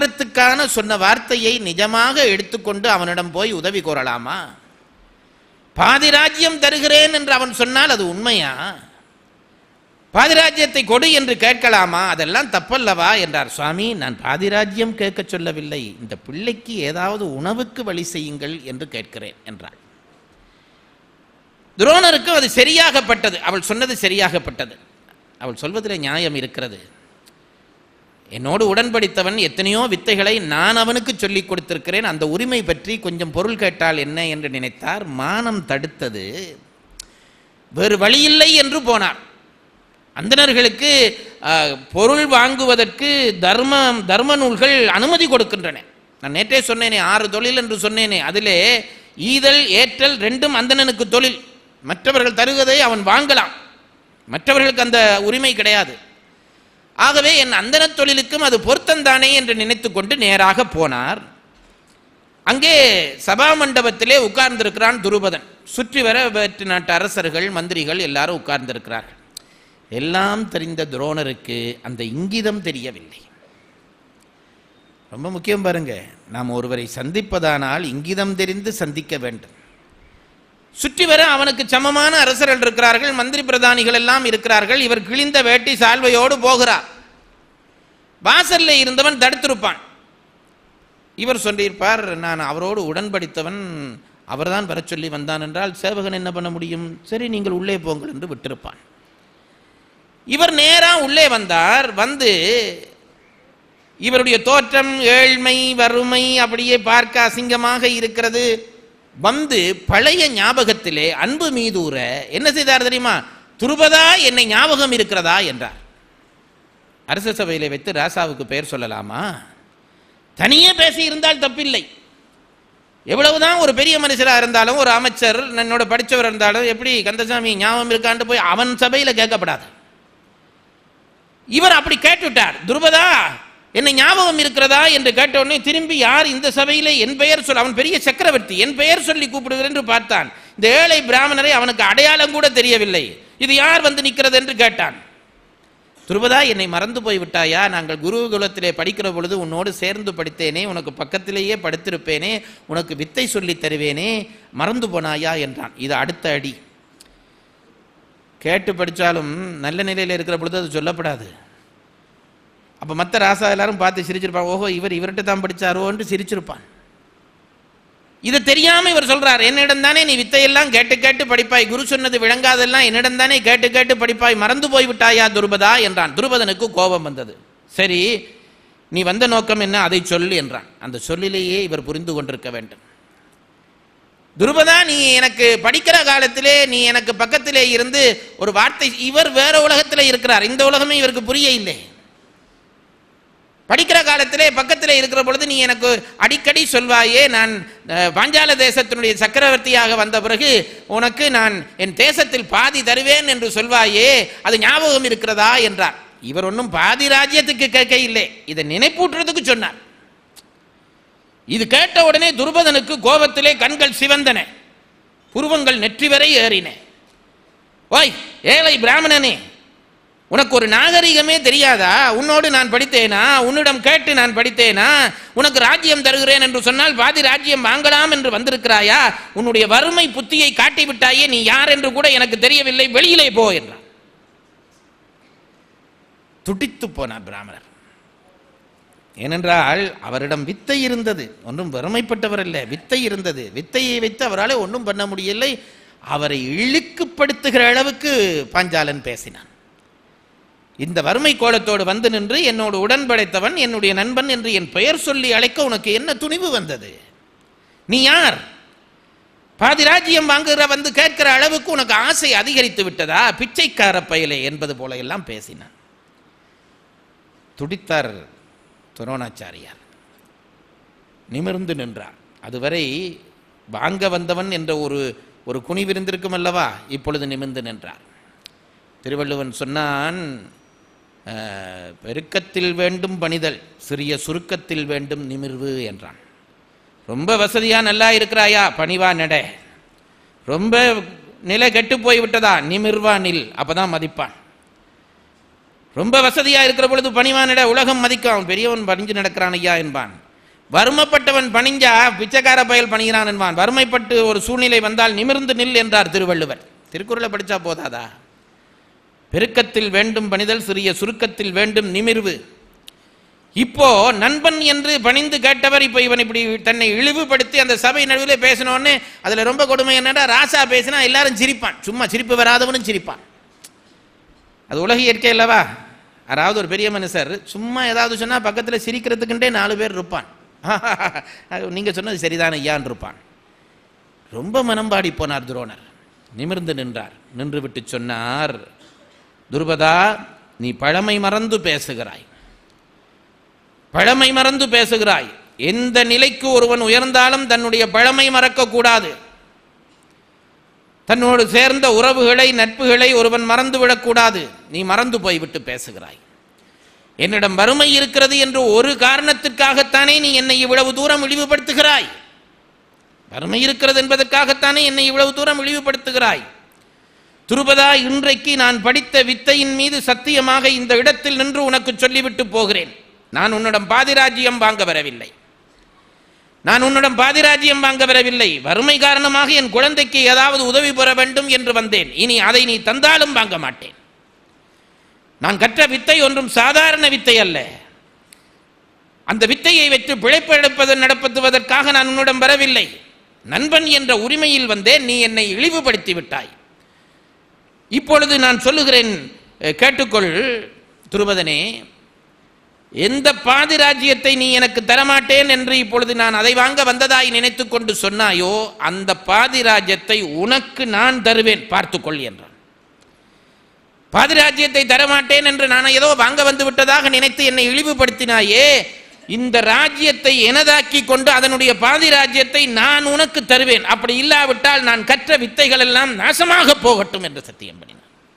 உபச்சாரத்துக்கான சொன்ன வார்த்தையை நிஜமாக எடுத்துக்கொண்டு அவனிடம் போய் உதவி கோரலாமா பாதி ராஜ்யம் தருகிறேன் என்று அவன் சொன்னால் அது உண்மையா பாதி ராஜ்யத்தை கொடு என்று கேட்கலாமா அதெல்லாம் தப்பல்லவா என்றார் சுவாமி நான் பாதி ராஜ்யம் கேட்க சொல்லவில்லை இந்த பிள்ளைக்கு ஏதாவது உணவுக்கு வழி செய்யுங்கள் என்று கேட்கிறேன் என்றாள் துரோணருக்கு அது சரியாகப்பட்டது அவள் சொன்னது சரியாகப்பட்டது அவள் சொல்வதில் நியாயம் இருக்கிறது என்னோடு உடன்படித்தவன் எத்தனையோ வித்தைகளை நான் அவனுக்கு சொல்லிக் கொடுத்திருக்கிறேன் அந்த உரிமை பற்றி கொஞ்சம் பொருள் கேட்டால் என்ன என்று நினைத்தார் மானம் தடுத்தது வேறு வழியில்லை என்று போனார் அந்தணர்களுக்கு அஹ், பொருள் வாங்குவதற்கு தர்ம தர்ம நூல்கள் அனுமதி கொடுக்கின்றன நான் நேற்றே சொன்னேனே ஆறு தொழில் என்று சொன்னேனே அதிலே ஈதல் ஏற்றல் ரெண்டும் அந்தணனுக்கு தொழில் மற்றவர்கள் தருவதை அவன் வாங்கலாம் மற்றவர்களுக்கு அந்த உரிமை கிடையாது ஆகவே என் அந்தன தொழிலுக்கும் அது பொருத்தந்தானே என்று நினைத்துக்கொண்டு நேராக போனார் அங்கே சபா மண்டபத்திலே உட்கார்ந்திருக்கிறான் துருபதன் சுற்றி வர வேற்று நாட்டு அரசர்கள் மந்திரிகள் எல்லாரும் உட்கார்ந்திருக்கிறார்கள் எல்லாம் தெரிந்த துரோணருக்கு அந்த இங்கிதம் தெரியவில்லை ரொம்ப முக்கியம் பாருங்க நாம் ஒருவரை சந்திப்பதானால் இங்கிதம் தெரிந்து சந்திக்க வேண்டும் சுற்றி வர அவனுக்கு சமமான அரசர்கள் இருக்கிறார்கள் மந்திரி பிரதானிகள் எல்லாம் இருக்கிறார்கள் இவர் கிழிந்த வேட்டி சால்வையோடு போகிறார் வாசல்ல இருந்தவன் தடுத்திருப்பான் இவர் சொல்லியிருப்பார் நான் அவரோடு உடன்படித்தவன் அவர்தான் வர சொல்லி வந்தான் என்றால் சேவகன் என்ன பண்ண முடியும் சரி நீங்கள் உள்ளே போங்கள் என்று விட்டிருப்பான் இவர் நேரா உள்ளே வந்தார் வந்து இவருடைய தோற்றம் ஏழ்மை வறுமை அப்படியே பார்க்க அசிங்கமாக இருக்கிறது வந்து பழைய ஞாபகத்திலே அன்பு மீதூர என்ன செய்தார் தெரியுமா துருபதா என்னை ஞாபகம் இருக்கிறதா என்றார் அரச சபையிலே வைத்து ராசாவுக்கு பெயர் சொல்லலாமா தனியே பேசி இருந்தால் தப்பில்லை எவ்வளவுதான் ஒரு பெரிய மனுஷராக இருந்தாலும் ஒரு அமைச்சர் என்னோட படித்தவர் இருந்தாலும் எப்படி கந்தசாமி ஞாபகம் இருக்கான்னு போய் அவன் சபையில் கேட்கப்படாது இவர் அப்படி கேட்டுவிட்டார் துருபதா என்னை ஞாபகம் இருக்கிறதா என்று கேட்டவுடனே திரும்பி யார் இந்த சபையிலே என் பெயர் சொல் அவன் பெரிய சக்கரவர்த்தி என் பெயர் சொல்லி கூப்பிடுகிறேன் என்று பார்த்தான் இந்த ஏழை பிராமணரை அவனுக்கு அடையாளம் கூட தெரியவில்லை இது யார் வந்து நிற்கிறது என்று கேட்டான் துருபதா என்னை மறந்து போய் விட்டாயா நாங்கள் குருகுலத்திலே படிக்கிற பொழுது உன்னோடு சேர்ந்து படித்தேனே உனக்கு பக்கத்திலேயே படுத்திருப்பேனே உனக்கு வித்தை சொல்லித் தருவேனே மறந்து போனாயா என்றான் இது அடுத்த அடி கேட்டு படித்தாலும் நல்ல நிலையில் இருக்கிற பொழுது அது சொல்லப்படாது அப்போ மற்ற ராசா எல்லாரும் பார்த்து சிரிச்சிருப்பான் ஓஹோ இவர் இவர்கிட்ட தான் படித்தாரோன்ட்டு சிரிச்சிருப்பான் இதை தெரியாம இவர் சொல்றார் என்னிடம் தானே நீ வித்தையெல்லாம் கேட்டு கேட்டு படிப்பாய் குரு சொன்னது விளங்காதெல்லாம் என்னிடம் தானே கேட்டு கேட்டு படிப்பாய் மறந்து போய் விட்டாயா துருபதா என்றான் துருபதனுக்கு கோபம் வந்தது சரி நீ வந்த நோக்கம் என்ன அதை சொல் என்றான் அந்த சொல்லிலேயே இவர் புரிந்து கொண்டிருக்க வேண்டும் துருபதா நீ எனக்கு படிக்கிற காலத்திலே நீ எனக்கு பக்கத்திலே இருந்து ஒரு வார்த்தை இவர் வேற உலகத்திலே இருக்கிறார் இந்த உலகமே இவருக்கு புரிய இல்லை படிக்கிற காலத்திலே பக்கத்திலே இருக்கிற பொழுது நீ எனக்கு அடிக்கடி சொல்வாயே நான் அஹ், பாஞ்சால தேசத்தினுடைய சக்கரவர்த்தியாக வந்த பிறகு உனக்கு நான் என் தேசத்தில் பாதி தருவேன் என்று சொல்வாயே அது ஞாபகம் இருக்கிறதா என்றார் இவர் ஒன்றும் பாதி ராஜ்யத்துக்கு கேட்க இல்லை இதை நினைப்பூட்டுறதுக்கு சொன்னார் இது கேட்ட உடனே துருபதனுக்கு கோபத்திலே கண்கள் சிவந்தன புருவங்கள் நெற்றி வரை ஏறின ஓய் ஏழை பிராமணனே உனக்கு ஒரு நாகரிகமே தெரியாதா உன்னோடு நான் படித்தேனா உன்னிடம் கேட்டு நான் படித்தேனா உனக்கு ராஜ்யம் தருகிறேன் என்று சொன்னால் பாதி ராஜ்யம் வாங்கலாம் என்று வந்திருக்கிறாயா உன்னுடைய வறுமை புத்தியை காட்டிவிட்டாயே நீ யார் என்று கூட எனக்கு தெரியவில்லை வெளியிலே போ என்றான் துடித்து போனார் பிராமணர் ஏனென்றால் அவரிடம் வித்தை இருந்தது ஒன்றும் வறுமைப்பட்டவர் அல்ல வித்தை இருந்தது வித்தையை வைத்து அவரால் ஒன்றும் பண்ண முடியலை அவரை இழுக்குப்படுத்துகிற அளவுக்கு பாஞ்சாலன் பேசினான் இந்த வறுமை கோலத்தோடு வந்து நின்று என்னோடு உடன்படைத்தவன் என்னுடைய நண்பன் என்று என் பெயர் சொல்லி அழைக்க உனக்கு என்ன துணிவு வந்தது நீ யார் பாதி ராஜ்யம் வாங்குகிற வந்து கேட்கிற அளவுக்கு உனக்கு ஆசை அதிகரித்து விட்டதா பிச்சைக்கார பயலே என்பது போல எல்லாம் பேசினான் துடித்தார் துரோணாச்சாரியார் நிமிர்ந்து நின்றார் அதுவரை வாங்க வந்தவன் என்ற ஒரு ஒரு குனிவிருந்திருக்கும் அல்லவா இப்பொழுது நிமிர்ந்து நின்றார் திருவள்ளுவன் சொன்னான் அஹ், பெருக்கத்தில் வேண்டும் பணிதல் சிறிய சுருக்கத்தில் வேண்டும் நிமிர்வு என்றான் ரொம்ப வசதியா நல்லா இருக்கிறாயா பணிவா நட ரொம்ப நிலை கெட்டு போய் விட்டதா நிமிர்வா நில் அப்பதான் மதிப்பான் ரொம்ப வசதியா இருக்கிற பொழுது பணிவானிட உலகம் மதிக்கும் அவன் பெரியவன் பணிஞ்சு நடக்கிறான் ஐயா என்பான் வறுமைப்பட்டவன் பணிஞ்சா பிச்சைக்கார பயல் பணிகிறான் என்பான் வறுமைப்பட்டு ஒரு சூழ்நிலை வந்தால் நிமிர்ந்து நில் என்றார் திருவள்ளுவர் திருக்குறளை படிச்சா போதாதா பெருக்கத்தில் வேண்டும் பணிதல் சிறிய சுருக்கத்தில் வேண்டும் நிமிர்வு இப்போ நண்பன் என்று பணிந்து கேட்டவர் இப்போ இவன் இப்படி தன்னை இழிவுபடுத்தி அந்த சபை நடுவில் பேசினோன்னு அதுல ரொம்ப கொடுமை என்னடா ராசா பேசினா எல்லாரும் சிரிப்பான் சும்மா சிரிப்பு வராதவனும் சிரிப்பான் அது உலக இயற்கை அல்லவா யாராவது ஒரு பெரிய மனுஷர் சும்மா ஏதாவது சொன்னா பக்கத்துல சிரிக்கிறதுக்குண்டே நாலு பேர் இருப்பான் நீங்க சொன்னது சரிதான ஐயான் இருப்பான் ரொம்ப மனம்பாடி போனார் துரோணர் நிமிர்ந்து நின்றார் நின்று விட்டு சொன்னார் துருபதா நீ பழமை மறந்து பேசுகிறாய் பழமை மறந்து பேசுகிறாய் எந்த நிலைக்கு ஒருவன் உயர்ந்தாலும் தன்னுடைய பழமை மறக்கக்கூடாது தன்னோடு சேர்ந்த உறவுகளை நட்புகளை ஒருவன் மறந்து விடக்கூடாது நீ மறந்து போய்விட்டு பேசுகிறாய் என்னிடம் வறுமை இருக்கிறது என்று ஒரு காரணத்திற்காகத்தானே நீ என்னை இவ்வளவு தூரம் இழிவுபடுத்துகிறாய் வறுமை இருக்கிறது என்பதற்காகத்தானே என்னை இவ்வளவு தூரம் இழிவுபடுத்துகிறாய் துருபதா இன்றைக்கு நான் படித்த வித்தையின் மீது சத்தியமாக இந்த இடத்தில் நின்று உனக்கு சொல்லிவிட்டு போகிறேன் நான் உன்னிடம் பாதிராஜ்யம் வாங்க வரவில்லை நான் உன்னிடம் பாதிராஜ்யம் வாங்க வரவில்லை வறுமை காரணமாக என் குழந்தைக்கு ஏதாவது உதவி பெற வேண்டும் என்று வந்தேன் இனி அதை நீ தந்தாலும் வாங்க மாட்டேன் நான் கற்ற வித்தை ஒன்றும் சாதாரண வித்தை அல்ல அந்த வித்தையை வைத்து பிழைப்பு எடுப்பது நடப்பதுவதற்காக நான் உன்னிடம் வரவில்லை நண்பன் என்ற உரிமையில் வந்தேன் நீ என்னை இழிவுபடுத்தி விட்டாய் இப்பொழுது நான் சொல்லுகிறேன் அஹ், கேட்டுக்கொள் துருபதனே எந்த பாதி ராஜ்யத்தை நீ எனக்கு தரமாட்டேன் என்று இப்பொழுது நான் அதை வாங்க வந்ததாய் நினைத்து கொண்டு சொன்னாயோ அந்த பாதி ராஜ்யத்தை உனக்கு நான் தருவேன் பார்த்துக்கொள் என்றான் பாதி ராஜ்யத்தை தரமாட்டேன் என்று நான் ஏதோ வாங்க வந்து விட்டதாக நினைத்து என்னை இழிவுபடுத்தினாயே இந்த ராஜ்யத்தை எனதாக்கி கொண்டு அதனுடைய பாதி ராஜ்யத்தை நான் உனக்கு தருவேன் அப்படி இல்லாவிட்டால் நான் கற்ற வித்தைகள் எல்லாம் நாசமாக போகட்டும் என்று சத்தியம் பண்ணினான்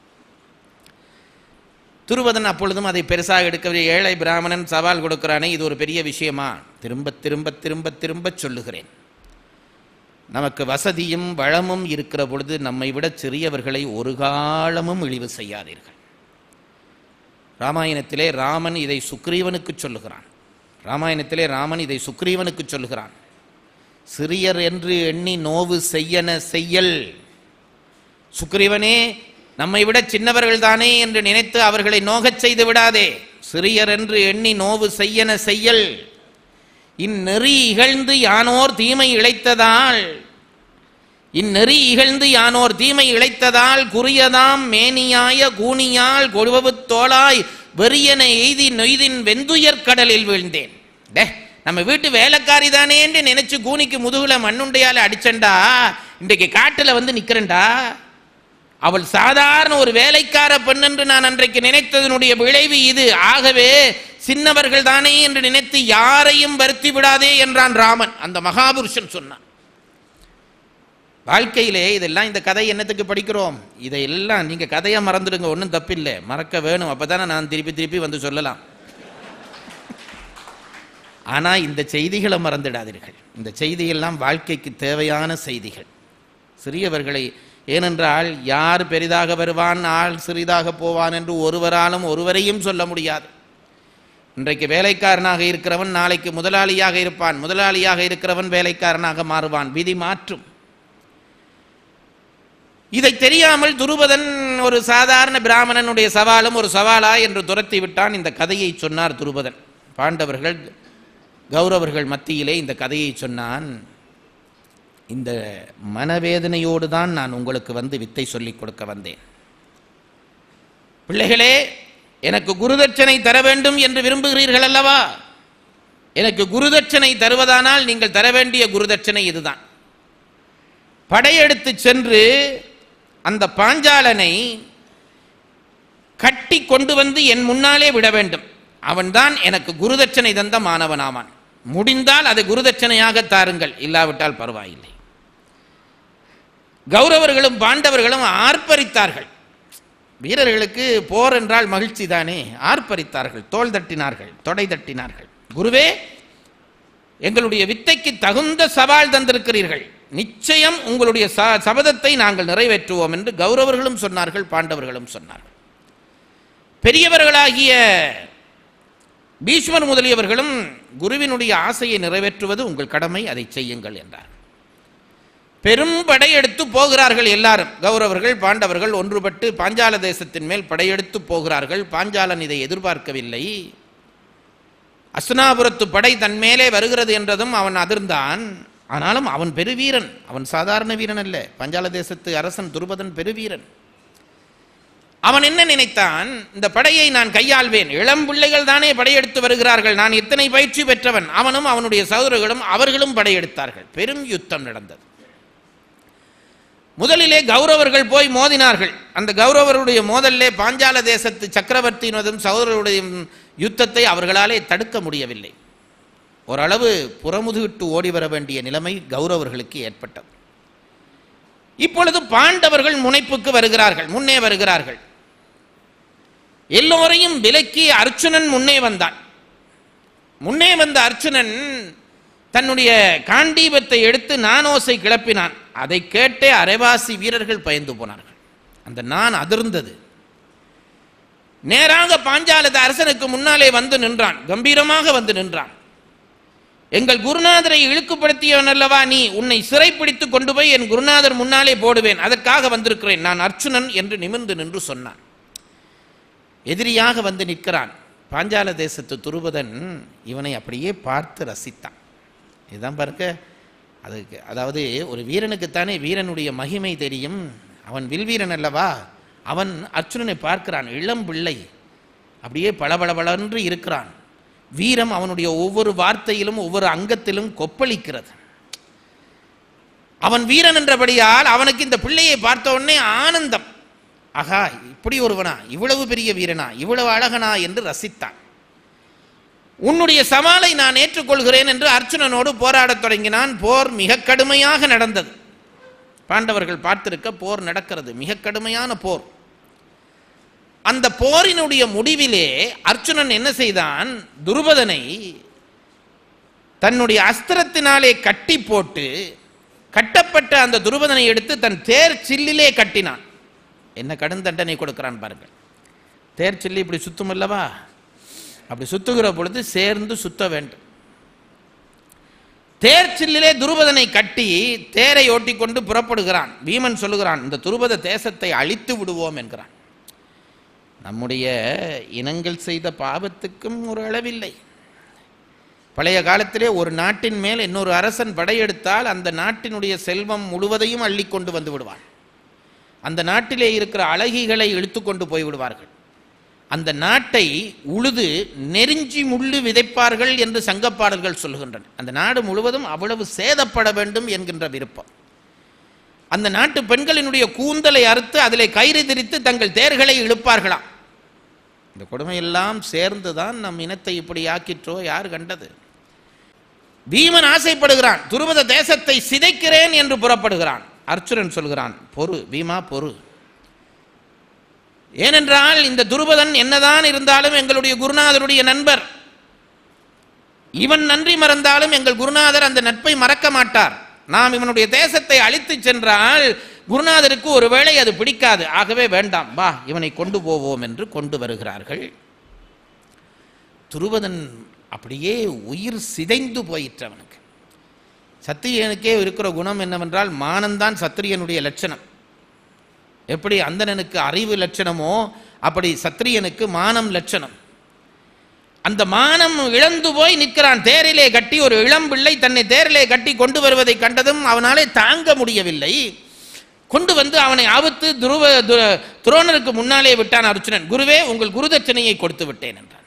துருவதன் அப்பொழுதும் அதை பெருசாக எடுக்கவில்லை ஏழை பிராமணன் சவால் கொடுக்கிறானே இது ஒரு பெரிய விஷயமா திரும்ப திரும்ப திரும்ப திரும்ப சொல்லுகிறேன் நமக்கு வசதியும் வளமும் இருக்கிற பொழுது நம்மை விட சிறியவர்களை ஒரு காலமும் இழிவு செய்யாதீர்கள் ராமாயணத்திலே ராமன் இதை சுக்ரீவனுக்கு சொல்லுகிறான் ராமாயணத்திலே ராமன் இதை சுக்ரீவனுக்கு சொல்லுகிறான் சிறியர் என்று எண்ணி நோவு செய்யன செய்யல் சுக்ரீவனே நம்மை விட சின்னவர்கள் தானே என்று நினைத்து அவர்களை நோகச் செய்து விடாதே சிறியர் என்று எண்ணி நோவு செய்யன செய்யல் இந்நெறி இகழ்ந்து யானோர் தீமை இழைத்ததால் இந்நெறி இகழ்ந்து யானோர் தீமை இழைத்ததால் குறியதாம் மேனியாய கூனியால் கொழுவவு தோளாய் வெறியன எய்தி நொய்தின் வெந்துயர் கடலில் வீழ்ந்தேன் டே நம்ம வீட்டு வேலைக்காரி தானே என்று நினைச்சு கூனிக்கு முதுகுல மண்ணுண்டையால அடிச்சண்டா இன்றைக்கு காட்டுல வந்து நிக்கிறேன்டா அவள் சாதாரண ஒரு வேலைக்கார பெண் என்று நான் அன்றைக்கு நினைத்ததனுடைய விளைவு இது ஆகவே சின்னவர்கள் தானே என்று நினைத்து யாரையும் வருத்தி விடாதே என்றான் ராமன் அந்த மகாபுருஷன் சொன்னான் வாழ்க்கையிலே இதெல்லாம் இந்த கதை என்னத்துக்கு படிக்கிறோம் இதையெல்லாம் நீங்க கதையா மறந்துடுங்க ஒன்றும் தப்பில்லை மறக்க வேணும் அப்பதானே நான் திருப்பி திருப்பி வந்து சொல்லலாம் ஆனா இந்த செய்திகளை மறந்துடாதீர்கள் இந்த செய்தியெல்லாம் வாழ்க்கைக்கு தேவையான செய்திகள் சிறியவர்களை ஏனென்றால் யார் பெரிதாக வருவான் ஆள் சிறிதாக போவான் என்று ஒருவராலும் ஒருவரையும் சொல்ல முடியாது இன்றைக்கு வேலைக்காரனாக இருக்கிறவன் நாளைக்கு முதலாளியாக இருப்பான் முதலாளியாக இருக்கிறவன் வேலைக்காரனாக மாறுவான் விதி மாற்றும் இதை தெரியாமல் துருபதன் ஒரு சாதாரண பிராமணனுடைய சவாலும் ஒரு சவாலா என்று துரத்தி விட்டான் இந்த கதையை சொன்னார் துருபதன் பாண்டவர்கள் கௌரவர்கள் மத்தியிலே இந்த கதையை சொன்னான் இந்த மனவேதனையோடு தான் நான் உங்களுக்கு வந்து வித்தை சொல்லிக் கொடுக்க வந்தேன் பிள்ளைகளே எனக்கு குருதட்சணை தர வேண்டும் என்று விரும்புகிறீர்கள் அல்லவா எனக்கு குருதட்சணை தருவதானால் நீங்கள் தர வேண்டிய குருதட்சணை இதுதான் படையெடுத்து சென்று அந்த பாஞ்சாலனை கட்டி கொண்டு வந்து என் முன்னாலே விட வேண்டும் அவன்தான் எனக்கு குருதட்சணை தந்த மாணவனாவான் முடிந்தால் அதை குருதட்சணையாக தாருங்கள் இல்லாவிட்டால் பரவாயில்லை கௌரவர்களும் பாண்டவர்களும் ஆர்ப்பரித்தார்கள் வீரர்களுக்கு போர் என்றால் மகிழ்ச்சி தானே ஆர்ப்பரித்தார்கள் தோள் தட்டினார்கள் தொடை தட்டினார்கள் குருவே எங்களுடைய வித்தைக்கு தகுந்த சவால் தந்திருக்கிறீர்கள் நிச்சயம் உங்களுடைய ச- சபதத்தை நாங்கள் நிறைவேற்றுவோம் என்று கௌரவர்களும் சொன்னார்கள் பாண்டவர்களும் சொன்னார்கள் பெரியவர்களாகிய பீஷ்மர் முதலியவர்களும் குருவினுடைய ஆசையை நிறைவேற்றுவது உங்கள் கடமை அதை செய்யுங்கள் என்றார் பெரும் படையெடுத்து போகிறார்கள் எல்லாரும் கௌரவர்கள் பாண்டவர்கள் ஒன்றுபட்டு பாஞ்சால தேசத்தின் மேல் படையெடுத்து போகிறார்கள் பாஞ்சாலன் இதை எதிர்பார்க்கவில்லை அஸ்னாபுரத்து படை தன் மேலே வருகிறது என்றதும் அவன் அதிர்ந்தான் ஆனாலும் அவன் பெருவீரன் அவன் சாதாரண வீரன் அல்ல பாஞ்சால தேசத்து அரசன் துருபதன் பெருவீரன் அவன் என்ன நினைத்தான் இந்த படையை நான் கையாள்வேன் இளம் பிள்ளைகள் தானே படையெடுத்து வருகிறார்கள் நான் எத்தனை பயிற்சி பெற்றவன் அவனும் அவனுடைய சகோதரர்களும் அவர்களும் படையெடுத்தார்கள் பெரும் யுத்தம் நடந்தது முதலிலே கௌரவர்கள் போய் மோதினார்கள் அந்த கௌரவருடைய மோதலிலே பாஞ்சால தேசத்து சக்கரவர்த்தியினதும் சகோதரருடைய யுத்தத்தை அவர்களாலே தடுக்க முடியவில்லை ஓரளவு புறமுதுகிட்டு ஓடி வர வேண்டிய நிலைமை கௌரவர்களுக்கு ஏற்பட்டது இப்பொழுது பாண்டவர்கள் முனைப்புக்கு வருகிறார்கள் முன்னே வருகிறார்கள் எல்லோரையும் விலக்கி அர்ச்சுனன் முன்னே வந்தான் முன்னே வந்த அர்ச்சுனன் தன்னுடைய காண்டீபத்தை எடுத்து நானோசை கிளப்பினான் அதை கேட்டே அரைவாசி வீரர்கள் பயந்து போனார்கள் அந்த நான் அதிர்ந்தது நேராக பாஞ்சாலத அரசனுக்கு முன்னாலே வந்து நின்றான் கம்பீரமாக வந்து நின்றான் எங்கள் குருநாதரை இழுக்குப்படுத்தியவன் அல்லவா நீ உன்னை சிறைப்பிடித்து கொண்டு போய் என் குருநாதர் முன்னாலே போடுவேன் அதற்காக வந்திருக்கிறேன் நான் அர்ச்சுனன் என்று நிமிர்ந்து நின்று சொன்னான் எதிரியாக வந்து நிற்கிறான் பாஞ்சால தேசத்து துருபதன் இவனை அப்படியே பார்த்து ரசித்தான் இதுதான் பாருங்க அதுக்கு அதாவது ஒரு வீரனுக்குத்தானே வீரனுடைய மகிமை தெரியும் அவன் வில்வீரன் அல்லவா அவன் அர்ச்சுனனை பார்க்கிறான் இளம் பிள்ளை அப்படியே பளபளபளன்று இருக்கிறான் வீரம் அவனுடைய ஒவ்வொரு வார்த்தையிலும் ஒவ்வொரு அங்கத்திலும் கொப்பளிக்கிறது அவன் வீரன் என்றபடியால் அவனுக்கு இந்த பிள்ளையை பார்த்த உடனே ஆனந்தம் ஆகா இப்படி ஒருவனா இவ்வளவு பெரிய வீரனா இவ்வளவு அழகனா என்று ரசித்தான் உன்னுடைய சவாலை நான் ஏற்றுக்கொள்கிறேன் என்று அர்ச்சுனனோடு போராடத் தொடங்கினான் போர் மிக கடுமையாக நடந்தது பாண்டவர்கள் பார்த்திருக்க போர் நடக்கிறது மிக கடுமையான போர் அந்த போரினுடைய முடிவிலே அர்ச்சுனன் என்ன செய்தான் துருபதனை தன்னுடைய அஸ்திரத்தினாலே கட்டி போட்டு கட்டப்பட்ட அந்த துருபதனை எடுத்து தன் தேர் சில்லிலே கட்டினான் என்ன கடும் தண்டனை கொடுக்கிறான் பாருங்கள் தேர் சில்லி இப்படி சுத்தும் அல்லவா அப்படி சுத்துகிற பொழுது சேர்ந்து சுத்த வேண்டும் தேர் சில்லிலே துருபதனை கட்டி தேரை ஓட்டிக்கொண்டு புறப்படுகிறான் பீமன் சொல்லுகிறான் இந்த துருபத தேசத்தை அழித்து விடுவோம் என்கிறான் நம்முடைய இனங்கள் செய்த பாவத்துக்கும் ஒரு அளவில்லை பழைய காலத்திலே ஒரு நாட்டின் மேல் இன்னொரு அரசன் படையெடுத்தால் அந்த நாட்டினுடைய செல்வம் முழுவதையும் அள்ளி கொண்டு வந்து விடுவான் அந்த நாட்டிலே இருக்கிற அழகிகளை இழுத்து கொண்டு போய் விடுவார்கள் அந்த நாட்டை உழுது நெருஞ்சி முள்ளு விதைப்பார்கள் என்று சங்கப்பாடல்கள் சொல்லுகின்றன அந்த நாடு முழுவதும் அவ்வளவு சேதப்பட வேண்டும் என்கின்ற விருப்பம் அந்த நாட்டு பெண்களினுடைய கூந்தலை அறுத்து அதிலே கயிறு திரித்து தங்கள் தேர்களை இழுப்பார்களாம் இந்த கொடுமையெல்லாம் சேர்ந்துதான் நம் இனத்தை இப்படி ஆக்கிற்றோ யார் கண்டது பீமன் ஆசைப்படுகிறான் துருவத தேசத்தை சிதைக்கிறேன் என்று புறப்படுகிறான் அர்ச்சுனன் சொல்கிறான் பொறு பீமா பொறு ஏனென்றால் இந்த துருபதன் என்னதான் இருந்தாலும் எங்களுடைய குருநாதருடைய நண்பர் இவன் நன்றி மறந்தாலும் எங்கள் குருநாதர் அந்த நட்பை மறக்க மாட்டார் நாம் இவனுடைய தேசத்தை அழித்து சென்றால் குருநாதருக்கு ஒருவேளை அது பிடிக்காது ஆகவே வேண்டாம் வா இவனை கொண்டு போவோம் என்று கொண்டு வருகிறார்கள் துருபதன் அப்படியே உயிர் சிதைந்து போயிற்று அவனுக்கு சத்திரியனுக்கே இருக்கிற குணம் என்னவென்றால் மானம்தான் சத்திரியனுடைய லட்சணம் எப்படி அந்தணனுக்கு அறிவு லட்சணமோ அப்படி சத்திரியனுக்கு மானம் லட்சணம் அந்த மானம் இழந்து போய் நிற்கிறான் தேரிலே கட்டி ஒரு இளம் பிள்ளை தன்னை தேரிலே கட்டி கொண்டு வருவதை கண்டதும் அவனாலே தாங்க முடியவில்லை கொண்டு வந்து அவனை ஆபத்து துருவ து- துரோணருக்கு முன்னாலே விட்டான் அர்ச்சுனன் குருவே உங்கள் குருதட்சணையை கொடுத்து விட்டேன் என்றான்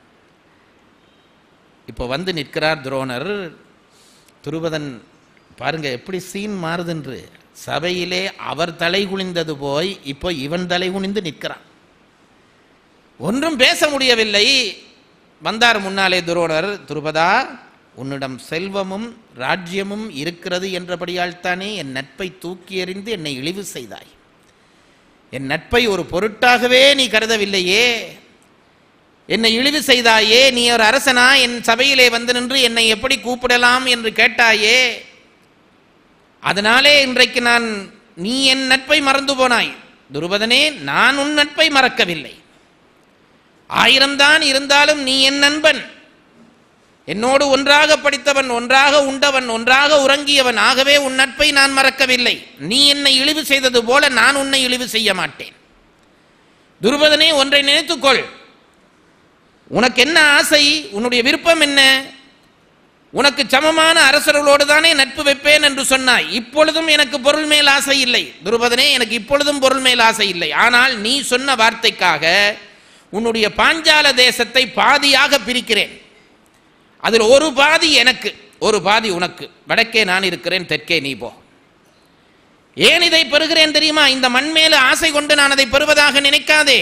இப்போ வந்து நிற்கிறார் துரோணர் துருபதன் பாருங்க எப்படி சீன் மாறுதென்று சபையிலே அவர் தலை குனிந்தது போய் இப்போ இவன் தலை குனிந்து நிற்கிறான் ஒன்றும் பேச முடியவில்லை வந்தார் முன்னாலே துரோணர் துருபதா உன்னிடம் செல்வமும் ராஜ்யமும் இருக்கிறது என்றபடியால் தானே என் நட்பை தூக்கி எறிந்து என்னை இழிவு செய்தாய் என் நட்பை ஒரு பொருட்டாகவே நீ கருதவில்லையே என்னை இழிவு செய்தாயே நீ ஒரு அரசனா என் சபையிலே வந்து நின்று என்னை எப்படி கூப்பிடலாம் என்று கேட்டாயே அதனாலே இன்றைக்கு நான் நீ என் நட்பை மறந்து போனாய் துருபதனே நான் உன் நட்பை மறக்கவில்லை ஆயிரம்தான் இருந்தாலும் நீ என் நண்பன் என்னோடு ஒன்றாக படித்தவன் ஒன்றாக உண்டவன் ஒன்றாக உறங்கியவன் ஆகவே உன் நட்பை நான் மறக்கவில்லை நீ என்னை இழிவு செய்தது போல நான் உன்னை இழிவு செய்ய மாட்டேன் துருபதனே ஒன்றை நினைத்துக்கொள் உனக்கு என்ன ஆசை உன்னுடைய விருப்பம் என்ன உனக்கு சமமான அரசர்களோடு தானே நட்பு வைப்பேன் என்று சொன்னாய் இப்பொழுதும் எனக்கு பொருள் மேல் ஆசை இல்லை துருபதனே எனக்கு இப்பொழுதும் பொருள் மேல் ஆசை இல்லை ஆனால் நீ சொன்ன வார்த்தைக்காக உன்னுடைய பாஞ்சால தேசத்தை பாதியாக பிரிக்கிறேன் அதில் ஒரு பாதி எனக்கு ஒரு பாதி உனக்கு வடக்கே நான் இருக்கிறேன் தெற்கே நீ போ ஏன் இதை பெறுகிறேன் தெரியுமா இந்த மண் மேல ஆசை கொண்டு நான் அதை பெறுவதாக நினைக்காதே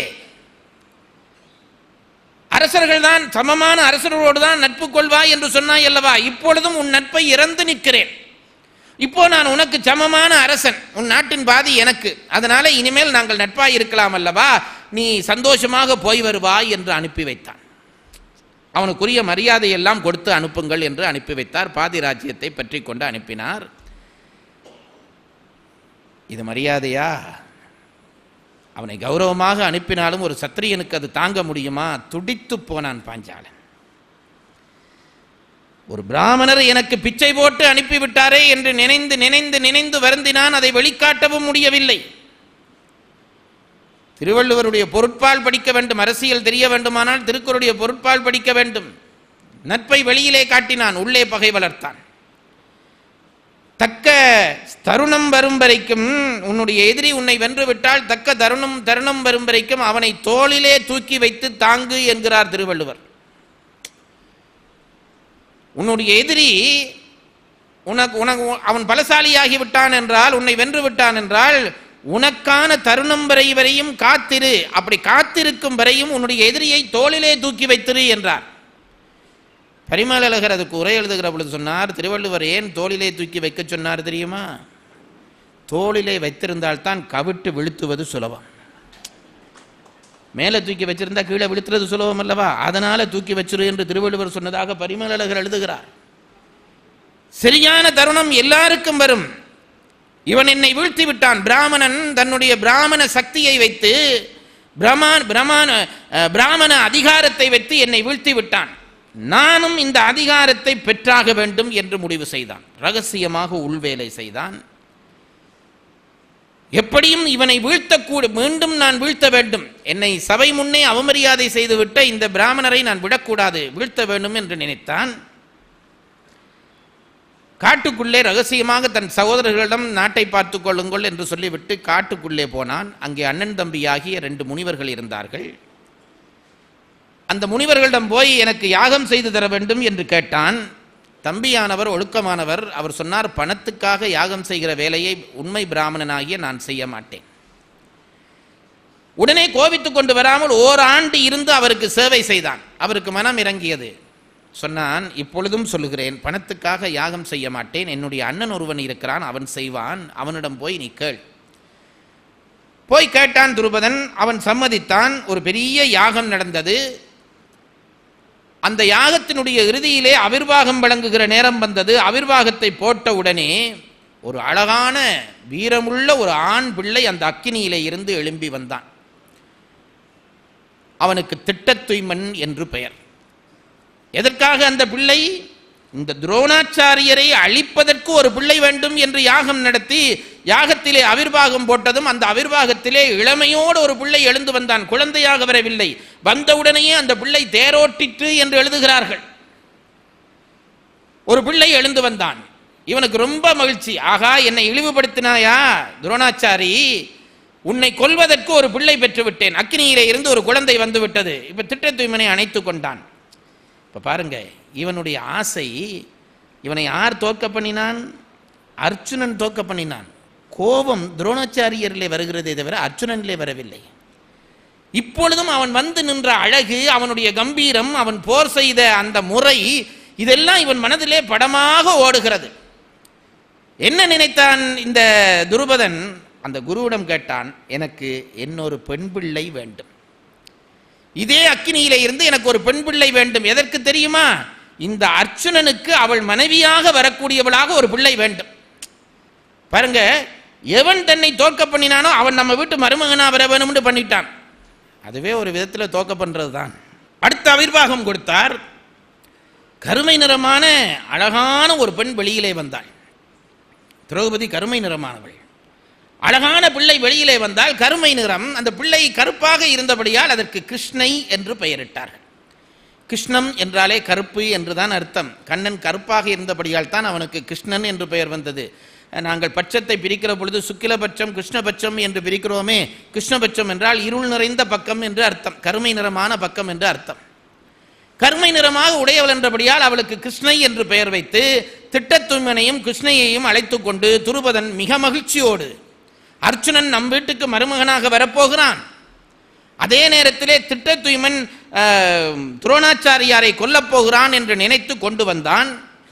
அரசர்கள் தான் சமமான அரசர்களோடு தான் நட்பு கொள்வாய் என்று சொன்னாய் அல்லவா இப்பொழுதும் உன் நட்பை இறந்து நிற்கிறேன் இப்போ நான் உனக்கு சமமான அரசன் உன் நாட்டின் பாதி எனக்கு அதனால இனிமேல் நாங்கள் நட்பாய் இருக்கலாம் அல்லவா நீ சந்தோஷமாக போய் வருவாய் என்று அனுப்பி வைத்தான் அவனுக்குரிய மரியாதையெல்லாம் கொடுத்து அனுப்புங்கள் என்று அனுப்பி வைத்தார் பாதி ராஜ்யத்தை பற்றி கொண்டு அனுப்பினார் இது மரியாதையா அவனை கௌரவமாக அனுப்பினாலும் ஒரு சத்திரியனுக்கு அது தாங்க முடியுமா துடித்து போனான் பாஞ்சாலன் ஒரு பிராமணர் எனக்கு பிச்சை போட்டு அனுப்பிவிட்டாரே என்று நினைந்து நினைந்து நினைந்து வருந்தினான் அதை வெளிக்காட்டவும் முடியவில்லை திருவள்ளுவருடைய பொருட்பால் படிக்க வேண்டும் அரசியல் தெரிய வேண்டுமானால் திருக்குறளுடைய பொருட்பால் படிக்க வேண்டும் நட்பை வெளியிலே காட்டினான் உள்ளே பகை வளர்த்தான் தக்க தருணம் வரும் வரைக்கும் உன்னுடைய எதிரி உன்னை வென்று விட்டால் தக்க தருணம் தருணம் வரும் வரைக்கும் அவனை தோளிலே தூக்கி வைத்து தாங்கு என்கிறார் திருவள்ளுவர் உன்னுடைய எதிரி உனக்கு உனக்கு அவன் பலசாலியாகி விட்டான் என்றால் உன்னை வென்று விட்டான் என்றால் உனக்கான தருணம் வரை வரையும் காத்திரு அப்படி காத்திருக்கும் வரையும் உன்னுடைய எதிரியை தோளிலே தூக்கி வைத்திரு என்றார் பரிமளகர் அதுக்கு உரை எழுதுகிற பொழுது சொன்னார் திருவள்ளுவர் ஏன் தோளிலே தூக்கி வைக்க சொன்னார் தெரியுமா தோளிலே வைத்திருந்தால் தான் கவிட்டு விழுத்துவது சுலபம் மேலே தூக்கி வச்சிருந்தா கீழே விழுத்துறது சுலபம் அல்லவா அதனால தூக்கி வச்சிரு என்று திருவள்ளுவர் சொன்னதாக பரிமளகர் எழுதுகிறார் சரியான தருணம் எல்லாருக்கும் வரும் இவன் என்னை வீழ்த்தி விட்டான் பிராமணன் தன்னுடைய பிராமண சக்தியை வைத்து பிரமான் பிரமாண அஹ், பிராமண அதிகாரத்தை வைத்து என்னை வீழ்த்தி விட்டான் நானும் இந்த அதிகாரத்தை பெற்றாக வேண்டும் என்று முடிவு செய்தான் ரகசியமாக உள்வேலை செய்தான் எப்படியும் இவனை வீழ்த்தக்கூட மீண்டும் நான் வீழ்த்த வேண்டும் என்னை சபை முன்னே அவமரியாதை செய்துவிட்ட இந்த பிராமணரை நான் விடக்கூடாது வீழ்த்த வேண்டும் என்று நினைத்தான் காட்டுக்குள்ளே ரகசியமாக தன் சகோதரர்களிடம் நாட்டை பார்த்து கொள்ளுங்கள் என்று சொல்லிவிட்டு காட்டுக்குள்ளே போனான் அங்கே அண்ணன் தம்பியாகிய ரெண்டு முனிவர்கள் இருந்தார்கள் அந்த முனிவர்களிடம் போய் எனக்கு யாகம் செய்து தர வேண்டும் என்று கேட்டான் தம்பியானவர் ஒழுக்கமானவர் அவர் சொன்னார் பணத்துக்காக யாகம் செய்கிற வேலையை உண்மை பிராமணனாகிய நான் செய்ய மாட்டேன் உடனே கோபித்துக் கொண்டு வராமல் ஓராண்டு இருந்து அவருக்கு சேவை செய்தான் அவருக்கு மனம் இறங்கியது சொன்னான் இப்பொழுதும் சொல்லுகிறேன் பணத்துக்காக யாகம் செய்ய மாட்டேன் என்னுடைய அண்ணன் ஒருவன் இருக்கிறான் அவன் செய்வான் அவனிடம் போய் நீ கேள் போய் கேட்டான் துருபதன் அவன் சம்மதித்தான் ஒரு பெரிய யாகம் நடந்தது அந்த யாகத்தினுடைய இறுதியிலே அவிர்வாகம் வழங்குகிற நேரம் வந்தது அவிர்வாகத்தை போட்ட உடனே ஒரு அழகான வீரமுள்ள ஒரு ஆண் பிள்ளை அந்த அக்கினியிலே இருந்து எழும்பி வந்தான் அவனுக்கு திட்டத்துய்மன் என்று பெயர் எதற்காக அந்த பிள்ளை இந்த துரோணாச்சாரியரை அழிப்பதற்கு ஒரு பிள்ளை வேண்டும் என்று யாகம் நடத்தி யாகத்திலே அவிர்வாகம் போட்டதும் அந்த அவிர்வாகத்திலே இளமையோடு ஒரு பிள்ளை எழுந்து வந்தான் குழந்தையாக வரவில்லை வந்தவுடனேயே அந்த பிள்ளை தேரோட்டிற்று என்று எழுதுகிறார்கள் ஒரு பிள்ளை எழுந்து வந்தான் இவனுக்கு ரொம்ப மகிழ்ச்சி ஆகா என்னை இழிவுபடுத்தினாயா துரோணாச்சாரி உன்னை கொல்வதற்கு ஒரு பிள்ளை பெற்று விட்டேன் அக்னியிலே இருந்து ஒரு குழந்தை வந்து விட்டது இப்ப திட்டத்துய்மனை அணைத்து கொண்டான் இப்போ பாருங்க இவனுடைய ஆசை இவனை யார் தோற்க பண்ணினான் அர்ச்சுனன் தோற்க பண்ணினான் கோபம் துரோணாச்சாரியரிலே வருகிறதே தவிர அர்ச்சுனனிலே வரவில்லை இப்பொழுதும் அவன் வந்து நின்ற அழகு அவனுடைய கம்பீரம் அவன் போர் செய்த அந்த முறை இதெல்லாம் இவன் மனதிலே படமாக ஓடுகிறது என்ன நினைத்தான் இந்த துருபதன் அந்த குருவிடம் கேட்டான் எனக்கு இன்னொரு பெண் பிள்ளை வேண்டும் இதே அக்கினியிலே இருந்து எனக்கு ஒரு பெண் பிள்ளை வேண்டும் எதற்கு தெரியுமா இந்த அர்ச்சுனனுக்கு அவள் மனைவியாக வரக்கூடியவளாக ஒரு பிள்ளை வேண்டும் பாருங்க எவன் தன்னை தோற்க பண்ணினானோ அவன் நம்ம வீட்டு மருமகனா வர வேணும்னு பண்ணிட்டான் அதுவே ஒரு விதத்தில் தோக்க பண்ணுறது தான் அடுத்த அவிர்வாகம் கொடுத்தார் கருமை நிறமான அழகான ஒரு பெண் வெளியிலே வந்தாள் திரௌபதி கருமை நிறமானவள் அழகான பிள்ளை வெளியிலே வந்தால் கருமை நிறம் அந்த பிள்ளை கருப்பாக இருந்தபடியால் அதற்கு கிருஷ்ணை என்று பெயரிட்டார்கள் கிருஷ்ணம் என்றாலே கருப்பு என்றுதான் அர்த்தம் கண்ணன் கருப்பாக இருந்தபடியால் தான் அவனுக்கு கிருஷ்ணன் என்று பெயர் வந்தது நாங்கள் பட்சத்தை பிரிக்கிற பொழுது சுக்கிலபட்சம் கிருஷ்ணபட்சம் என்று பிரிக்கிறோமே கிருஷ்ணபட்சம் என்றால் இருள் நிறைந்த பக்கம் என்று அர்த்தம் கருமை நிறமான பக்கம் என்று அர்த்தம் கருமை நிறமாக உடையவள் என்றபடியால் அவளுக்கு கிருஷ்ணை என்று பெயர் வைத்து திட்டத்துய்மனையும் கிருஷ்ணையையும் அழைத்து கொண்டு துருபதன் மிக மகிழ்ச்சியோடு அர்ச்சுனன் நம் வீட்டுக்கு மருமகனாக வரப்போகிறான் அதே நேரத்திலே திட்டத்துய்மன் ஆஹ், துரோணாச்சாரியாரை கொல்லப் போகிறான் என்று நினைத்து கொண்டு வந்தான்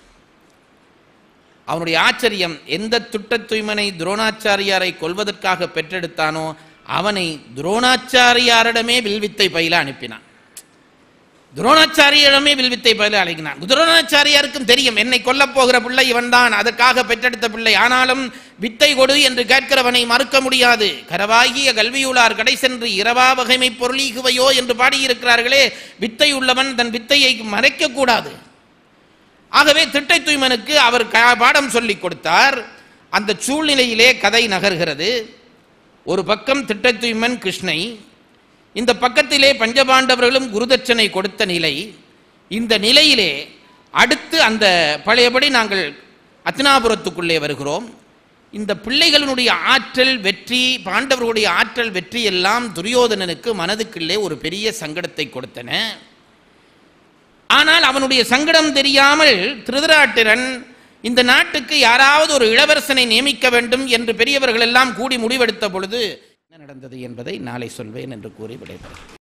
அவனுடைய ஆச்சரியம் எந்த துட்டத்துய்மனை துரோணாச்சாரியாரை கொல்வதற்காக பெற்றெடுத்தானோ அவனை துரோணாச்சாரியாரிடமே வில்வித்தை பயில அனுப்பினான் துரோணாச்சாரியரிடமே வில்வித்தை பயில அழைக்கினான் துரோணாச்சாரியாருக்கும் தெரியும் என்னை கொல்லப் போகிற பிள்ளை இவன்தான் அதற்காக பெற்றெடுத்த பிள்ளை ஆனாலும் வித்தை கொடு என்று கேட்கிறவனை மறுக்க முடியாது கரவாகிய கல்வியுளார் கடை சென்று இரவா வகைமை பொருளீகுவையோ என்று பாடியிருக்கிறார்களே வித்தை உள்ளவன் தன் வித்தையை மறைக்க கூடாது ஆகவே திட்டை தூய்மனுக்கு அவர் க- பாடம் சொல்லிக் கொடுத்தார் அந்த சூழ்நிலையிலே கதை நகர்கிறது ஒரு பக்கம் திட்டை தூய்மன் கிருஷ்ணை இந்த பக்கத்திலே பஞ்சபாண்டவர்களும் குருதட்சணை கொடுத்த நிலை இந்த நிலையிலே அடுத்து அந்த பழையபடி நாங்கள் அத்தினாபுரத்துக்குள்ளே வருகிறோம் இந்த பிள்ளைகளினுடைய ஆற்றல் வெற்றி பாண்டவர்களுடைய ஆற்றல் வெற்றி எல்லாம் துரியோதனனுக்கு மனதுக்குள்ளே ஒரு பெரிய சங்கடத்தை கொடுத்தன ஆனால் அவனுடைய சங்கடம் தெரியாமல் திருதராட்டிரன் இந்த நாட்டுக்கு யாராவது ஒரு இளவரசனை நியமிக்க வேண்டும் என்று பெரியவர்கள் எல்லாம் கூடி முடிவெடுத்த பொழுது என்ன நடந்தது என்பதை நாளை சொல்வேன் என்று கூறி விடைபெறுகிறேன்